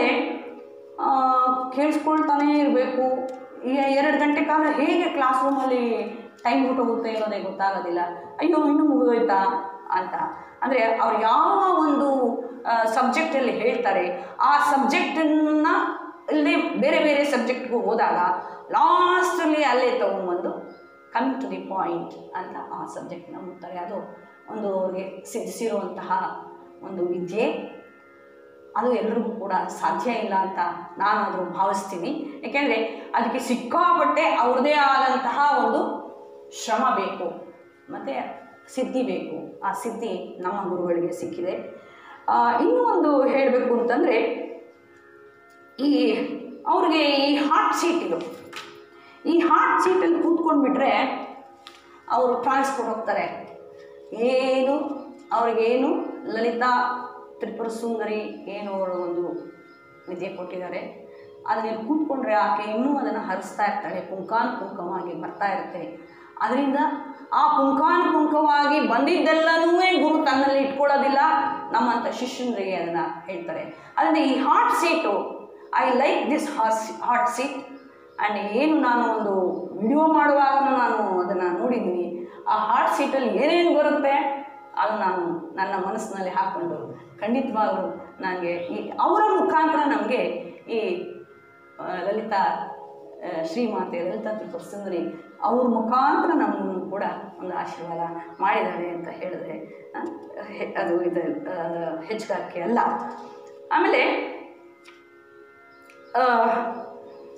Speaker 2: ಕೇಳಿಸ್ಕೊಳ್ತಾನೇ ಇರಬೇಕು ಈಗ ಎರಡು ಗಂಟೆ ಕಾಲ ಹೇಗೆ ಕ್ಲಾಸ್ ರೂಮಲ್ಲಿ ಟೈಮ್ ಹೊಟ್ಟೋಗುತ್ತೆ ಅನ್ನೋದೇ ಗೊತ್ತಾಗೋದಿಲ್ಲ ಅಯ್ಯೋ ಇನ್ನೂ ಮುಗಿದೋಯ್ತಾ ಅಂತ ಅಂದರೆ ಅವ್ರು ಯಾವ ಒಂದು ಸಬ್ಜೆಕ್ಟಲ್ಲಿ ಹೇಳ್ತಾರೆ ಆ ಸಬ್ಜೆಕ್ಟನ್ನು ಇಲ್ಲದೆ ಬೇರೆ ಬೇರೆ ಸಬ್ಜೆಕ್ಟ್ಗೂ ಹೋದಾಗ ಲಾಸ್ಟಲ್ಲಿ ಅಲ್ಲೇ ತೊಗೊಂಬಂದು ಕಮ್ ಟು ದಿ ಪಾಯಿಂಟ್ ಅಂತ ಆ ಸಬ್ಜೆಕ್ಟ್ನ ಮುಟ್ತಾರೆ ಅದು ಒಂದು ಅವ್ರಿಗೆ ಸಿದ್ಧಿಸಿರುವಂತಹ ಒಂದು ವಿದ್ಯೆ ಅದು ಎಲ್ರಿಗೂ ಕೂಡ ಸಾಧ್ಯ ಇಲ್ಲ ಅಂತ ನಾನಾದರೂ ಭಾವಿಸ್ತೀನಿ ಯಾಕೆಂದರೆ ಅದಕ್ಕೆ ಸಿಕ್ಕಾಪಟ್ಟೆ ಅವ್ರದ್ದೇ ಆದಂತಹ ಒಂದು ಶ್ರಮ ಬೇಕು ಮತ್ತು ಸಿದ್ಧಿ ಬೇಕು ಆ ಸಿದ್ಧಿ ನಮ್ಮ ಗುರುಗಳಿಗೆ ಸಿಕ್ಕಿದೆ ಆ, ಇನ್ನೂ ಒಂದು ಹೇಳಬೇಕು ಅಂತಂದರೆ ಈ ಅವ್ರಿಗೆ ಈ ಹಾಟ್ ಸೀಟ್ ಇದು ಈ ಹಾಟ್ ಸೀಟಲ್ಲಿ ಕೂತ್ಕೊಂಡ್ಬಿಟ್ರೆ ಅವರು ಟ್ರಾನ್ಸ್ಪೋರ್ಟ್ ಹೋಗ್ತಾರೆ ಏನು ಅವ್ರಿಗೇನು ಲಲಿತಾ ತ್ರಿಪುರ ಸುಂದರಿ ಏನು ಅವರು ಒಂದು ವಿದ್ಯೆ ಕೊಟ್ಟಿದ್ದಾರೆ ಅದನ್ನ ಕೂತ್ಕೊಂಡ್ರೆ ಆಕೆ ಇನ್ನೂ ಅದನ್ನು ಹರಿಸ್ತಾ ಇರ್ತಾಳೆ ಪುಂಖಾನುಪುಂಖವಾಗಿ ಬರ್ತಾ ಇರುತ್ತೆ ಅದರಿಂದ ಆ ಪುಂಖಾನುಪುಂಖವಾಗಿ ಬಂದಿದ್ದೆಲ್ಲನೂ ಗುರು ತನ್ನಲ್ಲಿ ಇಟ್ಕೊಳ್ಳೋದಿಲ್ಲ ನಮ್ಮಂಥ ಶಿಷ್ಯಂದ್ರಿಗೆ ಅದನ್ನು ಹೇಳ್ತಾರೆ ಅದರಿಂದ ಈ hot seat I like this hot hot seat and ಏನು ನಾನು ಒಂದು ವಿಡಿಯೋ ಮಾಡುವಾಗ ನಾನು ಅದನ್ನು ನೋಡಿದ್ದೀನಿ ಆ ಹಾಟ್ ಸೀಟಲ್ಲಿ ಏನೇನು ಬರುತ್ತೆ ಅದು ನಾನು ನನ್ನ ಮನಸ್ಸಿನಲ್ಲಿ ಹಾಕ್ಕೊಂಡು ಖಂಡಿತವಾಗಲೂ ನನಗೆ ಈ ಅವರ ಮುಖಾಂತರ ನಮಗೆ ಈ ಆ, ಲಲಿತಾ ಆ, ಶ್ರೀಮಾತೆ ಲಲಿತಾ ತ್ರಿಪುರ ಸುಂದರಿ ಅವ್ರ ಮುಖಾಂತರ ನಮ್ಮನ್ನು ಕೂಡ ಒಂದು ಆಶೀರ್ವಾದ ಮಾಡಿದ್ದಾರೆ ಅಂತ ಹೇಳಿದ್ರೆ ಆ, ಹೆ- ಅದು ಇದು ಆ, ಹೆಚ್ಚುಗಾರಿಕೆ ಅಲ್ಲ ಆಮೇಲೆ ಆ,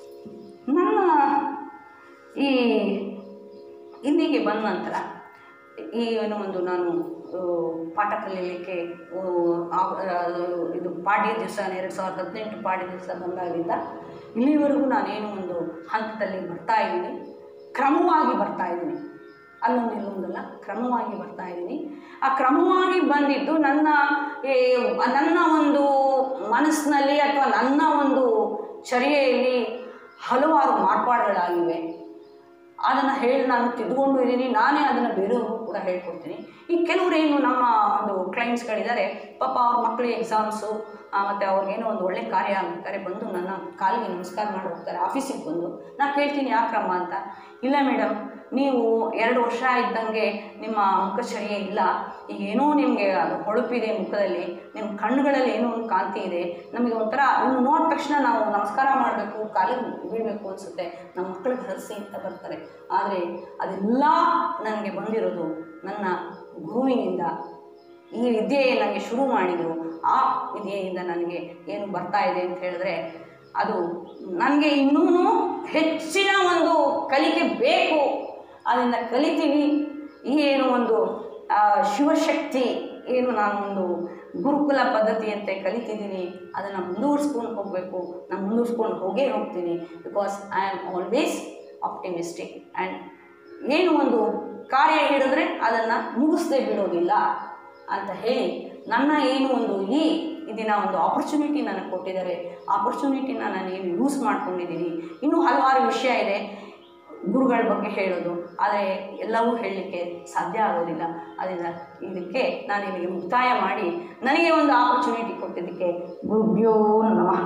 Speaker 2: ನನ್ನ ಈ ಇಲ್ಲಿಗೆ ಬಂದ ನಂತರ ಈ ಏನೋ ಒಂದು ನಾನು ಆ, ಪಾಠ ಕಲೀಲಿಕ್ಕೆ ಆ, ಆ- ಆ, ಇದು ಪಾಡ್ಯ ದಿವಸ ಎರಡು ಸಾವಿರದ ಹದಿನೆಂಟು ಪಾಡ್ಯ ದಿವಸ ಬಂದಾಗಲಿಂದ ಇಲ್ಲಿವರೆಗೂ ನಾನೇನೋ ಒಂದು ಹಂತದಲ್ಲಿ ಬರ್ತಾ ಇದ್ದೀನಿ ಕ್ರಮವಾಗಿ ಬರ್ತಾ ಇದ್ದೀನಿ ಅಲ್ಲೊಂದು ಇಲ್ಲೊಂದಲ್ಲ ಕ್ರಮವಾಗಿ ಬರ್ತಾ ಇದ್ದೀನಿ ಆ ಕ್ರಮವಾಗಿ ಬಂದಿದ್ದು ನನ್ನ ಏ, ನನ್ನ ಒಂದು ಮನಸ್ಸಿನಲ್ಲಿ ಅಥವಾ ನನ್ನ ಒಂದು ಚರ್ಯೆಯಲ್ಲಿ ಹಲವಾರು ಮಾರ್ಪಾಡುಗಳಾಗಿವೆ ಅದನ್ನು ಹೇಳಿ ನಾನು ತಿದ್ದುಕೊಂಡು ಇದ್ದೀನಿ ನಾನೇ ಅದನ್ನು ಬೇರೆಯವ್ರಿಗೂ ಕೂಡ ಹೇಳ್ಕೊಡ್ತೀನಿ ಈ ಕೆಲವರೇನು ನಮ್ಮ ಒಂದು ಕ್ಲೈಂಟ್ಸ್ಗಳಿದ್ದಾರೆ ಪಾಪ ಅವ್ರ ಮಕ್ಕಳಿಗೆ ಎಕ್ಸಾಮ್ಸು ಮತ್ತು ಅವ್ರಿಗೇನೋ ಒಂದು ಒಳ್ಳೆ ಕಾರ್ಯ ಆಗ್ಬೇಕಾದ್ರೆ ಬಂದು ನನ್ನ ಕಾಲಿಗೆ ನಮಸ್ಕಾರ ಮಾಡಿ ಹೋಗ್ತಾರೆ ಆಫೀಸಿಗೆ ಬಂದು ನಾನು ಕೇಳ್ತೀನಿ ಯಾಕ್ರಮ್ಮ ಅಂತ ಇಲ್ಲ ಮೇಡಮ್ ನೀವು ಎರಡು ವರ್ಷ ಇದ್ದಂಗೆ ನಿಮ್ಮ ಮುಖಚರ್ಯೆ ಇಲ್ಲ ಈಗ ಏನೋ ನಿಮಗೆ ಅದು ಹೊಳಪಿದೆ ಮುಖದಲ್ಲಿ ನಿಮ್ಮ ಕಣ್ಣುಗಳಲ್ಲಿ ಏನೋ ಒಂದು ಕಾಂತಿ ಇದೆ ನಮಗೆ ಒಂಥರ ನೀವು ನೋಡಿದ ತಕ್ಷಣ ನಾವು ನಮಸ್ಕಾರ ಮಾಡಬೇಕು ಕಾಲಿಗೆ ಬೀಳಬೇಕು ಅನಿಸುತ್ತೆ ನಮ್ಮ ಮಕ್ಕಳಿಗೆ ಹರಿಸಿ ಅಂತ ಬರ್ತಾರೆ ಆದರೆ ಅದೆಲ್ಲ ನನಗೆ ಬಂದಿರೋದು ನನ್ನ ಗುರುವಿನಿಂದ ಈ ವಿದ್ಯೆ ನನಗೆ ಶುರು ಮಾಡಿದರು ಆ ವಿದ್ಯೆಯಿಂದ ನನಗೆ ಏನು ಬರ್ತಾ ಇದೆ ಅಂತ ಹೇಳಿದ್ರೆ ಅದು ನನಗೆ ಇನ್ನೂ ಹೆಚ್ಚಿನ ಒಂದು ಕಲಿಕೆ ಬೇಕು ಅದರಿಂದ ಕಲಿತೀವಿ ಈ ಏನು ಒಂದು ಆ, ಶಿವಶಕ್ತಿ ಏನು ನಾನು ಒಂದು ಗುರುಕುಲ ಪದ್ಧತಿಯಂತೆ ಕಲಿತಿದ್ದೀನಿ ಅದನ್ನು ಮುಂದುವರ್ಸ್ಕೊಂಡು ಹೋಗಬೇಕು ನಾನು ಮುಂದುವರ್ಸ್ಕೊಂಡು ಹೋಗೇ ಹೋಗ್ತೀನಿ because I am always optimistic and ಏನು ಒಂದು ಕಾರ್ಯ ಹಿಡಿದ್ರೆ ಅದನ್ನು ಮುಗಿಸದೆ ಬಿಡೋದಿಲ್ಲ ಅಂತ ಹೇಳಿ ನನ್ನ ಏನು ಒಂದು ಈ ದಿನ ಒಂದು ಆಪರ್ಚುನಿಟಿ ನನಗೆ ಕೊಟ್ಟಿದ್ದಾರೆ ಆಪರ್ಚುನಿಟಿನ ನಾನು ಏನು ಯೂಸ್ ಮಾಡ್ಕೊಂಡಿದ್ದೀನಿ ಇನ್ನೂ ಹಲವಾರು ವಿಷಯ ಇದೆ ಗುರುಗಳ ಬಗ್ಗೆ ಹೇಳೋದು ಆದರೆ ಎಲ್ಲವೂ ಹೇಳಲಿಕ್ಕೆ ಸಾಧ್ಯ ಆಗೋದಿಲ್ಲ ಅದರಿಂದ ಇದಕ್ಕೆ ನಾನು ನಿಮಗೆ ಮುಕ್ತಾಯ ಮಾಡಿ ನನಗೆ ಒಂದು ಆಪರ್ಚುನಿಟಿ ಕೊಟ್ಟಿದ್ದಕ್ಕೆ ಗುರುಭ್ಯೋ ನಮಃ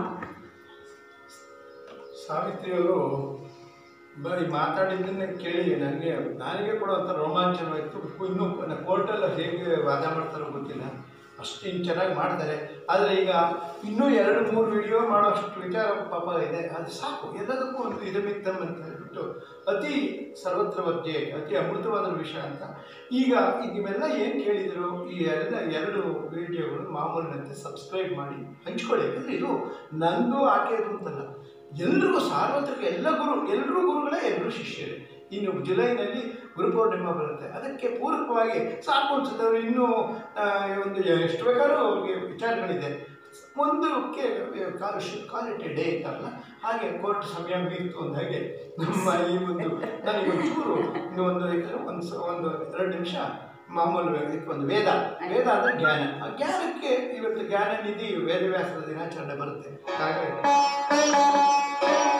Speaker 1: ಸಾವಿತ್ರಿಯವರು ಬರೀ ಮಾತಾಡಿದ್ದನ್ನೇ ಕೇಳಿ ನನಗೆ ನನಗೆ ಕೂಡ ಒಂಥರ ರೋಮಾಂಚನವಾಯಿತು ಇನ್ನೂ ಕೋರ್ಟಲ್ಲಿ ಹೇಗೆ ವಾದ ಮಾಡ್ತಾರೋ ಗೊತ್ತಿಲ್ಲ ಅಷ್ಟು ಹಿಂಗೆ ಚೆನ್ನಾಗಿ ಮಾಡ್ತಾರೆ ಆದರೆ ಈಗ ಇನ್ನೂ ಎರಡು ಮೂರು ವಿಡಿಯೋ ಮಾಡೋಷ್ಟು ವಿಚಾರ ಪಾಪ ಇದೆ ಅದು ಸಾಕು ಎಲ್ಲದಕ್ಕೂ ಒಂದು ಇದು ಮಿತ್ತಮ್ ಅಂತ ಹೇಳ್ಬಿಟ್ಟು ಅತಿ ಸರ್ವತ್ರ ಬಗ್ಗೆ ಅತಿ ಅಮೃತವಾದ ವಿಷಯ ಅಂತ ಈಗ ನೀವೆಲ್ಲ ಏನು ಕೇಳಿದ್ರು ಈ ಎಲ್ಲ ಎರಡು ವಿಡಿಯೋಗಳು ಮಾಮೂಲಿನಂತೆ ಸಬ್ಸ್ಕ್ರೈಬ್ ಮಾಡಿ ಹಂಚ್ಕೊಳ್ಳಿ ಯಾಕಂದರೆ ಇದು ನಂದು ಆಕೆಯದು ಅಂತಲ್ಲ ಎಲ್ರಿಗೂ ಸಾರ್ವತ್ರಿಕ ಎಲ್ಲ ಗುರು ಎಲ್ಲರೂ ಗುರುಗಳೇ ಎಲ್ಲರೂ ಶಿಷ್ಯರೇ ಇನ್ನು ಜುಲೈನಲ್ಲಿ ಗುರುಪೌರ್ಣಿಮೆ ಬರುತ್ತೆ ಅದಕ್ಕೆ ಪೂರಕವಾಗಿ ಸಾಕು ಅನ್ಸುತ್ತೆ ಅವರು ಇನ್ನೂ ಆ, ಒಂದು ಎಷ್ಟು ಬೇಕಾದ್ರೂ ಅವ್ರಿಗೆ ವಿಚಾರಗಳಿದೆ ಒಂದಕ್ಕೆ ಕಾಲ್ ಕ್ವಾಲಿಟಿ ಡೇ ಇತ್ತಲ್ಲ ಹಾಗೆ ಕೋರ್ಟ್ ಸಮಯ ಮೀರಿತು ಅಂದ ಹಾಗೆ ನಮ್ಮ ಈ ಒಂದು ನನಗೆ ಒಂಚೂರು ಇನ್ನು ಒಂದು ಒಂದು ಸ- ಒಂದು ಎರಡು ನಿಮಿಷ ಮಾಮೂಲು ಇದಕ್ಕೆ ಒಂದು ವೇದ ವೇದ ಅಂದರೆ ಜ್ಞಾನ ಆ ಜ್ಞಾನಕ್ಕೆ ಇವತ್ತು ಜ್ಞಾನ ನಿಧಿ ವೇದವ್ಯಾಸದ ದಿನಾಚರಣೆ ಬರುತ್ತೆ ಹಾಗೆ